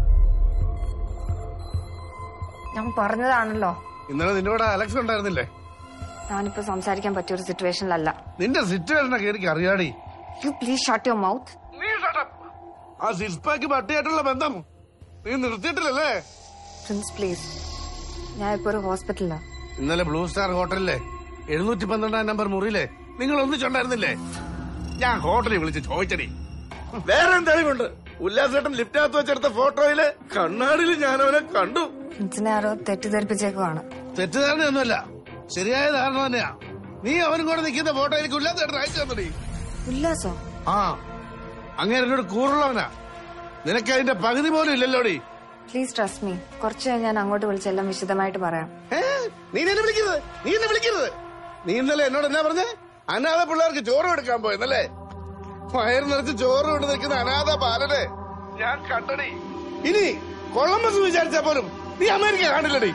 ഞാൻ പറഞ്ഞതാണല്ലോ ഇന്നലെ നിന്റെ കൂടെ അലക്സ് ഉണ്ടായിരുന്നില്ലേ ഞാനിപ്പോ സംസാരിക്കാൻ പറ്റിയ ഒരു സിറ്റുവേഷനിലല്ല നിന്റെ സിറ്റുവേഷനൊക്കെ എനിക്ക് അറിയാടി you please shut your mouth ആ സിക്സ് പാക്ക് പട്ടിയായിട്ടുള്ള ബന്ധം നീ നിർത്തിയിട്ടില്ലല്ലേ പ്രിൻസ് പ്ലീസ് ഞാൻ ഇപ്പൊ ഒരു ഹോസ്പിറ്റലിലാണ് ഇന്നലെ ബ്ലൂ സ്റ്റാർ ഹോട്ടലിലെ എഴുന്നൂറ്റി പന്ത്രണ്ടാം നമ്പർ മുറിയിലെ നിങ്ങൾ ഒന്നിച്ചുണ്ടായിരുന്നില്ലേ ഞാൻ ഹോട്ടലിൽ വിളിച്ച് ചോദിച്ചടി വേറെ തെളിവുണ്ട് ഉല്ലാസേട്ടൻ ലിഫ്റ്റിനകത്ത് വെച്ചെടുത്ത ഫോട്ടോയില് കണ്ണാടിയിൽ ഞാൻ അവനെ കണ്ടു പ്രിൻസിനെ ആരോ തെറ്റിദ്ധരിപ്പിച്ചേക്കുവാണ് തെറ്റിദ്ധാരണയൊന്നുമല്ല ശരിയായ ധാരണ തന്നെയാ നീ അവനും കൂടെ നിൽക്കുന്ന ഫോട്ടോ എനിക്ക് ഉല്ലാസേട്ടൻ അയച്ചു തന്നടി ഉല്ലാസോ ആ അങ്ങനെ എന്നോട് കൂറുള്ളവനാ നിനക്ക് അതിന്റെ പകുതി പോലും ഇല്ലല്ലോടി പ്ലീസ് ട്രസ്റ്റ് മീ കുറച്ച് കഴിഞ്ഞ് ഞാൻ അങ്ങോട്ട് വിളിച്ചെല്ലാം വിശദമായിട്ട് പറയാം നീ എന്നെ വിളിക്കരുത് നീ എന്നെ വിളിക്കരുത് നീ ഇന്നലെ എന്നോട് എന്നാ പറഞ്ഞേ അനാഥ പിള്ളേർക്ക് ചോറ് എടുക്കാൻ പോയെന്നല്ലേ വയറ് നിറച്ച് ചോറ് കൊണ്ട് നിൽക്കുന്ന അനാഥ ബാലനെ ഞാൻ കണ്ടടി ഇനി കൊളംബസ് വിചാരിച്ചാ പോലും നീ അമേരിക്ക കാണില്ലടി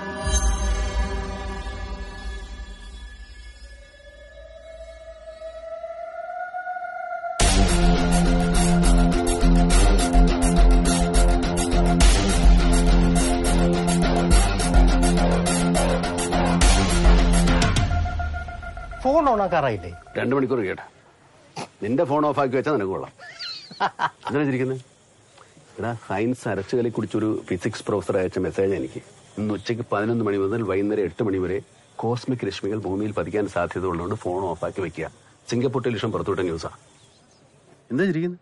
ഫോൺ ഓണാക്കാറായില്ലേ രണ്ടു മണിക്കൂർ കേട്ടാ നിന്റെ ഫോൺ ഓഫ് ആക്കി വെച്ചാൽ നിനക്ക് കൊള്ളാം എന്തിനാ ചിരിക്കുന്നത് എടാ സയൻസ് അരച്ചുകലി കുടിച്ചൊരു ഫിസിക്സ് പ്രൊഫസർ അയച്ച മെസ്സേജ് എനിക്ക് ഇന്ന് ഉച്ചയ്ക്ക് പതിനൊന്ന് മണി മുതൽ വൈകുന്നേരം എട്ട് മണി വരെ കോസ്മിക് രശ്മികൾ ഭൂമിയിൽ പതിക്കാൻ സാധ്യത ഉള്ളതുകൊണ്ട് ഫോൺ ഓഫാക്കി വെക്കുക സിംഗപ്പൂർ ടെലിവിഷൻ പുറത്തുവിട്ട ന്യൂസാ എന്താ ചിരിക്കുന്നത്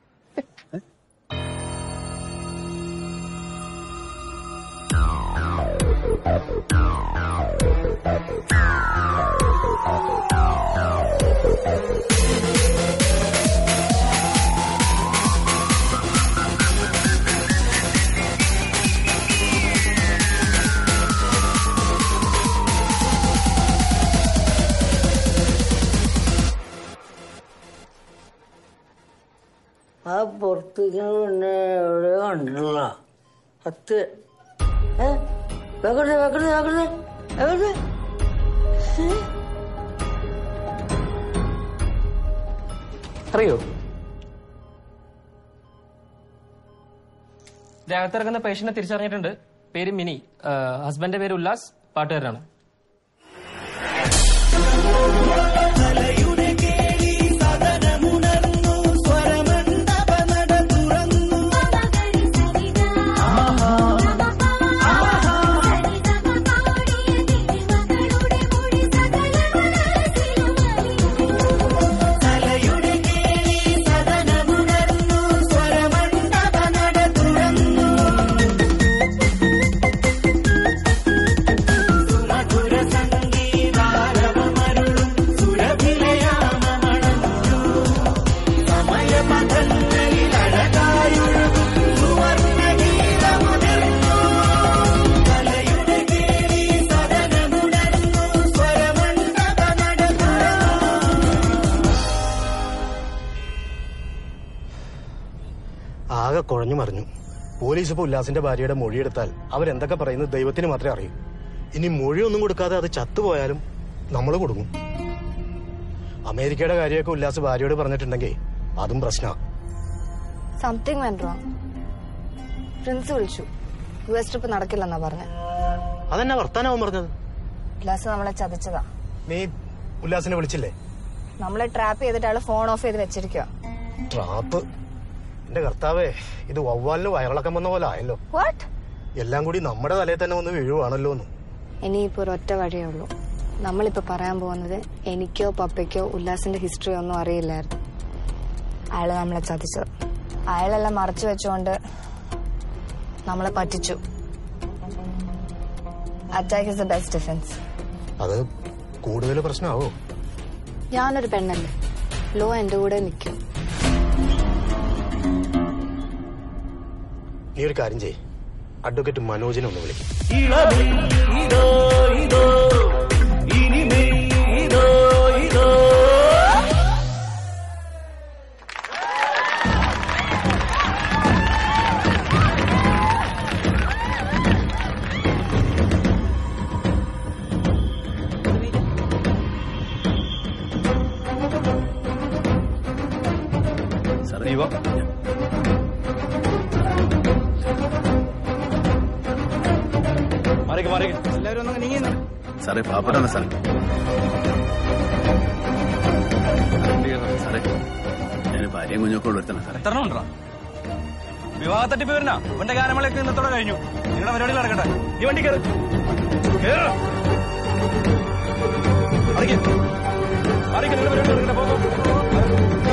ആ പുറത്തേക്ക് പിന്നെ എവിടെ കണ്ടിട്ടുള്ള പത്ത് ഏ വെക്കട്ടെ വെക്കട്ടെ വെക്കട്ടെ വെക്കട്ടെ അറിയോ രാഗത്തിറങ്ങുന്ന പേഷ്യന്റിനെ തിരിച്ചറിഞ്ഞിട്ടുണ്ട് പേര് മിനി ഹസ്ബൻഡിന്റെ പേര് ഉല്ലാസ് പാട്ടുകാരനാണ് ആകെ കുഴഞ്ഞു മറിഞ്ഞു പോലീസ് ഇപ്പൊ ഉല്ലാസിന്റെ ഭാര്യയുടെ മൊഴിയെടുത്താൽ അവരെന്തൊക്കെ പറയുന്നത് ദൈവത്തിന് മാത്രമേ അറിയൂ ഇനി മൊഴിയൊന്നും കൊടുക്കാതെ അത് ചത്തുപോയാലും നമ്മൾ കൊടുക്കും അമേരിക്കയുടെ കാര്യമൊക്കെ ഉല്ലാസ് ഭാര്യയോട് പറഞ്ഞിട്ടുണ്ടെങ്കിൽ അതും പ്രശ്നമാണ് സംതിങ് വെന്റ് റോങ് പ്രിൻസ് വിളിച്ചു യു എസ് ട്രിപ്പ് നടക്കില്ലെന്നാ പറഞ്ഞ അതെന്നാ വർത്താനാവും പറഞ്ഞത് ഉല്ലാസ് നമ്മളെ ചതിച്ചതാ നീ ഉല്ലാസിനെ വിളിച്ചില്ലേ നമ്മളെ ട്രാപ്പ് ചെയ്തിട്ട് അയാള് ഫോൺ ഓഫ് ചെയ്ത് വെച്ചിരിക്കുക ട്രാപ്പ് എന്റെ കർത്താവേ ഇത് വവ്വാലിന് വയറിളക്കം വന്ന പോലെ ആയല്ലോ വാട്ട് എല്ലാം കൂടി നമ്മുടെ തലയിൽ തന്നെ വന്ന് വീഴുവാണല്ലോ എന്ന് ഇനിയിപ്പോ ഒരൊറ്റ വഴിയേ ഉള്ളൂ നമ്മളിപ്പോ പറയാൻ പോകുന്നത് എനിക്കോ പപ്പയ്ക്കോ ഉല്ലാസിന്റെ ഹിസ്റ്ററി ഒന്നും അറിയില്ലായിരുന്നു അയാള് നമ്മളെ ചതിച്ചത് അയാളെല്ലാം മറച്ചു വെച്ചുകൊണ്ട് നമ്മളെ പറ്റിച്ചു attack is the best defence അത് കൂടുതൽ പ്രശ്നമാവോ ഞാനൊരു പെണ്ണല്ലേ ലോ എന്റെ കൂടെ നിൽക്കും നീ ഒരു കാര്യം ചെയ്യ് അഡ്വക്കേറ്റ് മനോജിനെ ഒന്ന് വിളിക്കും ഇളമേ ഇതോ ഇതോ ഇനിമേ ഇതോ ജീവ മാറിക്ക് മാറിക്ക് എല്ലാവരും ഒന്ന് നീങ്ങി നിന്ന്. സാറേ പാപ്പടാണ് സാറേ സാറേ ഞാൻ ഭാര്യയും കുഞ്ഞൊക്കെ ഉള്ളൊരുത്തന്നെ സാറേ എത്ര ഉണ്ടോ വിവാഹ തട്ടിപ്പ് വരുന്ന അവന്റെ ഗാനമേളയൊക്കെ ഇന്നത്തോടെ കഴിഞ്ഞു നിങ്ങളുടെ പരിപാടിയിൽ നടക്കട്ടെ നീ വണ്ടി കയറി കേറ്. മാറിക്ക്. മാറിക്ക്, നിങ്ങളുടെ പരിപാടി നടക്കട്ടെ പോ, പോ.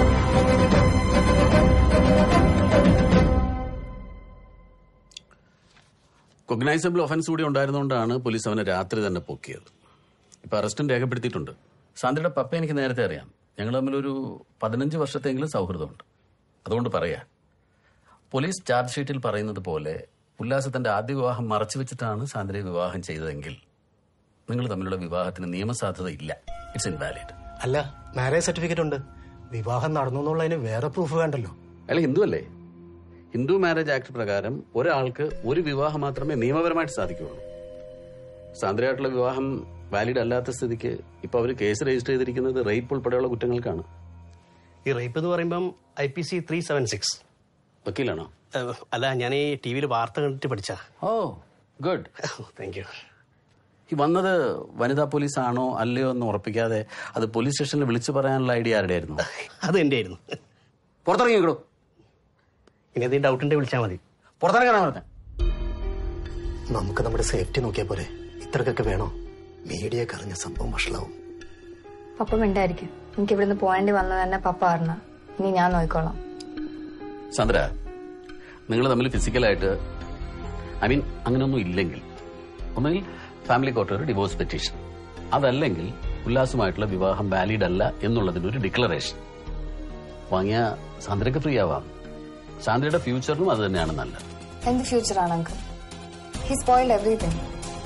കൊഗ്നൈസബിൾ ഒഫൻസ് കൂടി ഉണ്ടായിരുന്നുകൊണ്ടാണ് പോലീസ് അവനെ രാത്രി തന്നെ പൊക്കിയത് ഇപ്പൊ അറസ്റ്റും രേഖപ്പെടുത്തിയിട്ടുണ്ട് സാന്ദ്രയുടെ പപ്പ എനിക്ക് നേരത്തെ അറിയാം ഞങ്ങൾ തമ്മിലൊരു പതിനഞ്ച് വർഷത്തെങ്കിലും സൗഹൃദമുണ്ട് അതുകൊണ്ട് പറയാ പോലീസ് ചാർജ് ഷീറ്റിൽ പറയുന്നത് പോലെ ഉല്ലാസത്തിന്റെ ആദ്യ വിവാഹം മറച്ചു വെച്ചിട്ടാണ് സാന്ദ്രയെ വിവാഹം ചെയ്തതെങ്കിൽ നിങ്ങൾ തമ്മിലുള്ള വിവാഹത്തിന് നിയമസാധ്യത ഇല്ല ഇറ്റ്സ് ഇൻവാലിഡ് അല്ല മാരേജ് സർട്ടിഫിക്കറ്റ് ഉണ്ട് വിവാഹം നടന്നു എന്നുള്ളതിന് വേറെ പ്രൂഫ് വേണ്ടല്ലോ അയാൾ ഹിന്ദു അല്ലേ ഹിന്ദു മാരേജ് ആക്ട് പ്രകാരം ഒരാൾക്ക് ഒരു വിവാഹം മാത്രമേ നിയമപരമായിട്ട് സാധിക്കുകയുള്ളൂ സാന്ദ്രയായിട്ടുള്ള വിവാഹം വാലിഡ് അല്ലാത്ത സ്ഥിതിക്ക് ഇപ്പൊ അവർ കേസ് രജിസ്റ്റർ ചെയ്തിരിക്കുന്നത് റേപ്പ് ഉൾപ്പെടെയുള്ള കുറ്റങ്ങൾക്കാണ് ഈ റേപ്പ് എന്ന് പറയുമ്പം I P C three seven six വക്കീലാണോ അല്ല ഞാൻ ഈ ടി വിയിൽ വാർത്ത കണ്ടിട്ട് പഠിച്ച ഓ ഗുഡ് താങ്ക് യു ഈ വന്നത് വനിതാ പോലീസ് ആണോ അല്ലയോ എന്ന് ഉറപ്പിക്കാതെ അത് പോലീസ് സ്റ്റേഷനിൽ വിളിച്ചു പറയാനുള്ള ഐഡിയ ആരുടെ ആയിരുന്നു അത് എന്റെ ആയിരുന്നു പുറത്തിറങ്ങിക്കോ ഇനി എന്തെങ്കിലും ഡൗട്ട് ഉണ്ടെങ്കിൽ വിളിച്ചാൽ മതി പുറത്തിറങ്ങാനാ പറഞ്ഞ നമുക്ക് നമ്മുടെ സേഫ്റ്റി നോക്കിയാൽ പോലെ ഇത്രക്കൊക്കെ വേണോ മീഡിയ കറിഞ്ഞ സംഭവം വഷളാവും പപ്പ മിണ്ടായിരിക്കും എനിക്ക് ഇവിടുന്ന് പോകേണ്ടി വന്നത് തന്നെ പപ്പ പറഞ്ഞ ഇനി ഞാൻ നോക്കിക്കോളാം സാന്ദ്ര നിങ്ങൾ തമ്മിൽ ഫിസിക്കലായിട്ട് ഐ മീൻ അങ്ങനെയൊന്നും ഇല്ലെങ്കിൽ ഒന്നുകിൽ ഫാമിലി കോർട്ട് ഒരു ഡിവോഴ്സ് പെറ്റീഷൻ അതല്ലെങ്കിൽ ഉല്ലാസമായിട്ടുള്ള വിവാഹം വാലിഡ് അല്ല എന്നുള്ളതിന്റെ ഒരു ഡിക്ലറേഷൻ വാങ്ങിയ സാന്ദ്രയ്ക്ക് ഫ്രീ ആവാം സാന്ദ്രയുടെ ഫ്യൂച്ചറിനും അത് തന്നെയാണ് നല്ലത് എന്ത് ഫ്യൂച്ചറാണ് അങ്കിൾ ഹി സ്പോയിൽഡ് എവറിഥിങ്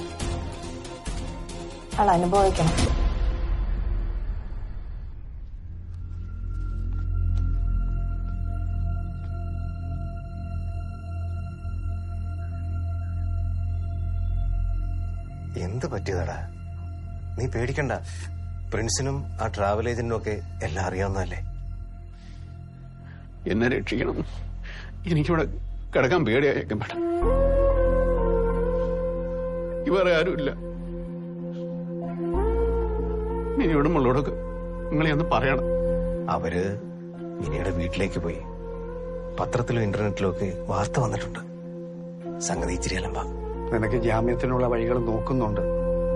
അയാൾ അനുഭവിക്കണം എന്ത് പറ്റിയതാടാ നീ പേടിക്കണ്ട പ്രിൻസിനും ആ ട്രാവൽ ഏജന്റിനും ഒക്കെ എല്ലാം അറിയാവുന്നതല്ലേ എന്നെ രക്ഷിക്കണം എനിക്കിവിടെ കിടക്കാൻ പേടിയായേക്കും പേട്ട ഇവരെ ആരുമില്ല ഇനി ഇവിടെ മുള്ളോടൊക്കെ നിങ്ങളെ ഒന്ന് പറയണം അവര് മിനിയുടെ വീട്ടിലേക്ക് പോയി പത്രത്തിലും ഇന്റർനെറ്റിലും ഒക്കെ വാർത്ത വന്നിട്ടുണ്ട് സംഗതി ഇച്ചിരി അലമ്പാ നിനക്ക് ജാമ്യത്തിനുള്ള വഴികൾ നോക്കുന്നുണ്ട്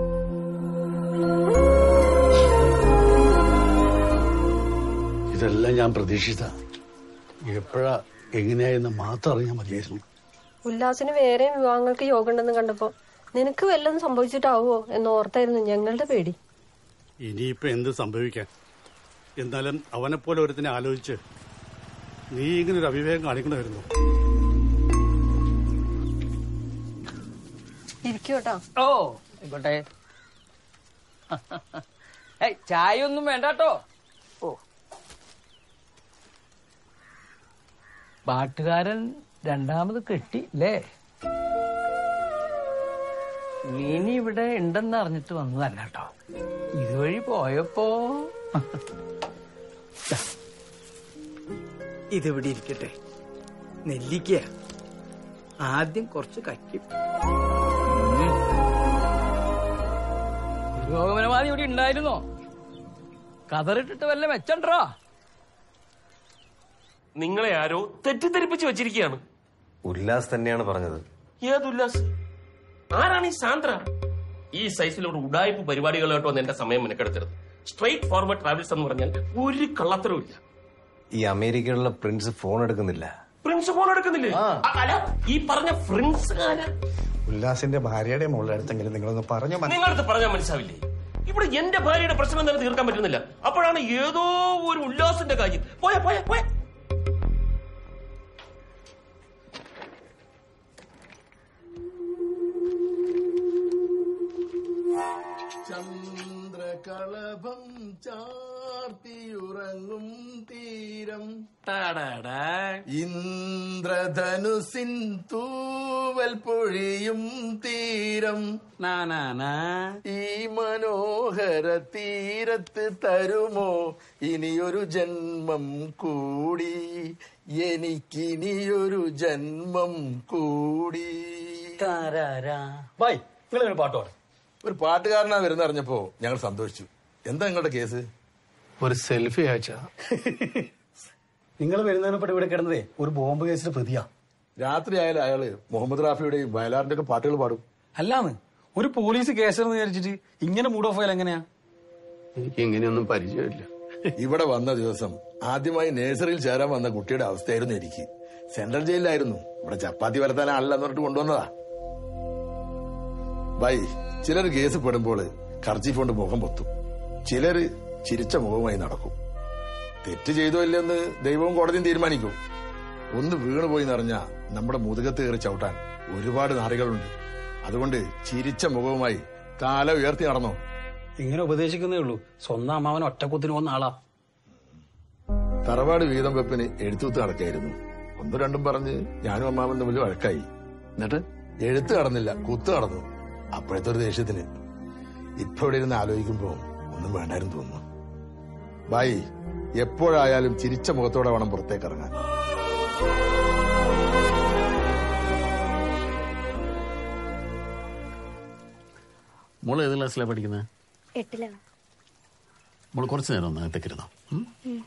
ഇതെല്ലാം ഞാൻ പ്രതീക്ഷിച്ച എപ്പോഴാ എങ്ങനെയായെന്ന് മാത്രം അറിഞ്ഞാൽ മതിയായിരുന്നു ഉല്ലാസിന് വേറെയും വിവാഹങ്ങൾക്ക് യോഗ ഉണ്ടെന്ന് കണ്ടപ്പോ നിനക്ക് വല്ലതും സംഭവിച്ചിട്ടാവോ എന്ന് ഓർത്തായിരുന്നു ഞങ്ങളുടെ പേടി ഇനിയിപ്പോ എന്ത് സംഭവിക്കാൻ എന്നാലും അവനെപ്പോലെ ഒരുത്തിനെ ആലോചിച്ച് നീ ഇങ്ങനെ ഒരു അവിവേകം കാണിക്കണമായിരുന്നു ഇരിക്കൂട്ടോ ഓ ആയിക്കോട്ടെ ഏയ് ചായ ഒന്നും വേണ്ട കേട്ടോ ഓ പാട്ടുകാരൻ രണ്ടാമത് കെട്ടി അല്ലേ മിനി ഇവിടെ ഉണ്ടെന്ന് അറിഞ്ഞിട്ട് വന്നതല്ല കേട്ടോ ഇതുവഴി പോയപ്പോ ഇതിവിടെ ഇരിക്കട്ടെ നെല്ലിക്ക ആദ്യം കുറച്ച് കയ്ക്കും പുരോഗമനവാദി ഇവിടെ ഉണ്ടായിരുന്നോ കതറിട്ടിട്ട് വല്ല മെച്ചണ്ടോ നിങ്ങളെ ആരോ തെറ്റിദ്ധരിപ്പിച്ച് വെച്ചിരിക്കുകയാണ് ഉല്ലാസ് തന്നെയാണ് പറഞ്ഞത് ഏത് ഉല്ലാസ് ആരാണ് ഈ സാന്ദ്ര ഈ സൈസിലോട് ഉടായ്പ പരിപാടികളായിട്ട് വന്ന് എന്റെ സമയം മെനക്കെടുത്തരുത് സ്ട്രൈറ്റ് ഫോർവേഡ് ട്രാവൽസ് എന്ന് പറഞ്ഞാൽ ഒരു കള്ളത്തരവും ഇല്ല ഈ അമേരിക്കയിലുള്ള പ്രിൻസ് ഫോൺ എടുക്കുന്നില്ല പ്രിൻസ് ഫോൺ എടുക്കുന്നില്ലേ അ- അല്ല ഈ പറഞ്ഞ ഫ്രണ്ട്സ് ഉല്ലാസിന്റെ ഭാര്യയുടെ മുകളിൽ അടുത്തെങ്കിലും നിങ്ങളൊന്ന് പറഞ്ഞു നിങ്ങളടുത്ത് പറഞ്ഞാൽ മനസ്സിലാവില്ലേ ഇവിടെ എന്റെ ഭാര്യയുടെ പ്രശ്നം തന്നെ തീർക്കാൻ പറ്റുന്നില്ല അപ്പോഴാണ് ഏതോ ഒരു ഉല്ലാസിന്റെ കാര്യം പോയ പോയ പോയ ചന്ദ്രകളഭം ചാർത്തിയുറങ്ങും തീരം ഇന്ദ്രധനുസിൻ തൂവൽ പൊഴിയും തീരം ഈ മനോഹര തീരത്ത് തരുമോ ഇനിയൊരു ജന്മം കൂടി എനിക്കിനിയൊരു ജന്മം കൂടി ബൈ നിങ്ങൾ പാട്ട് പാടും ഒരു പാട്ടുകാരനാ വരുന്ന അറിഞ്ഞപ്പോ ഞങ്ങൾ സന്തോഷിച്ചു എന്താ നിങ്ങളുടെ കേസ് ഒരു സെൽഫി അയച്ച നിങ്ങൾ വരുന്നതിനെ പറ്റി ഇവിടെ കിടന്നതേ ഒരു ബോംബ് കേസിൽ പ്രതിയാ രാത്രി ആയാലും അയാള് മുഹമ്മദ് റാഫിയുടെയും വയലാറിന്റെ ഒക്കെ പാട്ടുകൾ പാടും അല്ലാന്ന് ഒരു പോലീസ് കേസെന്ന് വിചാരിച്ചിട്ട് ഇങ്ങനെ മൂഡ് ഓഫ് ആയാൽ എങ്ങനെയാ എനിക്ക് ഇങ്ങനെയൊന്നും പരിചയമില്ല ഇവിടെ വന്ന ദിവസം ആദ്യമായി നേഴ്സറിയിൽ ചേരാൻ വന്ന കുട്ടിയുടെ അവസ്ഥയായിരുന്നു എനിക്ക് സെൻട്രൽ ജയിലിലായിരുന്നു ഇവിടെ ചപ്പാത്തി വരത്താനാണല്ലെന്ന് പറഞ്ഞിട്ട് കൊണ്ടുവന്നതാ ബൈ ചിലർ കേസ് പെടുമ്പോൾ കർച്ചീഫ് കൊണ്ട് മുഖം പൊത്തും ചിലര് ചിരിച്ച മുഖവുമായി നടക്കും തെറ്റ് ചെയ്തോ ഇല്ലെന്ന് ദൈവവും കോടതിയും തീരുമാനിക്കും ഒന്ന് വീണുപോയി നിറഞ്ഞ നമ്മുടെ മുതുകത്ത് കയറി ചവിട്ടാൻ ഒരുപാട് നാറികളുണ്ട് അതുകൊണ്ട് ചിരിച്ച മുഖവുമായി കാല ഉയർത്തി നടന്നോ ഇങ്ങനെ ഉപദേശിക്കുന്നേ ഉള്ളൂ സ്വന്തം അമ്മാവൻ ഒറ്റക്കുത്തിന് വന്ന ആളാ തറവാട് വീതം വെപ്പിന് എഴുത്തുകുത്ത് നടക്കായിരുന്നു ഒന്നും രണ്ടും പറഞ്ഞ് ഞാനും അമ്മാവൻ തമ്മിൽ വഴക്കായി എന്നിട്ട് എഴുത്ത് കടന്നില്ല കുത്ത് കടന്നു അപ്പോഴത്തെ ഒരു ദേഷ്യത്തിന് ഇപ്പൊ ഇവിടെ ഇരുന്ന് ആലോചിക്കുമ്പോ ഒന്നും വേണ്ടായിരുന്നു തോന്നുന്നു ബായി എപ്പോഴായാലും ചിരിച്ച മുഖത്തോടെ വേണം പുറത്തേക്ക് ഇറങ്ങാൻ മോള് ഏത് ക്ലാസ്സിലാണ് പഠിക്കുന്നത് എട്ടിലാണ് മോള് കുറച്ചു നേരം ഒന്ന് അകത്തേക്കിരുന്നോ ഉം?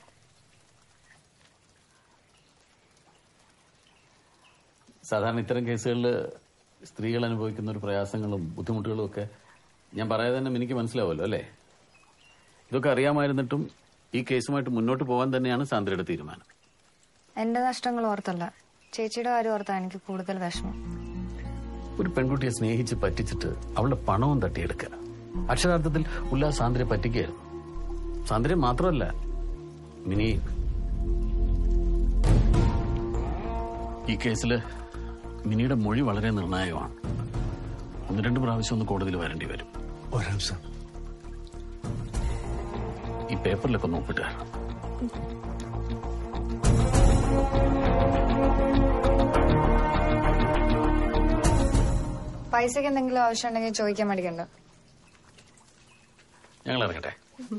സാധാരണ ഇത്തരം കേസുകളിൽ സ്ത്രീകൾ അനുഭവിക്കുന്ന ഒരു പ്രയാസങ്ങളും ബുദ്ധിമുട്ടുകളും ഒക്കെ ഞാൻ പറയാതെ തന്നെ എനിക്ക് മനസ്സിലാവുമല്ലോ അല്ലേ ഇതൊക്കെ അറിയാമായിരുന്നിട്ടും ഈ കേസുമായിട്ട് മുന്നോട്ട് പോകാൻ തന്നെയാണ് സാന്ദ്രയുടെ തീരുമാനം എന്റെ നഷ്ടങ്ങൾ ഓർത്തല്ല ചേച്ചിയുടെ കാര്യം ഓർത്താ എനിക്ക് കൂടുതൽ വിഷമം ഒരു പെൺകുട്ടിയെ സ്നേഹിച്ച് പറ്റിച്ചിട്ട് അവളുടെ പണവും തട്ടിയെടുക്കുക അക്ഷരാർത്ഥത്തിൽ ഉല്ലാസ് സാന്ദ്രയെ പറ്റിക്കുകയായിരുന്നു സാന്ദ്രയെ മാത്രമല്ല മിനി ഈ കേസിൽ മിനിയുടെ മൊഴി വളരെ നിർണായകമാണ് ഒന്ന് രണ്ട് പ്രാവശ്യം ഒന്ന് കോടതിയിൽ വരേണ്ടി വരും ഒരംശം ഈ പേപ്പറിലൊക്കെ ഒന്ന് ഒപ്പിട്ട് തരണം പൈസക്ക് എന്തെങ്കിലും ആവശ്യം ഉണ്ടെങ്കിൽ ചോദിക്കാൻ മടിക്കണ്ട ഞങ്ങൾ ഇറങ്ങട്ടെ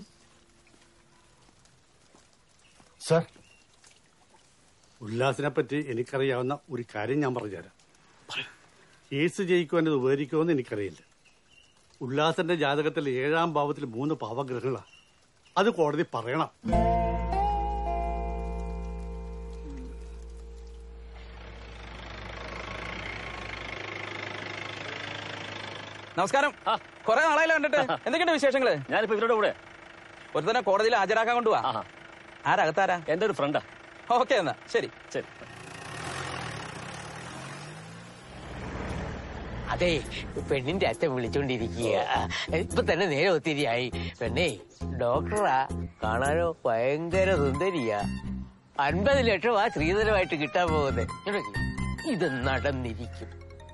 സർ ഉല്ലാസിനെ പറ്റി എനിക്കറിയാവുന്ന ഒരു കാര്യം ഞാൻ പറഞ്ഞുതരാം കേസ് ജയിക്കുവാൻ ഇത് ഉപകരിക്കുമെന്ന് എനിക്കറിയില്ല ഉല്ലാസന്റെ ജാതകത്തിൽ ഏഴാം ഭാവത്തിൽ മൂന്ന് പാവഗ്രഹങ്ങളാണ് അത് കോടതി പറയണം നമസ്കാരം കുറെ നാളായില്ല കണ്ടിട്ട് എന്തൊക്കെയുണ്ട് വിശേഷങ്ങള് ഞാനിപ്പോ ഇവരുടെ കൂടെ ഒരുത്തന്നെ കോടതിയിൽ ഹാജരാക്കാൻ കൊണ്ടുപോവാ ആരകത്താരാ എന്റെ ഒരു ഫ്രണ്ടാ ഓക്കെ എന്നാ ശരി ശരി അതെ പെണ്ണിന്റെ അച്ഛൻ വിളിച്ചോണ്ടിരിക്കുക ഇപ്പൊ തന്നെ നേരെ ഒത്തിരിയായി പെണ്ണേ ഡോക്ടറാ കാണാനോ ഭയങ്കര സുന്ദരിയാ അൻപത് ലക്ഷമാ ശ്രീധരമായിട്ട് കിട്ടാൻ പോകുന്നത് ഇത് നടന്നിരിക്കും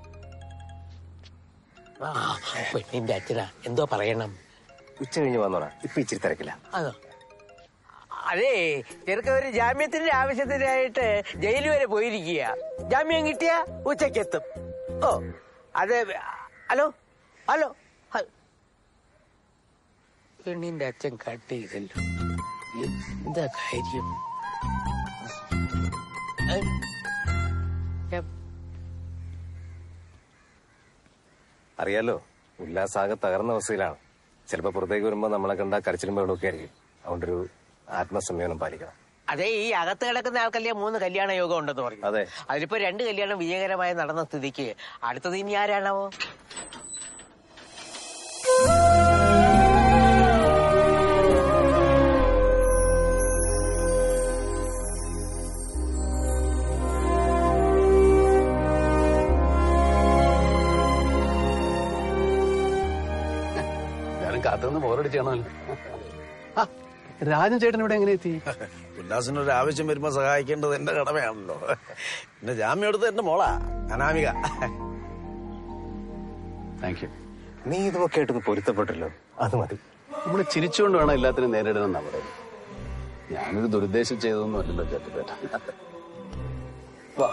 ആ പെണ്ണിന്റെ അച്ഛനാ എന്തോ പറയണം ഉച്ച കഴിഞ്ഞ് വന്നോടാ ഇപ്പൊ ഇച്ചിരി തിരക്കില്ല അതോ അതെ ചെറുക്ക ഒരു ജാമ്യത്തിന്റെ ആവശ്യത്തിനായിട്ട് ജയില് വരെ പോയിരിക്കുക ജാമ്യം കിട്ടിയ ഉച്ചക്കെത്തും ഓ അതെ ഹലോ ഹലോ ഹ- പെണ്ണിന്റെ അച്ഛൻ കട്ട് ചെയ്തല്ലോ എന്താ കാര്യം ഏ? ഞാൻ അറിയാലോ ഉല്ലാസാകെ തകർന്ന അവസ്ഥയിലാണ് ചിലപ്പോ പുറത്തേക്ക് വരുമ്പോ നമ്മളെ കണ്ട കരച്ചിലും ബഹളമൊക്കെ ആയിരിക്കും അതുകൊണ്ടൊരു ആത്മസംയമനം പാലിക്കണം അതെ ഈ അകത്ത് കിടക്കുന്ന ആൾക്കല്ലേ മൂന്ന് കല്യാണ യോഗം ഉണ്ടെന്ന് പറഞ്ഞു അതെ അതിലിപ്പോ രണ്ട് കല്യാണം വിജയകരമായി നടന്ന സ്ഥിതിക്ക് അടുത്തത് ഇനി ആരാണാവോ ഞാനും കാത്തുനിന്ന് ബോറടിച്ചാണോ രാജൻ ചേട്ടൻ ഇവിടെ എങ്ങനെ എത്തി ഉല്ലാസിന് ഒരു ആവശ്യം വരുമ്പോ സഹായിക്കേണ്ടത് എന്റെ കടമയാണല്ലോ എന്റെ ജാമ്യം എടുത്ത് എന്റെ മോളാ അനാമിക താങ്ക് യു നീ ഇതൊക്കെ ആയിട്ടൊന്ന് പൊരുത്തപ്പെട്ടല്ലോ അത് മതി നമ്മൾ ചിരിച്ചുകൊണ്ട് വേണം എല്ലാത്തിനും നേരിടണം എന്നാ പറയുന്നത് ഞാനൊരു ദുരുദ്ദേശം ചെയ്തതൊന്നും അല്ലല്ലോ ചേട്ടപ്പേട്ട വാ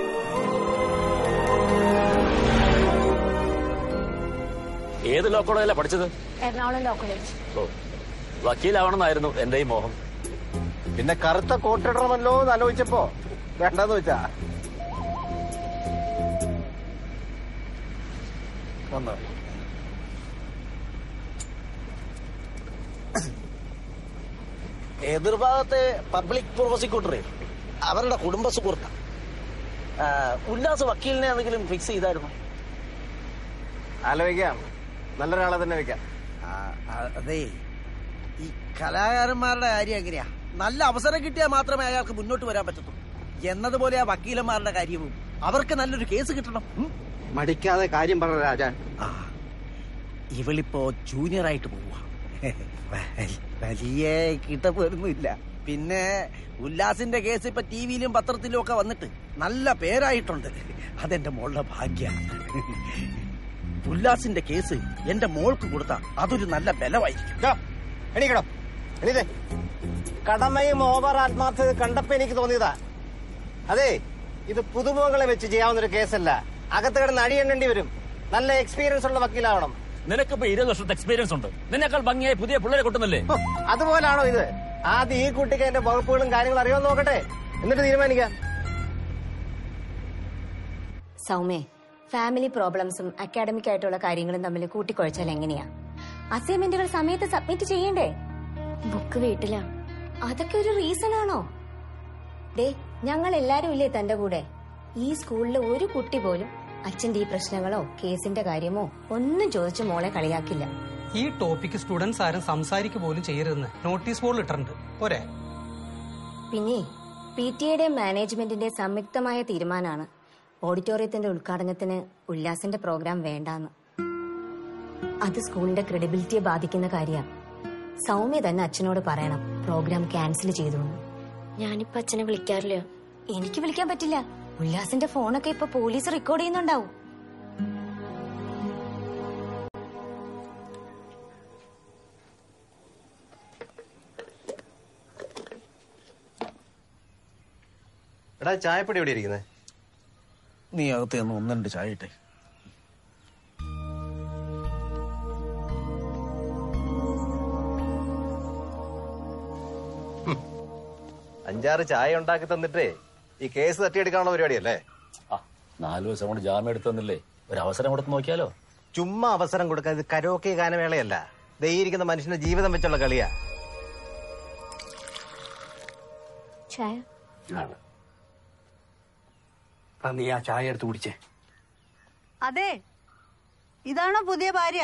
ഏത് ലോ കോളേജിലാണ് പഠിച്ചത് എറണാകുളം ലോ കോളേജ് ഓ വക്കീലാവണമെന്നായിരുന്നു എന്റെ ഈ മോഹം പിന്നെ കറുത്ത കോട്ടിടണമല്ലോ എന്ന് ആലോചിച്ചപ്പോ വേണ്ടെന്ന് വെച്ചാ വന്നോ എതിർഭാഗത്തെ പബ്ലിക് പ്രോസിക്യൂട്ടറെ അവരുടെ കുടുംബ സുഹൃത്ത ഉല്ലാസ് വക്കീലിനെ എന്തെങ്കിലും ഫിക്സ് ചെയ്തായിരുന്നു ആലോചിക്കാം നല്ലൊരാളെ തന്നെ വെക്കാം അതെ ഈ കലാകാരന്മാരുടെ കാര്യം എങ്ങനെയാ നല്ല അവസരം കിട്ടിയാൽ മാത്രമേ അയാൾക്ക് മുന്നോട്ട് വരാൻ പറ്റത്തുള്ളൂ എന്നതുപോലെ ആ വക്കീലന്മാരുടെ കാര്യവും അവർക്ക് നല്ലൊരു കേസ് കിട്ടണം ഉം? മടിക്കാതെ കാര്യം പറ രാജാ ആ ഇവളിപ്പോ ജൂനിയർ ആയിട്ട് പോവാ വ- വലിയ കിട്ടപ്പോരുന്നില്ല പിന്നെ ഉല്ലാസിന്റെ കേസ് ഇപ്പൊ ടിവിയിലും പത്രത്തിലും ഒക്കെ വന്നിട്ട് നല്ല പേരായിട്ടുണ്ട് അതെന്റെ മോളുടെ ഭാഗ്യ ഉല്ലാസിന്റെ കേസ് എന്റെ മോൾക്ക് കൊടുത്ത അതൊരു നല്ല ബലമായിരിക്കും എണീക്കണം എണീതേ കടമയും ഓവർ ആത്മാർത്ഥത കണ്ടപ്പോ എനിക്ക് തോന്നിയതാ അതെ ഇത് പുതുമുഖങ്ങളെ വെച്ച് ചെയ്യാവുന്ന ഒരു കേസല്ല അകത്ത് കിടന്ന് അടിയെണ്ണേണ്ടി വരും നല്ല എക്സ്പീരിയൻസ് ഉള്ള വക്കീലാവണം നിനക്കിപ്പോ ഇരുപത് വർഷത്തെ എക്സ്പീരിയൻസ് ഉണ്ട് നിന്നെക്കാൾ ഭംഗിയായി പുതിയ പിള്ളേരെ കൊട്ടുന്നില്ലേ ഹോ, അതുപോലാണോ ഇത് ആദ്യം ഈ കുട്ടിക്ക് അതിന്റെ വകുപ്പുകളും കാര്യങ്ങളും അറിയാമെന്ന് നോക്കട്ടെ എന്നിട്ട് തീരുമാനിക്കാം സൗമ്യ ഫാമിലി പ്രോബ്ലംസും അക്കാഡമിക് ആയിട്ടുള്ള കാര്യങ്ങളും തമ്മിൽ കൂട്ടിക്കുഴച്ചാൽ എങ്ങനെയാ അസൈൻമെന്റുകൾ സമയത്ത് സബ്മിറ്റ് ചെയ്യണ്ടേ ബുക്ക് വീട്ടിലാ അതൊക്കെ ഒരു റീസൺ ആണോ ഡേ ഞങ്ങൾ എല്ലാരും ഇല്ലേ തന്റെ കൂടെ ഈ സ്കൂളിലെ ഒരു കുട്ടി പോലും അച്ഛന്റെ ഈ പ്രശ്നങ്ങളോ കേസിന്റെ കാര്യമോ ഒന്നും ചോദിച്ച് മോളെ കളിയാക്കില്ല ഈ ടോപ്പിക്ക് സ്റ്റുഡൻസ് ആരും സംസാരിക്കുക പോലും ചെയ്യരുതെന്ന് നോട്ടീസ് ബോർഡിൽ ഇട്ടിട്ടുണ്ട് പോരെ പിന്നെ പി ടി എയുടെ മാനേജ്മെന്റിന്റെ സംയുക്തമായ തീരുമാനമാണ് ഓഡിറ്റോറിയത്തിന്റെ ഉദ്ഘാടനത്തിന് ഉല്ലാസിന്റെ പ്രോഗ്രാം വേണ്ടാന്ന് അത് സ്കൂളിന്റെ ക്രെഡിബിലിറ്റിയെ ബാധിക്കുന്ന കാര്യമാണ് സൗമ്യ തന്നെ അച്ഛനോട് പറയണം പ്രോഗ്രാം ക്യാൻസൽ ചെയ്തു എന്ന്. ഞാനിപ്പോ അച്ഛനെ വിളിക്കാറില്ല എനിക്ക് വിളിക്കാൻ പറ്റില്ല ഉല്ലാസിന്റെ ഫോണൊക്കെ ഇപ്പൊ പോലീസ് റെക്കോർഡ് ചെയ്യുന്നുണ്ടാവും എടാ ചായപ്പൊടി എവിടെ ഇരിക്കുന്നത് നീ അകത്ത് നിന്ന് ഒന്ന് രണ്ട് ചായ ഇട്ടേ അഞ്ചാറ് ചായ ഉണ്ടാക്കി തന്നിട്ടേ ഈ കേസ് തട്ടിയെടുക്കാനുള്ള പരിപാടിയല്ലേ നാല് ദിവസം കൊണ്ട് ജാമ്യം എടുത്തു തന്നില്ലേ ഒരു അവസരം കൊടുത്ത് നോക്കിയാലോ ചുമ്മാ അവസരം കൊടുക്കാൻ ഇത് കരോക്കെ ഗാനമേളയല്ല ദയിരിക്കുന്ന മനുഷ്യന്റെ ജീവിതം വെച്ചുള്ള കളിയാ ചായ നീ ആ ചായ എടുത്ത് കുടിച്ചേ അതെ ഇതാണോ പുതിയ ഭാര്യ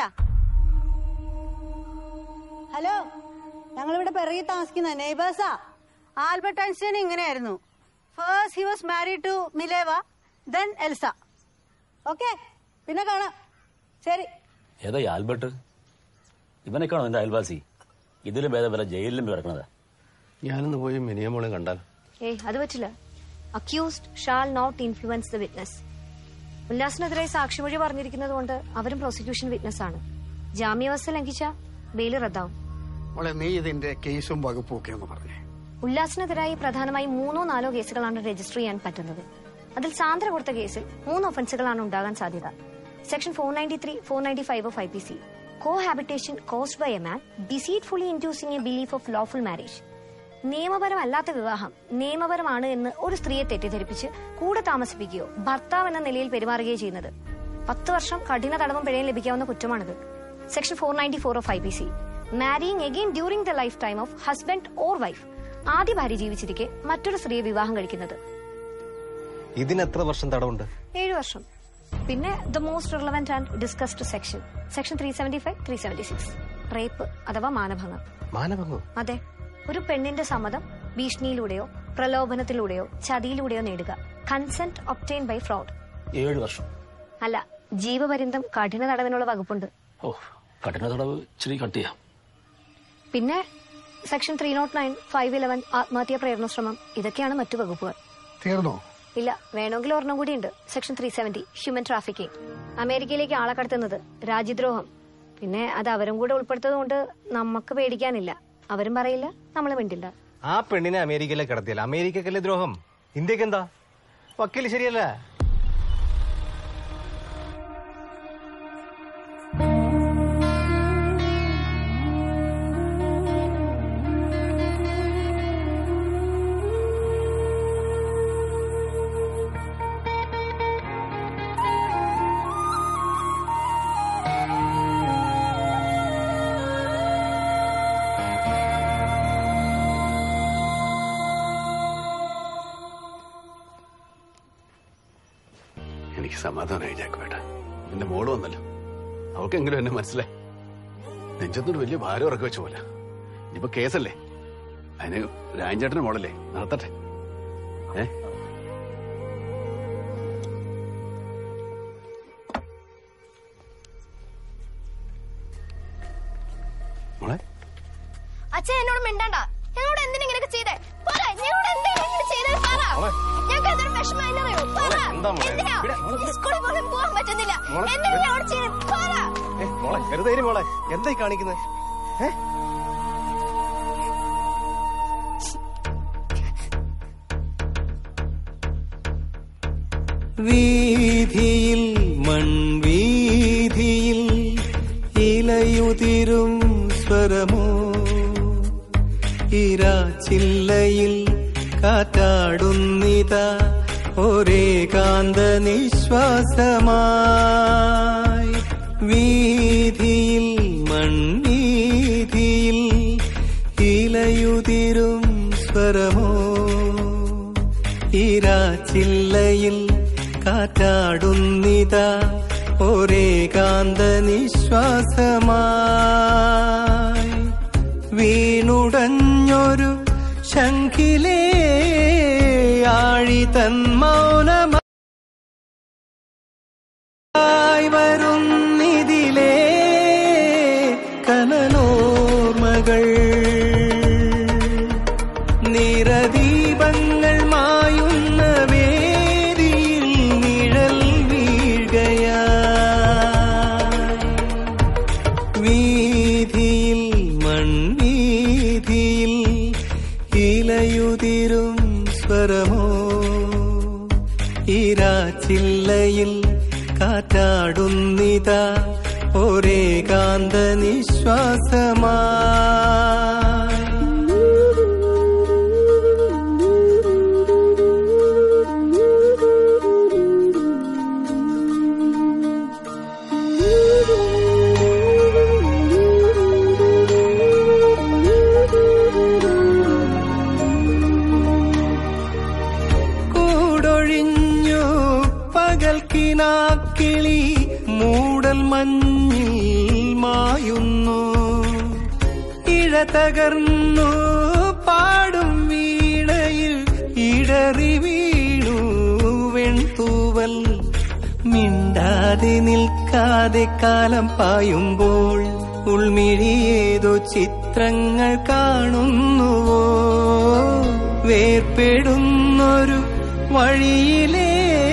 ഹലോ ഞങ്ങളിവിടെ പിറകി താമസിക്കുന്ന നെയ്ബേഴ്സാ ആൽബർട്ട് ഐൻസ്റ്റൈൻ ഇങ്ങനെയായിരുന്നു first he was married to Mileva then Elsa okay പിന്നെ കാണാം ശരി ഏതാ ഈ ആൽബർട്ട് ഇവനൊക്കെയാണോ നിന്റെ അയൽവാസി ഇതിലും ഭേദം വല്ല ജയിലിലും കിടക്കണത് ഞാനൊന്ന് പോയി മിനിയമോളെ കണ്ടാൽ ഏയ് അത് പറ്റില്ല accused shall not influence the witness ഉല്ലാസിനെതിരെ സാക്ഷിമൊഴി പറഞ്ഞിരിക്കുന്നത് കൊണ്ട് അവരും പ്രോസിക്യൂഷൻ വിറ്റ്നസ് ആണ് ജാമ്യവസ്ഥ ലംഘിച്ച ബെയില് റദ്ദാവും മോളെ നീ ഇതിന്റെ കേസും വകുപ്പും ഒക്കെ ഒന്ന് പറഞ്ഞേ ഉല്ലാസിനെതിരായി പ്രധാനമായി മൂന്നോ നാലോ കേസുകളാണ് രജിസ്റ്റർ ചെയ്യാൻ പറ്റുന്നത് അതിൽ സാന്ദ്ര കൊടുത്ത കേസിൽ മൂന്ന് ഒഫൻസുകളാണ് ഉണ്ടാകാൻ സാധ്യത section four ninety three four ninety five of I P C cohabitation caused by a man deceitfully inducing a belief of lawful marriage നിയമപരമല്ലാത്ത വിവാഹം നിയമപരമാണ് എന്ന് ഒരു സ്ത്രീയെ തെറ്റിദ്ധരിപ്പിച്ച് കൂടെ താമസിപ്പിക്കുകയോ ഭർത്താവ് എന്ന നിലയിൽ പെരുമാറുകയോ ചെയ്യുന്നത് പത്ത് വർഷം കഠിന തടവും പിഴയും ലഭിക്കാവുന്ന കുറ്റമാണിത് section four ninety four of I P C marrying again during the lifetime of husband or wife ആദ്യ ഭാര്യ ജീവിച്ചിരിക്കെ മറ്റൊരു സ്ത്രീയെ വിവാഹം കഴിക്കുന്നത് ഇതിന് എത്ര വർഷം തടവുണ്ട് ഏഴു വർഷം പിന്നെ the most relevant and discussed section section three seventy five three seventy six rape അഥവാ മാനഭംഗം മാനഭംഗം അതെ ഒരു പെണ്ണിന്റെ സമ്മതം ഭീഷണിയിലൂടെയോ പ്രലോഭനത്തിലൂടെയോ ചതിയിലൂടെയോ നേടുക കൺസെന്റ് ഒപ്റ്റൈൻ ബൈ ഫ്രോഡ് ഏഴ് വർഷം അല്ല ജീവപര്യന്തം കഠിന തടവിനുള്ള വകുപ്പുണ്ട് ഓ കഠിന തടവ് ഇച്ചിരി കട്ടിയാ പിന്നെ section three nought nine five eleven ആത്മഹത്യാ പ്രേരണ ശ്രമം ഇതൊക്കെയാണ് മറ്റു വകുപ്പുകൾ തീർന്നോ ഇല്ല വേണമെങ്കിൽ ഒരെണ്ണം കൂടിയുണ്ട് section three seventy human trafficking അമേരിക്കയിലേക്ക് ആളെ കടത്തുന്നത് രാജ്യദ്രോഹം പിന്നെ അത് അവരും കൂടെ ഉൾപ്പെടുത്തത് കൊണ്ട് നമുക്ക് പേടിക്കാനില്ല അവരും പറയില്ല നമ്മൾ മിണ്ടില്ല ആ പെണ്ണിനെ അമേരിക്കയിലെ കിടത്തിയാൽ അമേരിക്കക്കല്ലേ ദ്രോഹം ഇന്ത്യക്ക് എന്താ വക്കീൽ ശരിയല്ല എനിക്ക് സമാധാനമായി ജാക്കുവേട്ട എന്റെ മോള് വന്നല്ലോ അവൾക്കെങ്കിലും എന്നെ മനസ്സിലായി നെഞ്ചത്തൊരു വലിയ ഭാരം ഇറക്കി വെച്ച പോലെ ഇനിയിപ്പോ കേസല്ലേ അതിന് രാജേട്ടന്റെ മോളല്ലേ നടത്തട്ടെ ഏ മോളെ അച്ഛൻ എന്നോട് മിണ്ടണ്ട ഞങ്ങളോട് എന്തിനാ ഇങ്ങനെയൊക്കെ ചെയ്തേ പറ ഞങ്ങളോട് എന്തിനാ ഇങ്ങനെ ചെയ്തേ പറ ഞങ്ങൾക്ക് എന്തൊരു വിഷമം എന്നറിയോ പറ എന്താ മോളെ? എന്തിനാ ഇവിടെ, ഈ സ്കൂളിൽ പോലും പോകാൻ പറ്റുന്നില്ല മോളെ, എന്തിനാ ഞങ്ങളോട് ചെയ്തേ പറ ഏ, മോളെ വെറുതെ ഇരി മോളെ എന്തായി കാണിക്കുന്നത് ഏ വീതിയിൽ മൺവീതിയിൽ ഇലയുതിരും സ്വരമോ ഇരാച്ചില്ലയിൽ കാറ്റാടുന്നിത ഒരേ കാന്ത നിശ്വാസമായി വീതിയിൽ മൺവീതിയിൽ ഇലയുതിരും സ്വരമോ ഇരാച്ചില്ലയിൽ കാറ്റാടുന്നിത ഒരേ കാന്ത നിശ്വാസമായി വീണുടഞ്ഞൊരു ശംഖിലേ ആഴി തൻ മൗനമായി വരുന്നിതിലേ കനലോർമകൾ നിറദീപങ്ങൾ മായുന്ന വേദിയിൽ നിഴൽ വീഴുകയാ വീതിയിൽ മൺവീതിയിൽ ഇലയുതിരും സ്വരമോ ഇരാച്ചില്ലയിൽ കാറ്റാടുന്നിത ഒരേ കാന്ത നിശ്വാസമായി കൂടൊഴിഞ്ഞു പകൽക്കിനാക്കിളി മൂടൽ മഞ്ഞിൽ മായുന്നു ഇഴ തകർന്നു പാടും വീണയിൽ ഇടറി വീണു വെൺതൂവൽ മിണ്ടാതെ നിൽക്കാതെ കാലം പായുമ്പോൾ ഉൾമിഴിയേതോ ചിത്രങ്ങൾ കാണുന്നുവോ വേർപ്പെടുന്നൊരു വഴിയിലേ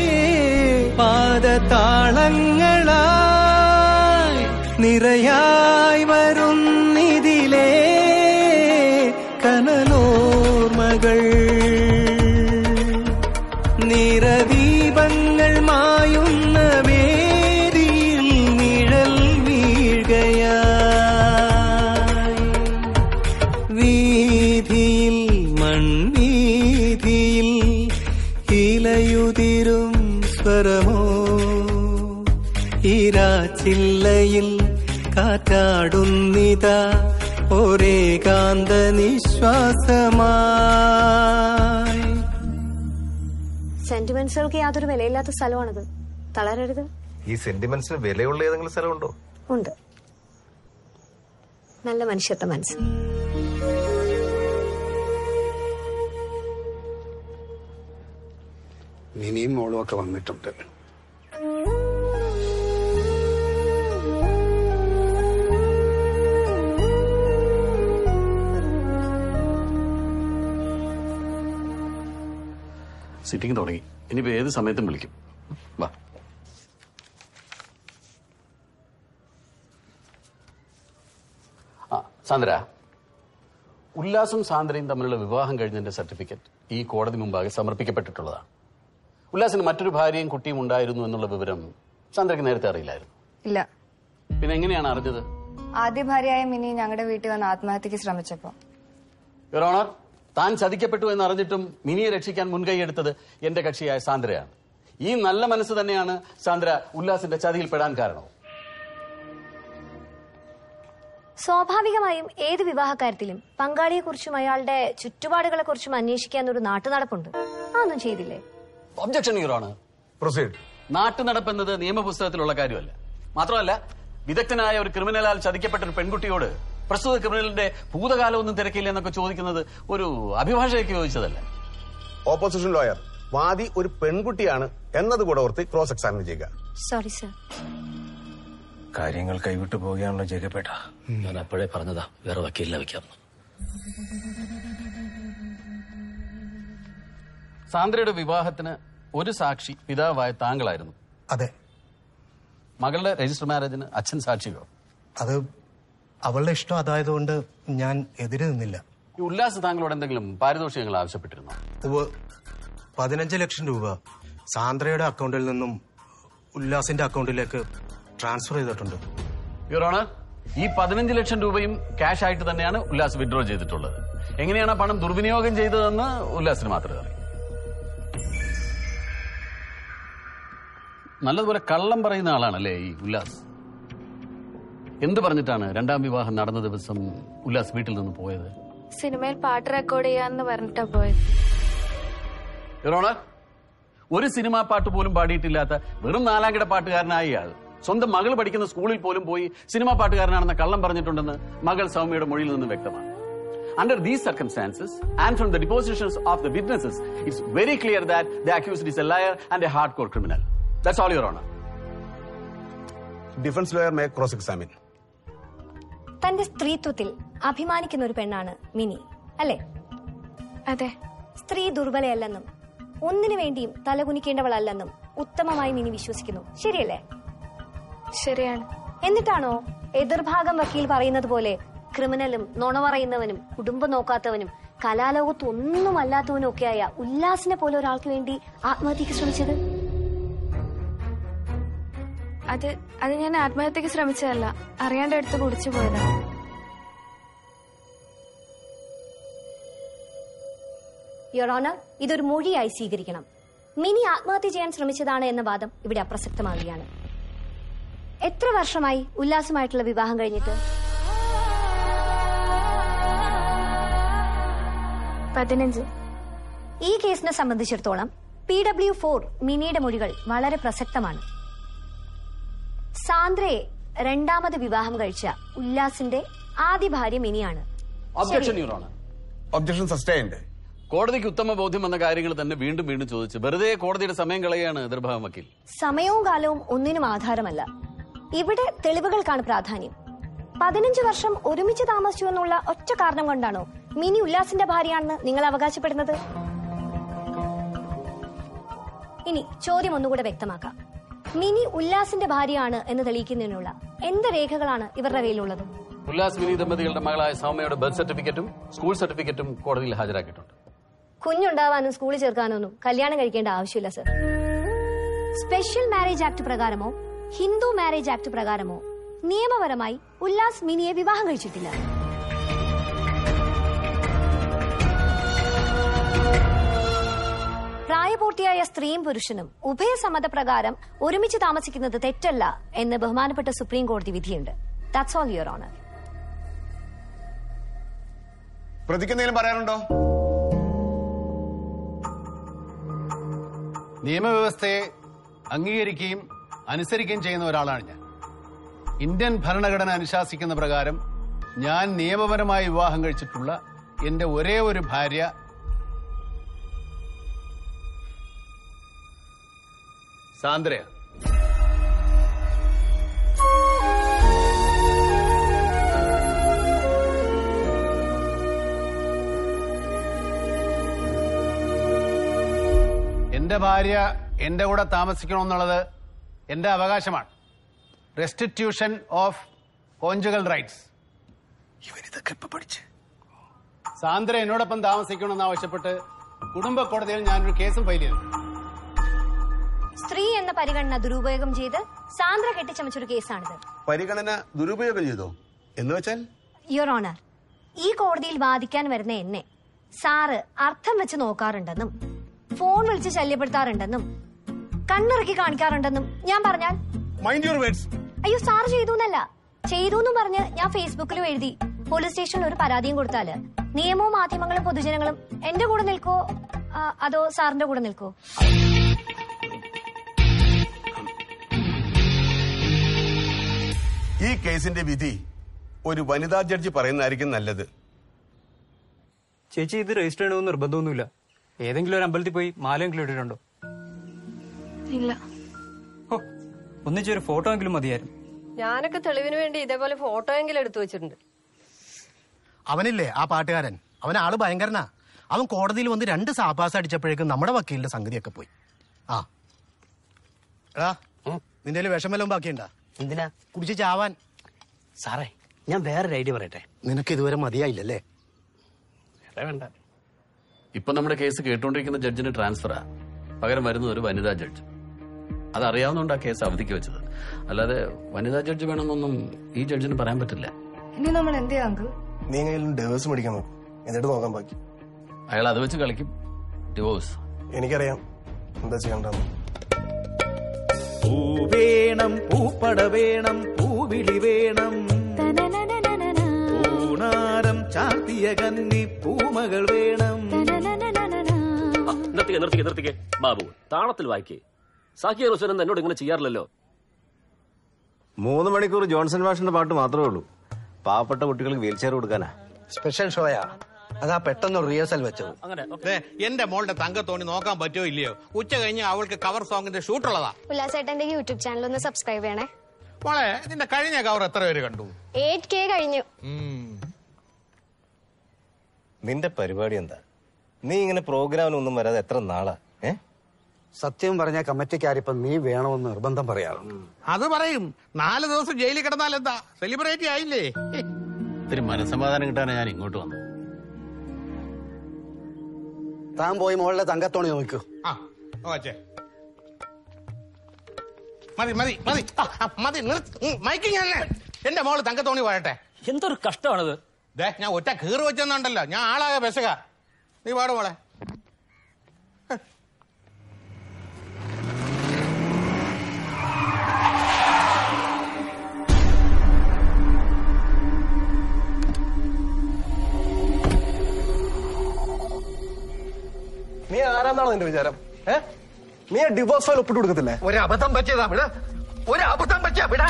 പാദതാളങ്ങളായി നിറയായി വരുന്നിതിലേ കനലോർമകൾ നിറദീപങ്ങൾ മായുന്ന വേദിയിൽ നിഴൽ വീഴുകയായി വീതിയിൽ മൺവീതിയിൽ ഇലയുതിരും സ്വരമോ ഇരാച്ചില്ലയിൽ കാറ്റാടുന്നിത ഒരേ കാന്ത നിശ്വാസമായി സെന്റിമെന്റ്സുകൾക്ക് യാതൊരു വിലയില്ലാത്ത സ്ഥലമാണിത് തളരരുത് ഈ സെന്റിമെന്റ്സിന് വിലയുള്ള ഏതെങ്കിലും സ്ഥലമുണ്ടോ ഉണ്ട് നല്ല മനുഷ്യത്വ മനസ്സ് മിനിയും മോളും ഒക്കെ വന്നിട്ടുണ്ട് സിറ്റിംഗ് തുടങ്ങി ഇനിയിപ്പോ ഏത് സമയത്തും വിളിക്കും വാ ആ സാന്ദ്ര ഉല്ലാസും സാന്ദ്രയും തമ്മിലുള്ള വിവാഹം കഴിഞ്ഞതിന്റെ സർട്ടിഫിക്കറ്റ് ഈ കോടതി മുമ്പാകെ സമർപ്പിക്കപ്പെട്ടിട്ടുള്ളതാണ് ഉല്ലാസിന് മറ്റൊരു ഭാര്യയും കുട്ടിയും ഉണ്ടായിരുന്നു എന്നുള്ള വിവരം സാന്ദ്രയ്ക്ക് നേരത്തെ അറിയില്ലായിരുന്നു ഇല്ല പിന്നെ എങ്ങനെയാണ് അറിഞ്ഞത് ആദ്യ ഭാര്യയായ മിനി ഞങ്ങളുടെ വീട്ടിൽ വന്ന് ആത്മഹത്യക്ക് ശ്രമിച്ചപ്പോ യുവർ ഓണർ താൻ ചതിക്കപ്പെട്ടു എന്ന് അറിഞ്ഞിട്ടും മിനിയെ രക്ഷിക്കാൻ മുൻകൈയെടുത്തത് എന്റെ കക്ഷിയായ സാന്ദ്രയാണ് ഈ നല്ല മനസ്സ് തന്നെയാണ് സാന്ദ്ര ഉല്ലാസിന്റെ ചതിയിൽപ്പെടാൻ കാരണം സ്വാഭാവികമായും ഏത് വിവാഹക്കാര്യത്തിലും പങ്കാളിയെക്കുറിച്ചും അയാളുടെ ചുറ്റുപാടുകളെക്കുറിച്ചും അന്വേഷിക്കാൻ ഒരു നാട്ടുനടപ്പുണ്ട് അതൊന്നും ചെയ്തില്ലേ ഒബ്ജക്ഷൻ യുവർ ഓണർ പ്രൊസീഡ് നാട്ടു നടപ്പെന്നത് നിയമപുസ്തകത്തിലുള്ള കാര്യമല്ല മാത്രമല്ല വിദഗ്ധനായ ഒരു ക്രിമിനലാൽ ചതിക്കപ്പെട്ട ഒരു പെൺകുട്ടിയോട് പ്രസ്തുത ക്രിമിനലിന്റെ ഭൂതകാലമൊന്നും തിരക്കില്ല എന്നൊക്കെ ചോദിക്കുന്നത് ഒരു അഭിഭാഷകയ്ക്ക് ചോദിച്ചതല്ല ഓപ്പോസിഷൻ ലോയർ വാദി ഒരു പെൺകുട്ടിയാണ് എന്നത് കൂടെ ഓർത്ത് ക്രോസ് എക്സാമിൻ ചെയ്യുക സോറി സർ കാര്യങ്ങൾ കൈവിട്ടു പോവുകയാണല്ലോ ജേക്കപ്പേട്ട ഞാൻ അപ്പോഴേ പറഞ്ഞതാ വേറെ വക്കീലിനെ വെക്കാം സാന്ദ്രയുടെ വിവാഹത്തിന് ഒരു സാക്ഷി പിതാവായ താങ്കളായിരുന്നു അതെ മകളുടെ രജിസ്റ്റർ മാരേജിന് അച്ഛൻ സാക്ഷിയോ അത് അവളുടെ ഇഷ്ടം അതായതുകൊണ്ട് ഞാൻ എതിര് നിന്നില്ല ഈ ഉല്ലാസ് താങ്കളോട് എന്തെങ്കിലും പാരിതോഷികങ്ങൾ ആവശ്യപ്പെട്ടിരുന്നു ഉവ്വ് പതിനഞ്ച് ലക്ഷം രൂപ സാന്ദ്രയുടെ അക്കൗണ്ടിൽ നിന്നും ഉല്ലാസിന്റെ അക്കൗണ്ടിലേക്ക് ട്രാൻസ്ഫർ ചെയ്തിട്ടുണ്ട് യുവർ ഓണർ ഈ പതിനഞ്ച് ലക്ഷം രൂപയും ക്യാഷ് ആയിട്ട് തന്നെയാണ് ഉല്ലാസ് വിഡ്രോ ചെയ്തിട്ടുള്ളത് എങ്ങനെയാണ് ആ പണം ദുർവിനിയോഗം ചെയ്തതെന്ന് ഉല്ലാസിന് മാത്രമേ അറിയൂ നല്ലതുപോലെ കള്ളം പറയുന്ന ആളാണല്ലേ ഈ ഉല്ലാസ് എന്ത് പറഞ്ഞിട്ടാണ് രണ്ടാം വിവാഹം നടന്ന ദിവസം ഉല്ലാസ് വീട്ടിൽ നിന്ന് പോയത് സിനിമയിൽ പാട്ട് റെക്കോർഡ് ചെയ്യാന്ന് പറഞ്ഞിട്ടാ പോയത് യുവർ ഓണർ ഒരു സിനിമാ പാട്ട് പോലും പാടിയിട്ടില്ലാത്ത വെറും നാലാംകിട പാട്ടുകാരനായ ഇയാൾ സ്വന്തം മകൾ പഠിക്കുന്ന സ്കൂളിൽ പോലും പോയി സിനിമാ പാട്ടുകാരനാണെന്ന കള്ളം പറഞ്ഞിട്ടുണ്ടെന്ന് മകൾ സൗമ്യയുടെ മൊഴിയിൽ നിന്ന് വ്യക്തമാണ് under these circumstances and from the depositions of the witnesses it's very clear that the accused is a liar and a hard core criminal that's all your honour defence lawyer may cross examine തന്റെ സ്ത്രീത്വത്തിൽ അഭിമാനിക്കുന്ന ഒരു പെണ്ണാണ് mini അല്ലേ അതെ സ്ത്രീ ദുർബലയല്ലെന്നും ഒന്നിനു വേണ്ടിയും തലകുനിക്കേണ്ടവളല്ലെന്നും ഉത്തമമായി mini വിശ്വസിക്കുന്നു ശരിയല്ലേ ശരിയാണ് എന്നിട്ടാണോ എതിർഭാഗം വക്കീൽ പറയുന്നത് പോലെ ക്രിമിനലും നുണ പറയുന്നവനും കുടുംബം നോക്കാത്തവനും കലാലോകത്ത് ഒന്നും അല്ലാത്തവനും ഒക്കെയായ ഉല്ലാസിനെ പോലെ ഒരാൾക്ക് വേണ്ടി ആത്മഹത്യക്ക് ശ്രമിച്ചത് അത് അത് ഞാൻ ആത്മഹത്യക്ക് ശ്രമിച്ചതല്ല അറിയാണ്ട് എടുത്ത് കുടിച്ചു പോയതാണ് യുവർ ഓണർ ഇതൊരു മൊഴിയായി സ്വീകരിക്കണം മിനി ആത്മഹത്യ ചെയ്യാൻ ശ്രമിച്ചതാണ് എന്ന വാദം ഇവിടെ അപ്രസക്തമാവുകയാണ് എത്ര വർഷമായി ഉല്ലാസമായിട്ടുള്ള വിവാഹം കഴിഞ്ഞിട്ട് പതിനഞ്ച് ഈ കേസിനെ സംബന്ധിച്ചിടത്തോളം പി ഡബ്ല്യു ഫോർ മിനിയുടെ മൊഴികൾ വളരെ പ്രസക്തമാണ് സാന്ദ്രയെ രണ്ടാമത് വിവാഹം കഴിച്ച ഉല്ലാസിന്റെ ആദ്യ ഭാര്യ മിനിയാണ് objection your honour objection sustained കോടതിക്ക് ഉത്തമ ബോധ്യം വന്ന കാര്യങ്ങൾ തന്നെ വീണ്ടും വീണ്ടും ചോദിച്ച് വെറുതെ കോടതിയുടെ സമയം കളയാണ് എതിർഭാഗം വക്കീൽ സമയവും കാലവും ഒന്നിനും ആധാരമല്ല ഇവിടെ തെളിവുകൾക്കാണ് പ്രാധാന്യം പതിനഞ്ച് വർഷം ഒരുമിച്ച് താമസിച്ചു എന്നുള്ള ഒറ്റ കാരണം കൊണ്ടാണോ മിനി ഉല്ലാസിന്റെ ഭാര്യയാണെന്ന് നിങ്ങൾ അവകാശപ്പെടുന്നത് ഇനി ചോദ്യം ഒന്നുകൂടെ വ്യക്തമാക്കാം മിനി ഉല്ലാസിന്റെ ഭാര്യയാണ് എന്ന് തെളിയിക്കുന്നതിനുള്ള എന്ത് രേഖകളാണ് ഇവരുടെ കയ്യിലുള്ളത് ഉല്ലാസ് മിനി ദമ്പതികളുടെ മകളായ സൗമ്യയുടെ ബർത്ത് സർട്ടിഫിക്കറ്റും സ്കൂൾ സർട്ടിഫിക്കറ്റും കോടതിയിൽ ഹാജരാക്കിയിട്ടുണ്ട് കുഞ്ഞുണ്ടാവാനും സ്കൂളിൽ ചേർക്കാനൊന്നും കല്യാണം കഴിക്കേണ്ട ആവശ്യമില്ല സർ സ്പെഷ്യൽ മാരേജ് ആക്ട് പ്രകാരമോ ഹിന്ദു മാരേജ് ആക്ട് പ്രകാരമോ നിയമപരമായി ഉല്ലാസ് മിനിയെ വിവാഹം കഴിച്ചിട്ടില്ല പ്രായപൂർത്തിയായ സ്ത്രീയും പുരുഷനും ഉഭയസമ്മതപ്രകാരം ഒരുമിച്ച് താമസിക്കുന്നത് തെറ്റല്ല എന്ന് ബഹുമാനപ്പെട്ട സുപ്രീം കോടതി വിധിയുണ്ട് ദാറ്റ്സ് ഓൾ യുവർ ഓണർ പ്രതിക്ക് എന്തെങ്കിലും പറയാനുണ്ടോ നിയമവ്യവസ്ഥയെ അംഗീകരിക്കുകയും അനുസരിക്കുകയും ചെയ്യുന്ന ഒരാളാണ് ഞാൻ ഇന്ത്യൻ ഭരണഘടന അനുശാസിക്കുന്ന പ്രകാരം ഞാൻ നിയമപരമായി വിവാഹം കഴിച്ചിട്ടുള്ള എന്റെ ഒരേ ഒരു ഭാര്യ സാന്ദ്രയാണ് എന്റെ ഭാര്യ എന്റെ കൂടെ താമസിക്കണമെന്നുള്ളത് എന്റെ അവകാശമാണ് റെസ്റ്റിറ്റ്യൂഷൻ ഓഫ് കോഞ്ചുഗൽ റൈറ്റ്സ് ഇവനിതൊക്കെ ഇപ്പൊ പഠിച്ച് സാന്ദ്ര എന്നോടൊപ്പം താമസിക്കണമെന്ന് ആവശ്യപ്പെട്ട് കുടുംബ കോടതിയിൽ ഞാനൊരു കേസും ഫയൽ ചെയ്തു സ്ത്രീ എന്ന പരിഗണന ദുരുപയോഗം ചെയ്ത് സാന്ദ്ര കെട്ടിച്ചമച്ചൊരു കേസാണിത് പരിഗണന ദുരുപയോഗം ചെയ്തോ എന്ന് വെച്ചാൽ യുവർ ഓണർ ഈ കോടതിയിൽ വാദിക്കാൻ വരുന്ന എന്നെ സാറ് അർത്ഥം വെച്ച് നോക്കാറുണ്ടെന്നും ഫോൺ വിളിച്ച് ശല്യപ്പെടുത്താറുണ്ടെന്നും കണ്ണിറക്കി കാണിക്കാറുണ്ടെന്നും ഞാൻ പറഞ്ഞാൽ മൈൻഡ് യുവർ വേർഡ്സ് അയ്യോ സാർ ചെയ്തു എന്നല്ല ചെയ്തു എന്നും പറഞ്ഞ് ഞാൻ ഫേസ്ബുക്കിലും എഴുതി പോലീസ് സ്റ്റേഷനിൽ ഒരു പരാതിയും കൊടുത്താല് നിയമവും മാധ്യമങ്ങളും പൊതുജനങ്ങളും എന്റെ കൂടെ നിൽക്കോ ആ, അതോ സാറിന്റെ കൂടെ നിൽക്കോ ഈ കേസിന്റെ വിധി ഒരു വനിതാ ജഡ്ജി പറയുന്നതായിരിക്കും നല്ലത് ചേച്ചി ഇത് രജിസ്റ്റർ ചെയ്യണമെന്ന് നിർബന്ധമൊന്നുമില്ല ഏതെങ്കിലും ഒരു അമ്പലത്തിൽ പോയി മാലയെങ്കിലും ഇട്ടിട്ടുണ്ടോ ഇല്ല ഒന്നിച്ചൊരു ഫോട്ടോ എങ്കിലും മതിയായിരുന്നു ഞാനൊക്കെ തെളിവിന് വേണ്ടി ഇതേപോലെ ഫോട്ടോ എങ്കിലും എടുത്തു വെച്ചിട്ടുണ്ട് അവനില്ലേ ആ പാട്ടുകാരൻ അവൻ ആള് ഭയങ്കരനാ അവൻ കോടതിയിൽ വന്ന് രണ്ട് സാപ്പാസ് അടിച്ചപ്പോഴേക്കും നമ്മുടെ വക്കീലിന്റെ സംഗതിയൊക്കെ പോയി ആ എടാ നിന്റെ കയ്യില് വിഷം വല്ലതും ബാക്കിയുണ്ടാ എന്തിനാ കുടിച്ച് ചാവാൻ സാറേ ഞാൻ വേറൊരു ഐഡിയ പറയട്ടെ നിനക്ക് ഇതുവരെ മതിയായില്ലല്ലേ വേണ്ട ഇപ്പൊ നമ്മുടെ കേസ് കേട്ടുകൊണ്ടിരിക്കുന്ന ജഡ്ജിന് ട്രാൻസ്ഫറാ പകരം വരുന്നത് ഒരു വനിതാ ജഡ്ജ് അതറിയാവുന്നതുകൊണ്ട് ആ കേസ് അവധിക്ക് വെച്ചത് അല്ലാതെ വനിതാ ജഡ്ജ് വേണമെന്നൊന്നും ഈ ജഡ്ജിന് പറയാൻ പറ്റില്ല ഇനി നമ്മൾ എന്ത് ചെയ്യാം അങ്കിൾ നീ എങ്ങനെയും ഡേവേഴ്സ് മേടിക്കാൻ നോക്കും എന്നിട്ട് നോക്കാൻ ബാക്കി അയാൾ അത് വെച്ച് കളിക്കും ഡിവോഴ്സ് എനിക്കറിയാം എന്താ ചെയ്യണ്ടെന്ന് പൂവേണം പൂപ്പട വേണം പൂവിളി വേണം പൂണാരം ചാർത്തിയ കന്നി പൂമകൾ വേണം നിർത്തിക്കേ നിർത്തിക്കേ നിർത്തിക്കേ ബാബു താളത്തിൽ വായിക്കേ സാക്കിയ റോസൻ എന്നോട് ഇങ്ങനെ ചെയ്യാറില്ലല്ലോ മൂന്ന് മണിക്കൂർ ജോൺസൺ മാഷിന്റെ പാട്ട് മാത്രമേ ഉള്ളൂ പാവപ്പെട്ട കുട്ടികൾക്ക് വീൽ ചെയർ കൊടുക്കാനാ സ്പെഷ്യൽ ഷോയാ അതാ പെട്ടെന്ന് റിഹേഴ്സൽ വെച്ചത് ദേ, എന്റെ മോളുടെ തങ്കത്തോണി നോക്കാൻ പറ്റുമോ ഇല്ലയോ ഉച്ച കഴിഞ്ഞ് അവൾക്ക് കവർ സോങ്ങിന്റെ ഷൂട്ടുള്ളതാ ഉല്ലാസേട്ടന്റെ യൂട്യൂബ് ചാനൽ ഒന്ന് സബ്സ്ക്രൈബ് ചെയ്യണേ മോളെ ഇതിന്റെ കഴിഞ്ഞ കവർ എത്ര പേര് കണ്ടു എയ്റ്റ് കെ കഴിഞ്ഞു നിന്റെ പരിപാടി എന്താ നീ ഇങ്ങനെ പ്രോഗ്രാമിനൊന്നും വരാതെ എത്ര നാളാ ഏ സത്യം പറഞ്ഞ കമ്മിറ്റിക്കാരിപ്പം നീ വേണമെന്ന് നിർബന്ധം പറയാറ് അത് പറയും നാല് ദിവസം ജയിലിൽ കിടന്നാൽ എന്താ സെലിബ്രേറ്റ് ആയില്ലേ ഇത്തിരി മനസ്സമാധാനം കിട്ടാനാണ് ഞാൻ ഇങ്ങോട്ട് വന്നത് താൻ പോയി മോളിലെ തങ്കത്തോണി നോക്കൂ ആ ഓച്ചേ മതി മതി മതി ആ, ആ, മതി മൈക്കിങ് തന്നെ എന്റെ മോള് തങ്കത്തോണി പോയട്ടെ എന്തൊരു കഷ്ടമാണത് ദേ ഞാൻ ഒറ്റ കീറ് വെച്ചെന്നുണ്ടല്ലോ ഞാൻ ആളാകെ ബെസുക നീ പാട് മോളെ നീ ആരാന്നാണോ നിന്റെ വിചാരം ഏ നീ ഡിവോഴ്സ് ഫയൽ ഒപ്പിട്ട് കൊടുക്കത്തില്ലേ ഒരു അബദ്ധം പറ്റിയതാ വിട ഒരു അബദ്ധം പറ്റിയ വിട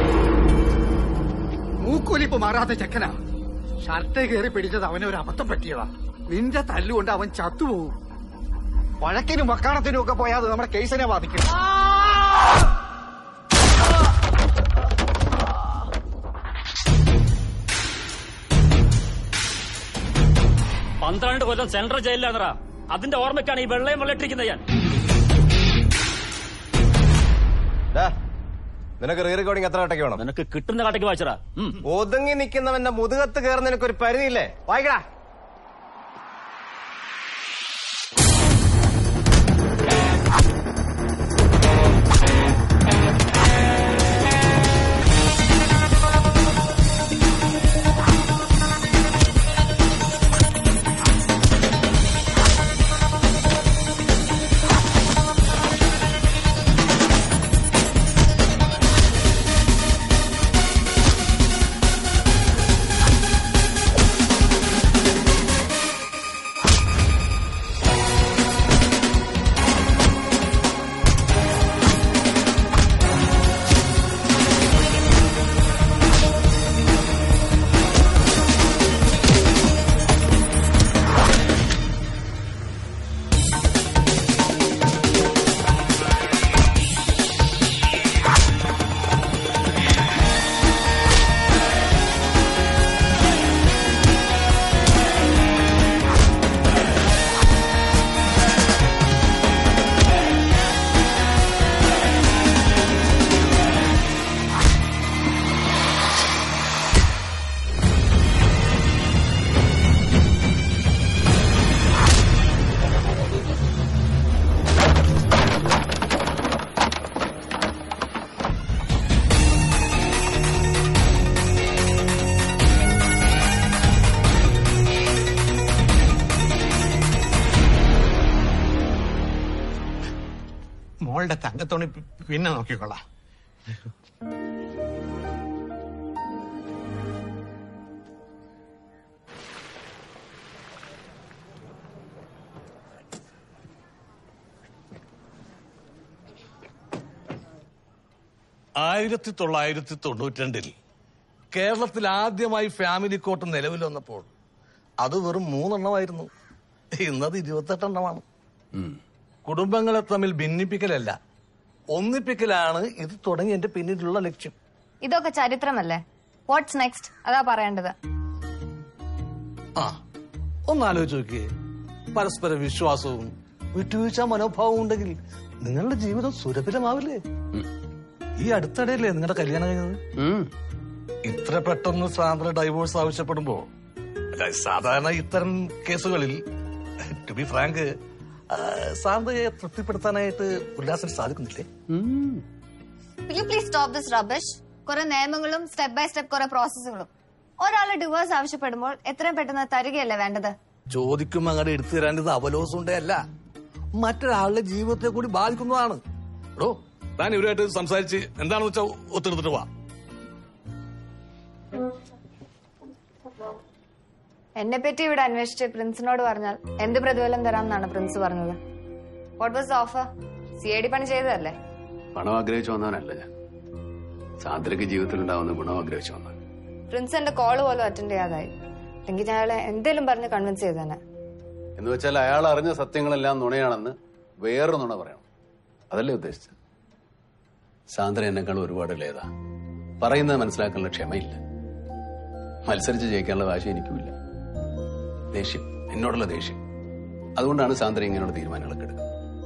മൂക്കൊലിപ്പ് മാറാത്ത ചെക്കനാ ഷർട്ട് കയറി പിടിച്ചത് അവന് ഒരു അബദ്ധം പറ്റിയതാ നിന്റെ തല്ലുകൊണ്ട് അവൻ ചത്തുപോകും വഴക്കിനും വക്കാണത്തിനും ഒക്കെ പോയാൽ അത് നമ്മുടെ കേസിനെ ബാധിക്കും പന്ത്രണ്ട് കൊല്ലം സെൻട്രൽ ജയിലിലാണറാ അതിന്റെ ഓർമ്മയ്ക്കാണ് ഈ വെള്ളയും വെള്ളയിട്ടിരിക്കുന്നത് ഞാൻ ഡാ, നിനക്ക് റീ റെക്കോർഡിംഗ് എത്ര കട്ടയ്ക്ക് വേണം നിനക്ക് കിട്ടുന്ന കട്ടയ്ക്ക് വായിച്ചടാ ഒതുങ്ങി നിൽക്കുന്നവന്റെ മുതുകത്ത് കയറുന്ന നിനക്കൊരു പരിധിയില്ലേ വായിക്കടാ മോളുടെ തങ്കത്തോണി പി- പിന്നെ നോക്കിക്കൊള്ളാം ആയിരത്തി തൊള്ളായിരത്തി തൊണ്ണൂറ്റിരണ്ടിൽ കേരളത്തിൽ ആദ്യമായി ഫാമിലി കോർട്ട് നിലവിൽ വന്നപ്പോൾ അത് വെറും മൂന്നെണ്ണമായിരുന്നു ഇന്നത് ഇരുപത്തെട്ടെണ്ണമാണ് കുടുംബങ്ങളെ തമ്മിൽ ഭിന്നിപ്പിക്കലല്ല ഒന്നിപ്പിക്കലാണ് ഇത് തുടങ്ങി എന്റെ പിന്നിലുള്ള ലക്ഷ്യം ഇതൊക്കെ ചരിത്രമല്ലേ വാട്ട്സ് നെക്സ്റ്റ് അതാ പറയേണ്ടത് ആ ഒന്ന് ആലോചിച്ച് നോക്കിയേ പരസ്പര വിശ്വാസവും വിട്ടുവീഴ്ച മനോഭാവവും ഉണ്ടെങ്കിൽ നിങ്ങളുടെ ജീവിതം സുരഭിലമാവില്ലേ ഈ അടുത്തിടെയല്ലേ നിങ്ങളുടെ കല്യാണം കഴിഞ്ഞത് ഇത്ര പെട്ടെന്ന് സാന്ദ്ര ഡൈവോഴ്സ് ആവശ്യപ്പെടുമ്പോ അല്ല, സാധാരണ ഇത്തരം കേസുകളിൽ ടു ബി ഫ്രാങ്ക് സാന്ദ്രയെ തൃപ്തിപ്പെടുത്താനായിട്ട് ഉല്ലാസിന് സാധിക്കുന്നില്ലേ will you please stop this rubbish കുറെ നിയമങ്ങളും സ്റ്റെപ്പ് ബൈ സ്റ്റെപ്പ് കുറെ പ്രോസസ്സുകളും ഒരാൾ ഡിവോഴ്സ് ആവശ്യപ്പെടുമ്പോൾ എത്രയും പെട്ടെന്ന് തരികയല്ലേ വേണ്ടത് ചോദിക്കും അങ്ങോട്ട് എടുത്തു തരാൻ അവലോസുണ്ടേ അല്ല മറ്റൊരാളുടെ ജീവിതത്തെ കൂടി ബാധിക്കുന്നതാണ് എടോ താൻ ഇവരുമായിട്ട് സംസാരിച്ച് എന്താണെന്ന് വെച്ചാൽ ഒത്തെടുത്തിട്ട് വാ എന്നെ പറ്റി ഇവിടെ അന്വേഷിച്ച് പ്രിൻസിനോട് പറഞ്ഞാൽ എന്ത് പ്രതിഫലം തരാമെന്നാണ് പ്രിൻസ് പറഞ്ഞത് what was offer C I D പണി ചെയ്തതല്ലേ പണം ആഗ്രഹിച്ചു വന്നവനല്ല ഞാൻ സാന്ദ്രയ്ക്ക് ജീവിതത്തിൽ ഉണ്ടാവുന്ന ഗുണം ആഗ്രഹിച്ചു വന്നത് പ്രിൻസ് എന്റെ കോള് പോലും അറ്റൻഡ് ചെയ്യാതായി എങ്കിൽ ഞാൻ അയാളെ എന്തേലും പറഞ്ഞ് കൺവിൻസ് ചെയ്തേനെ എന്ന് വെച്ചാൽ അയാൾ അറിഞ്ഞ സത്യങ്ങളെല്ലാം നുണയാണെന്ന് വേറൊരു നുണ പറയണം അതല്ലേ ഉദ്ദേശിച്ചത് സാന്ദ്ര എന്നെക്കാൾ ഒരുപാട് ലേതാ പറയുന്നത് മനസ്സിലാക്കാനുള്ള ക്ഷമയില്ല മത്സരിച്ച് ജയിക്കാനുള്ള വാശി എനിക്കുമില്ല ദേഷ്യം എന്നോടുള്ള ദേഷ്യം അതുകൊണ്ടാണ് സാന്ദ്ര ഇങ്ങനെയുള്ള തീരുമാനങ്ങളൊക്കെ എടുക്കുന്നത്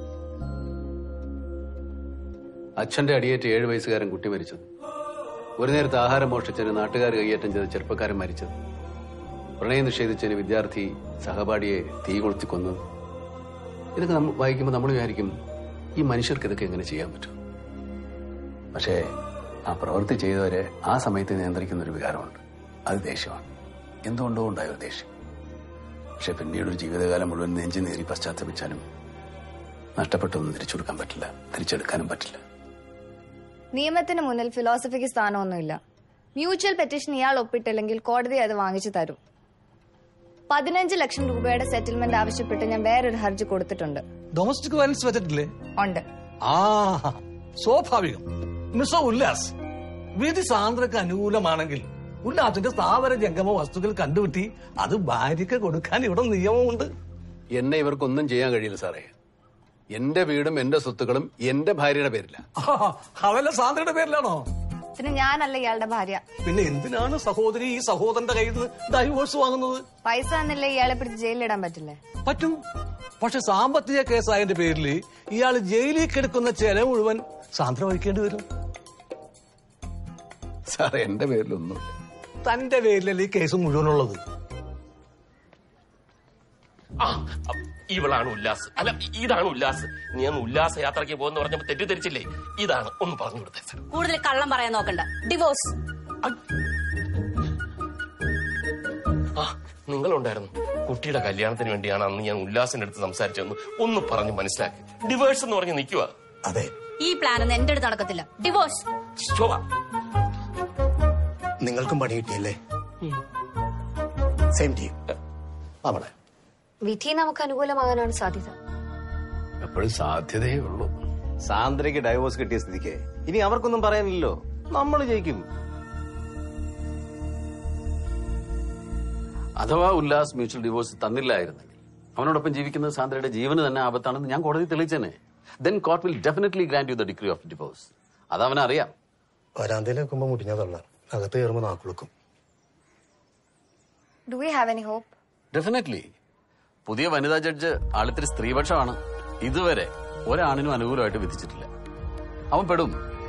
അച്ഛന്റെ അടിയേറ്റ് ഏഴ് വയസ്സുകാരൻ കുട്ടി മരിച്ചത് ഒരു നേരത്തെ ആഹാരം മോഷ്ടിച്ചതിന് നാട്ടുകാർ കൈയേറ്റം ചെയ്ത ചെറുപ്പക്കാരൻ മരിച്ചത് പ്രണയം നിഷേധിച്ചതിന് വിദ്യാർത്ഥി സഹപാഠിയെ തീ കൊളുത്തി കൊന്നത് ഇതൊക്കെ നമ്മൾ വായിക്കുമ്പോൾ നമ്മൾ വിചാരിക്കും ഈ മനുഷ്യർക്ക് ഇതൊക്കെ എങ്ങനെ ചെയ്യാൻ പറ്റും പക്ഷേ ആ പ്രവൃത്തി ചെയ്തവരെ ആ സമയത്ത് നിയന്ത്രിക്കുന്ന ഒരു വികാരമുണ്ട് അത് ദേഷ്യമാണ് എന്തുകൊണ്ടോ ഉണ്ടായ ഒരു ദേഷ്യം പക്ഷെ പിന്നീട് ഒരു ജീവിതകാലം മുഴുവൻ നെഞ്ചു നേരി പശ്ചാത്തപിച്ചാലും നഷ്ടപ്പെട്ടൊന്നും തിരിച്ചു കൊടുക്കാൻ പറ്റില്ല തിരിച്ചെടുക്കാനും പറ്റില്ല നിയമത്തിന് മുന്നിൽ ഫിലോസഫിക്ക് സ്ഥാനമൊന്നുമില്ല മ്യൂച്വൽ പെറ്റീഷൻ ഇയാൾ ഒപ്പിട്ടില്ലെങ്കിൽ കോടതി അത് വാങ്ങിച്ചു തരും പതിനഞ്ച് ലക്ഷം രൂപയുടെ സെറ്റിൽമെന്റ് ആവശ്യപ്പെട്ട് ഞാൻ വേറൊരു ഹർജി കൊടുത്തിട്ടുണ്ട് ഡൊമസ്റ്റിക് വയലൻസ് വെച്ചിട്ടില്ലേ ഉണ്ട് ആ സ്വാഭാവികം മിസ്റ്റർ ഉല്ലാസ് വിധി സാന്ദ്രക്ക് അനുകൂലമാണെങ്കിൽ ഉല്ലാസിന്റെ സ്ഥാവര ജംഗമ വസ്തുക്കൾ കണ്ടുപിട്ടി അത് ഭാര്യയ്ക്ക് കൊടുക്കാൻ ഇവിടെ നിയമമുണ്ട് എന്നെ ഇവർക്കൊന്നും ചെയ്യാൻ കഴിയില്ല സാറേ എന്റെ വീടും എന്റെ സ്വത്തുക്കളും എന്റെ ഭാര്യയുടെ പേരില്ല അതല്ല സാന്ദ്രയുടെ പേരിലാണോ പിന്നെ ഞാനല്ല ഇയാളുടെ ഭാര്യ പിന്നെ എന്തിനാണ് സഹോദരി ഈ സഹോദരന്റെ കയ്യിൽ നിന്ന് ഡൈവോഴ്സ് വാങ്ങുന്നത് പൈസ തന്നില്ലേ ഇയാളെ പിടിച്ച് ജയിലിലിടാൻ പറ്റില്ലേ പറ്റും പക്ഷെ സാമ്പത്തിക കേസായതിന്റെ പേരിൽ ഇയാൾ ജയിലിൽ കിടക്കുന്ന ചെലവ് മുഴുവൻ സാന്ദ്ര വഹിക്കേണ്ടി വരും സാറേ എന്റെ പേരിലൊന്നും തന്റെ പേരിലല്ലേ ഈ കേസ് മുഴുവനുള്ളത് ആ ഇവളാണ് ഉല്ലാസ് അല്ല ഇതാണ് ഉല്ലാസ് നീ അന്ന് ഉല്ലാസ യാത്രയ്ക്ക് പോകുന്ന പറഞ്ഞപ്പോ തെറ്റിദ്ധരിച്ചില്ലേ ഇതാണ് ഒന്ന് പറഞ്ഞു കൊടുത്തേ സാർ കൂടുതൽ കള്ളം പറയാൻ നോക്കണ്ട ഡിവോഴ്സ് ആ നിങ്ങളുണ്ടായിരുന്നു കുട്ടിയുടെ കല്യാണത്തിന് വേണ്ടിയാണ് അന്ന് ഞാൻ ഉല്ലാസിന്റെ അടുത്ത് സംസാരിച്ചതെന്ന് ഒന്ന് പറഞ്ഞ് മനസ്സിലാക്കി ഡിവേഴ്സ് എന്ന് പറഞ്ഞ് നിൽക്കുക അതെ ഈ പ്ലാൻ ഒന്നും എന്റെ അടുത്ത് നടക്കത്തില്ല ഡിവോഴ്സ് ശോഭ നിങ്ങൾക്കും പണി കിട്ടിയല്ലേ സെയിം ടീം അവിടെ വിധി നമുക്ക് അനുകൂലമാകാനാണ് സാധ്യത എപ്പോഴും സാധ്യതയേ ഉള്ളൂ സാന്ദ്രയ്ക്ക് ഡൈവോഴ്സ് കിട്ടിയ സ്ഥിതിക്ക് ഇനി അവർക്കൊന്നും പറയാനില്ലല്ലോ നമ്മൾ ജയിക്കും അഥവാ ഉല്ലാസ് മ്യൂച്വൽ ഡിവോഴ്സ് തന്നില്ലായിരുന്നെങ്കിൽ അവനോടൊപ്പം ജീവിക്കുന്നത് സാന്ദ്രയുടെ ജീവന് തന്നെ ആപത്താണെന്ന് ഞാൻ കോടതി തെളിയിച്ചേനെ then court will definitely grant you the degree of divorce അത് അവനറിയാം വരാന്തയിൽ നിൽക്കുമ്പോ മുടിഞ്ഞതള്ള അകത്ത് കയറുമ്പോ നാക്കുളുക്കും do we have any hope definitely പുതിയ വനിതാ ജഡ്ജ് ആളിത്തിരി സ്ത്രീപക്ഷമാണ് ഇതുവരെ ഒരാണിനും അനുകൂലമായിട്ട് വിധിച്ചിട്ടില്ല അവൻ പെടും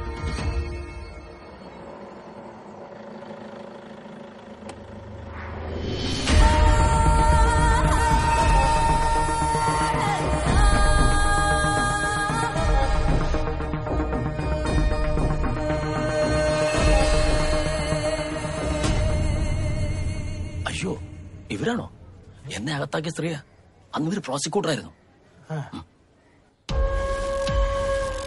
അയ്യോ ഇവരാണോ എന്നെ അകത്താക്കിയ സ്ത്രീയാ അന്ന് ഇവര് പ്രോസിക്യൂട്ടർ ആയിരുന്നു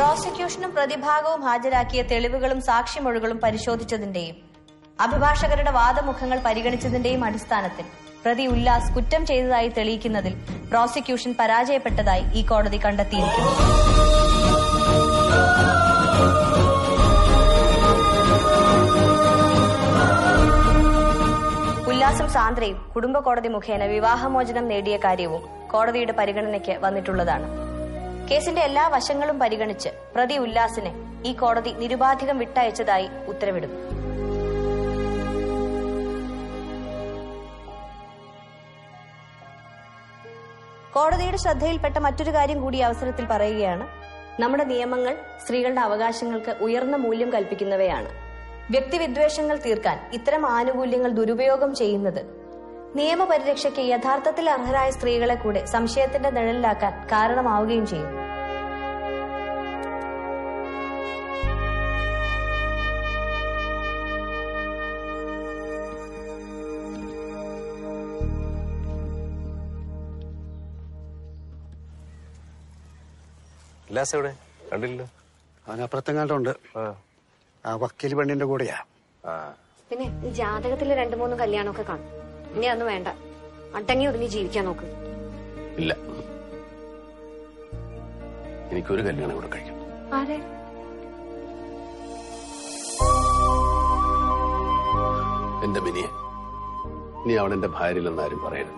പ്രോസിക്യൂഷനും പ്രതിഭാഗവും ഹാജരാക്കിയ തെളിവുകളും സാക്ഷിമൊഴികളും പരിശോധിച്ചതിന്റെയും അഭിഭാഷകരുടെ വാദമുഖങ്ങൾ പരിഗണിച്ചതിന്റെയും അടിസ്ഥാനത്തിൽ പ്രതി ഉല്ലാസ് കുറ്റം ചെയ്തതായി തെളിയിക്കുന്നതിൽ പ്രോസിക്യൂഷൻ പരാജയപ്പെട്ടതായി ഈ കോടതി കണ്ടെത്തിയിരിക്കുന്നു ഉല്ലാസും സാന്ദ്രയും കുടുംബ കോടതി മുഖേന വിവാഹമോചനം നേടിയ കാര്യവും കോടതിയുടെ പരിഗണനയ്ക്ക് വന്നിട്ടുള്ളതാണ് കേസിന്റെ എല്ലാ വശങ്ങളും പരിഗണിച്ച് പ്രതി ഉല്ലാസിനെ ഈ കോടതി നിരുപാധികം വിട്ടയച്ചതായി ഉത്തരവിടുന്നു കോടതിയുടെ ശ്രദ്ധയിൽപ്പെട്ട മറ്റൊരു കാര്യം കൂടി ഈ അവസരത്തിൽ പറയുകയാണ് നമ്മുടെ നിയമങ്ങൾ സ്ത്രീകളുടെ അവകാശങ്ങൾക്ക് ഉയർന്ന മൂല്യം കൽപ്പിക്കുന്നവയാണ് വ്യക്തിവിദ്വേഷങ്ങൾ തീർക്കാൻ ഇത്തരം ആനുകൂല്യങ്ങൾ ദുരുപയോഗം ചെയ്യുന്നത് നിയമപരിരക്ഷയ്ക്ക് യഥാർത്ഥത്തിൽ അർഹരായ സ്ത്രീകളെ കൂടെ സംശയത്തിന്റെ നിഴലിലാക്കാൻ കാരണമാവുകയും ചെയ്യും ഉല്ലാസ് എവിടെ കണ്ടില്ലല്ലോ അവൻ അപ്പുറത്തെങ്ങാണ്ടുണ്ട് ആ വക്കീൽ പെണ്ണിന്റെ കൂടെയാ പിന്നെ ഈ ജാതകത്തിൽ രണ്ടു മൂന്ന് കല്യാണമൊക്കെ കാണും ഇനി അതൊന്നും വേണ്ട അടങ്ങി ഒതുങ്ങി ജീവിക്കാൻ നോക്ക് ഇല്ല എനിക്കൊരു കല്യാണം കൂടെ കഴിക്കണം ആരെ എന്റെ മിനിയെ നീ അവൾ എന്റെ ഭാര്യയിലെന്ന് ആരും പറയരുത്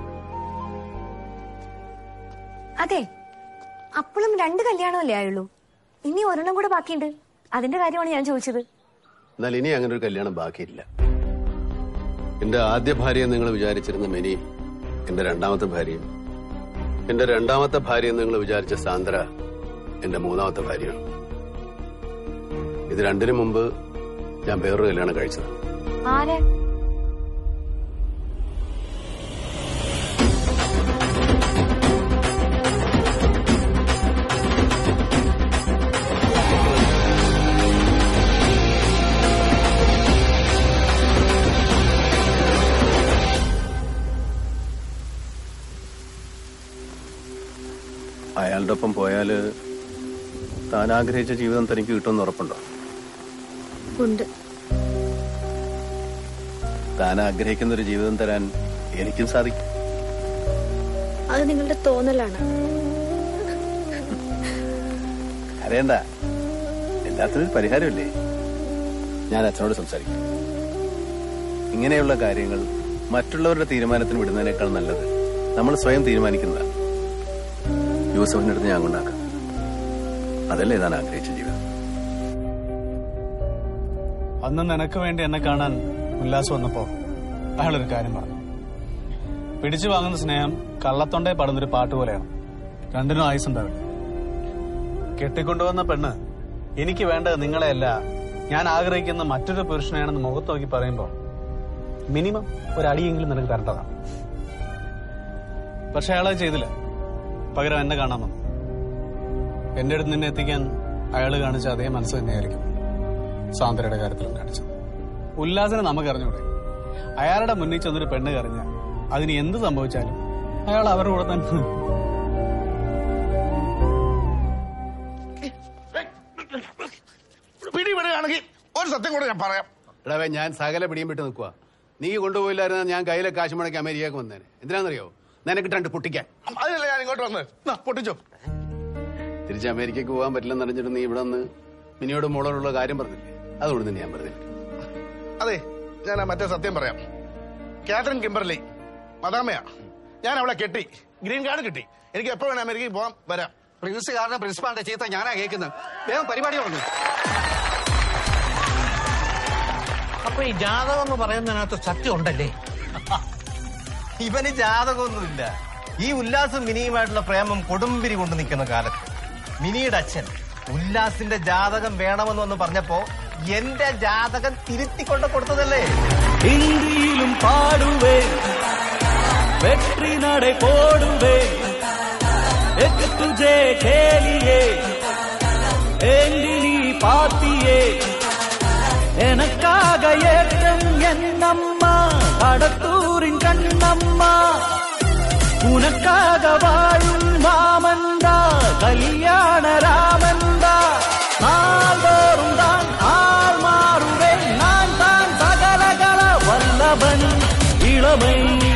അതെ അപ്പോഴും രണ്ട് കല്യാണമല്ലേ ആയുള്ളൂ ഇനി ഒരെണ്ണം കൂടെ ബാക്കിയുണ്ട് അതിന്റെ കാര്യമാണ് ഞാൻ ചോദിച്ചത് എന്നാൽ ഇനി അങ്ങനെ ഒരു കല്യാണം ബാക്കിയില്ല എന്റെ ആദ്യ ഭാര്യ നിങ്ങൾ വിചാരിച്ചിരുന്ന മിനി എന്റെ രണ്ടാമത്തെ ഭാര്യയും എന്റെ രണ്ടാമത്തെ ഭാര്യ എന്ന് നിങ്ങൾ വിചാരിച്ച സാന്ദ്ര എന്റെ മൂന്നാമത്തെ ഭാര്യയാണ് ഇത് രണ്ടിനു മുമ്പ് ഞാൻ വേറൊരു കല്യാണം കഴിച്ചത് ആരെ അയാളുടെ ഒപ്പം പോയാല് താൻ ആഗ്രഹിച്ച ജീവിതം തനിക്ക് കിട്ടുമെന്ന് ഉറപ്പുണ്ടോ ഉണ്ട് താൻ ആഗ്രഹിക്കുന്ന ഒരു ജീവിതം തരാൻ എനിക്കും സാധിക്കും അത് നിങ്ങളുടെ തോന്നലാണ് അറിയണ്ട എല്ലാത്തിനും ഒരു പരിഹാരമില്ലേ ഞാൻ അച്ഛനോട് സംസാരിക്കും ഇങ്ങനെയുള്ള കാര്യങ്ങൾ മറ്റുള്ളവരുടെ തീരുമാനത്തിന് വിടുന്നതിനേക്കാൾ നല്ലത് നമ്മൾ സ്വയം തീരുമാനിക്കുന്നതാണ് യൂസഫിന്റെ അടുത്ത് ഞാൻ കൊണ്ടാക്കാം അതല്ലേ താൻ ആഗ്രഹിച്ച ജീവിതം അന്ന് നിനക്ക് വേണ്ടി എന്നെ കാണാൻ ഉല്ലാസ് വന്നപ്പോ അയാളൊരു കാര്യം പറഞ്ഞു പിടിച്ചു വാങ്ങുന്ന സ്നേഹം കള്ളത്തൊണ്ടേ പാടുന്നൊരു പാട്ട് പോലെയാണ് രണ്ടിനും ആയുസ് ഉണ്ടാവില്ല കെട്ടിക്കൊണ്ടുവന്ന പെണ്ണ് എനിക്ക് വേണ്ടത് നിങ്ങളെയല്ല ഞാൻ ആഗ്രഹിക്കുന്ന മറ്റൊരു പുരുഷനെയാണെന്ന് മുഖത്ത് നോക്കി പറയുമ്പോ മിനിമം ഒരു അടിയെങ്കിലും നിനക്ക് തരേണ്ടതാണ് പക്ഷെ അയാളത് ചെയ്തില്ല പകരം എന്നെ കാണാൻ വന്നു എന്റെ അടുത്ത് നിന്നെ എത്തിക്കാൻ അയാൾ കാണിച്ച അതേ മനസ്സ് തന്നെയായിരിക്കും സാന്ദ്രയുടെ കാര്യത്തിലും കാണിച്ചത് ഉല്ലാസിനെ നമുക്ക് അറിഞ്ഞൂടെ അയാളുടെ മുന്നിൽ ചെന്നൊരു പെണ്ണ് കറിഞ്ഞ അതിന് എന്ത് സംഭവിച്ചാലും അയാൾ അവരുടെ കൂടെ തന്നെ നിൽക്കും. പിടിപെടുകയാണെങ്കിൽ ഒരു സത്യം കൂടെ ഞാൻ പറയാം എടാവേ ഞാൻ സകല പിടിയും വിട്ട് നിൽക്കുക നീ കൊണ്ടുപോയില്ലായിരുന്ന ഞാൻ കയ്യിലെ കാശ് മുടക്കി അമേരിക്കക്ക് വന്നേനെ എന്തിനാണെന്നറിയോ നിനക്ക് രണ്ട് പൊട്ടിക്കാൻ അതിനല്ലേ ഞാൻ ഇങ്ങോട്ട് വന്ന് പൊട്ടിച്ചോ തിരിച്ച് അമേരിക്കക്ക് പോകാൻ പറ്റില്ലെന്ന് അറിഞ്ഞിട്ട് നീ ഇവിടെ നിന്ന് മിനിയോട് മോളോടുള്ള കാര്യം പറഞ്ഞില്ലേ അതുകൊണ്ട് തന്നെ ഞാൻ വെറുതെ വിട്ടു. അതെ ഞാൻ ആ മറ്റേ സത്യം പറയാം കാതറിൻ കിംബർലി മദാമയാ ഞാൻ അവളെ കെട്ടി ഗ്രീൻ കാർഡ് കിട്ടി എനിക്ക് എപ്പോ വേണം അമേരിക്കയിൽ പോകാൻ വരാം പ്രിൻസ് കാരണം പ്രിൻസിപ്പാളിന്റെ ചീത്ത ഞാനാ കേൾക്കുന്നത് വേഗം പരിപാടി തുടങ്ങും അപ്പൊ ഈ ജാതകം എന്ന് പറയുന്നതിനകത്ത് സത്യം ഉണ്ടല്ലേ ഇവന് ജാതകമൊന്നുമില്ല ഈ ഉല്ലാസും മിനിയുമായിട്ടുള്ള പ്രേമം കൊടുമ്പിരി കൊണ്ട് നിൽക്കുന്ന കാലത്ത് മിനിയുടെ അച്ഛൻ ഉല്ലാസിന്റെ ജാതകം വേണമെന്ന് വന്ന് പറഞ്ഞപ്പോ എന്റെ ജാതകം തിരുത്തിക്കൊണ്ട് കൊടുത്തതല്ലേ ஹிந்தியிலும் பாடுவேன் வெற்றி நடை போடுவேன் एक तुझे கேலியே ஏங்கி நீ பாத்தியே எனக்காக ஏற்றம் என்னம்மா கடத்தூரின் கண்ணம்மா உனக்காக வாழும் மாமந்தா கல்யாண ராமந்தா இளமை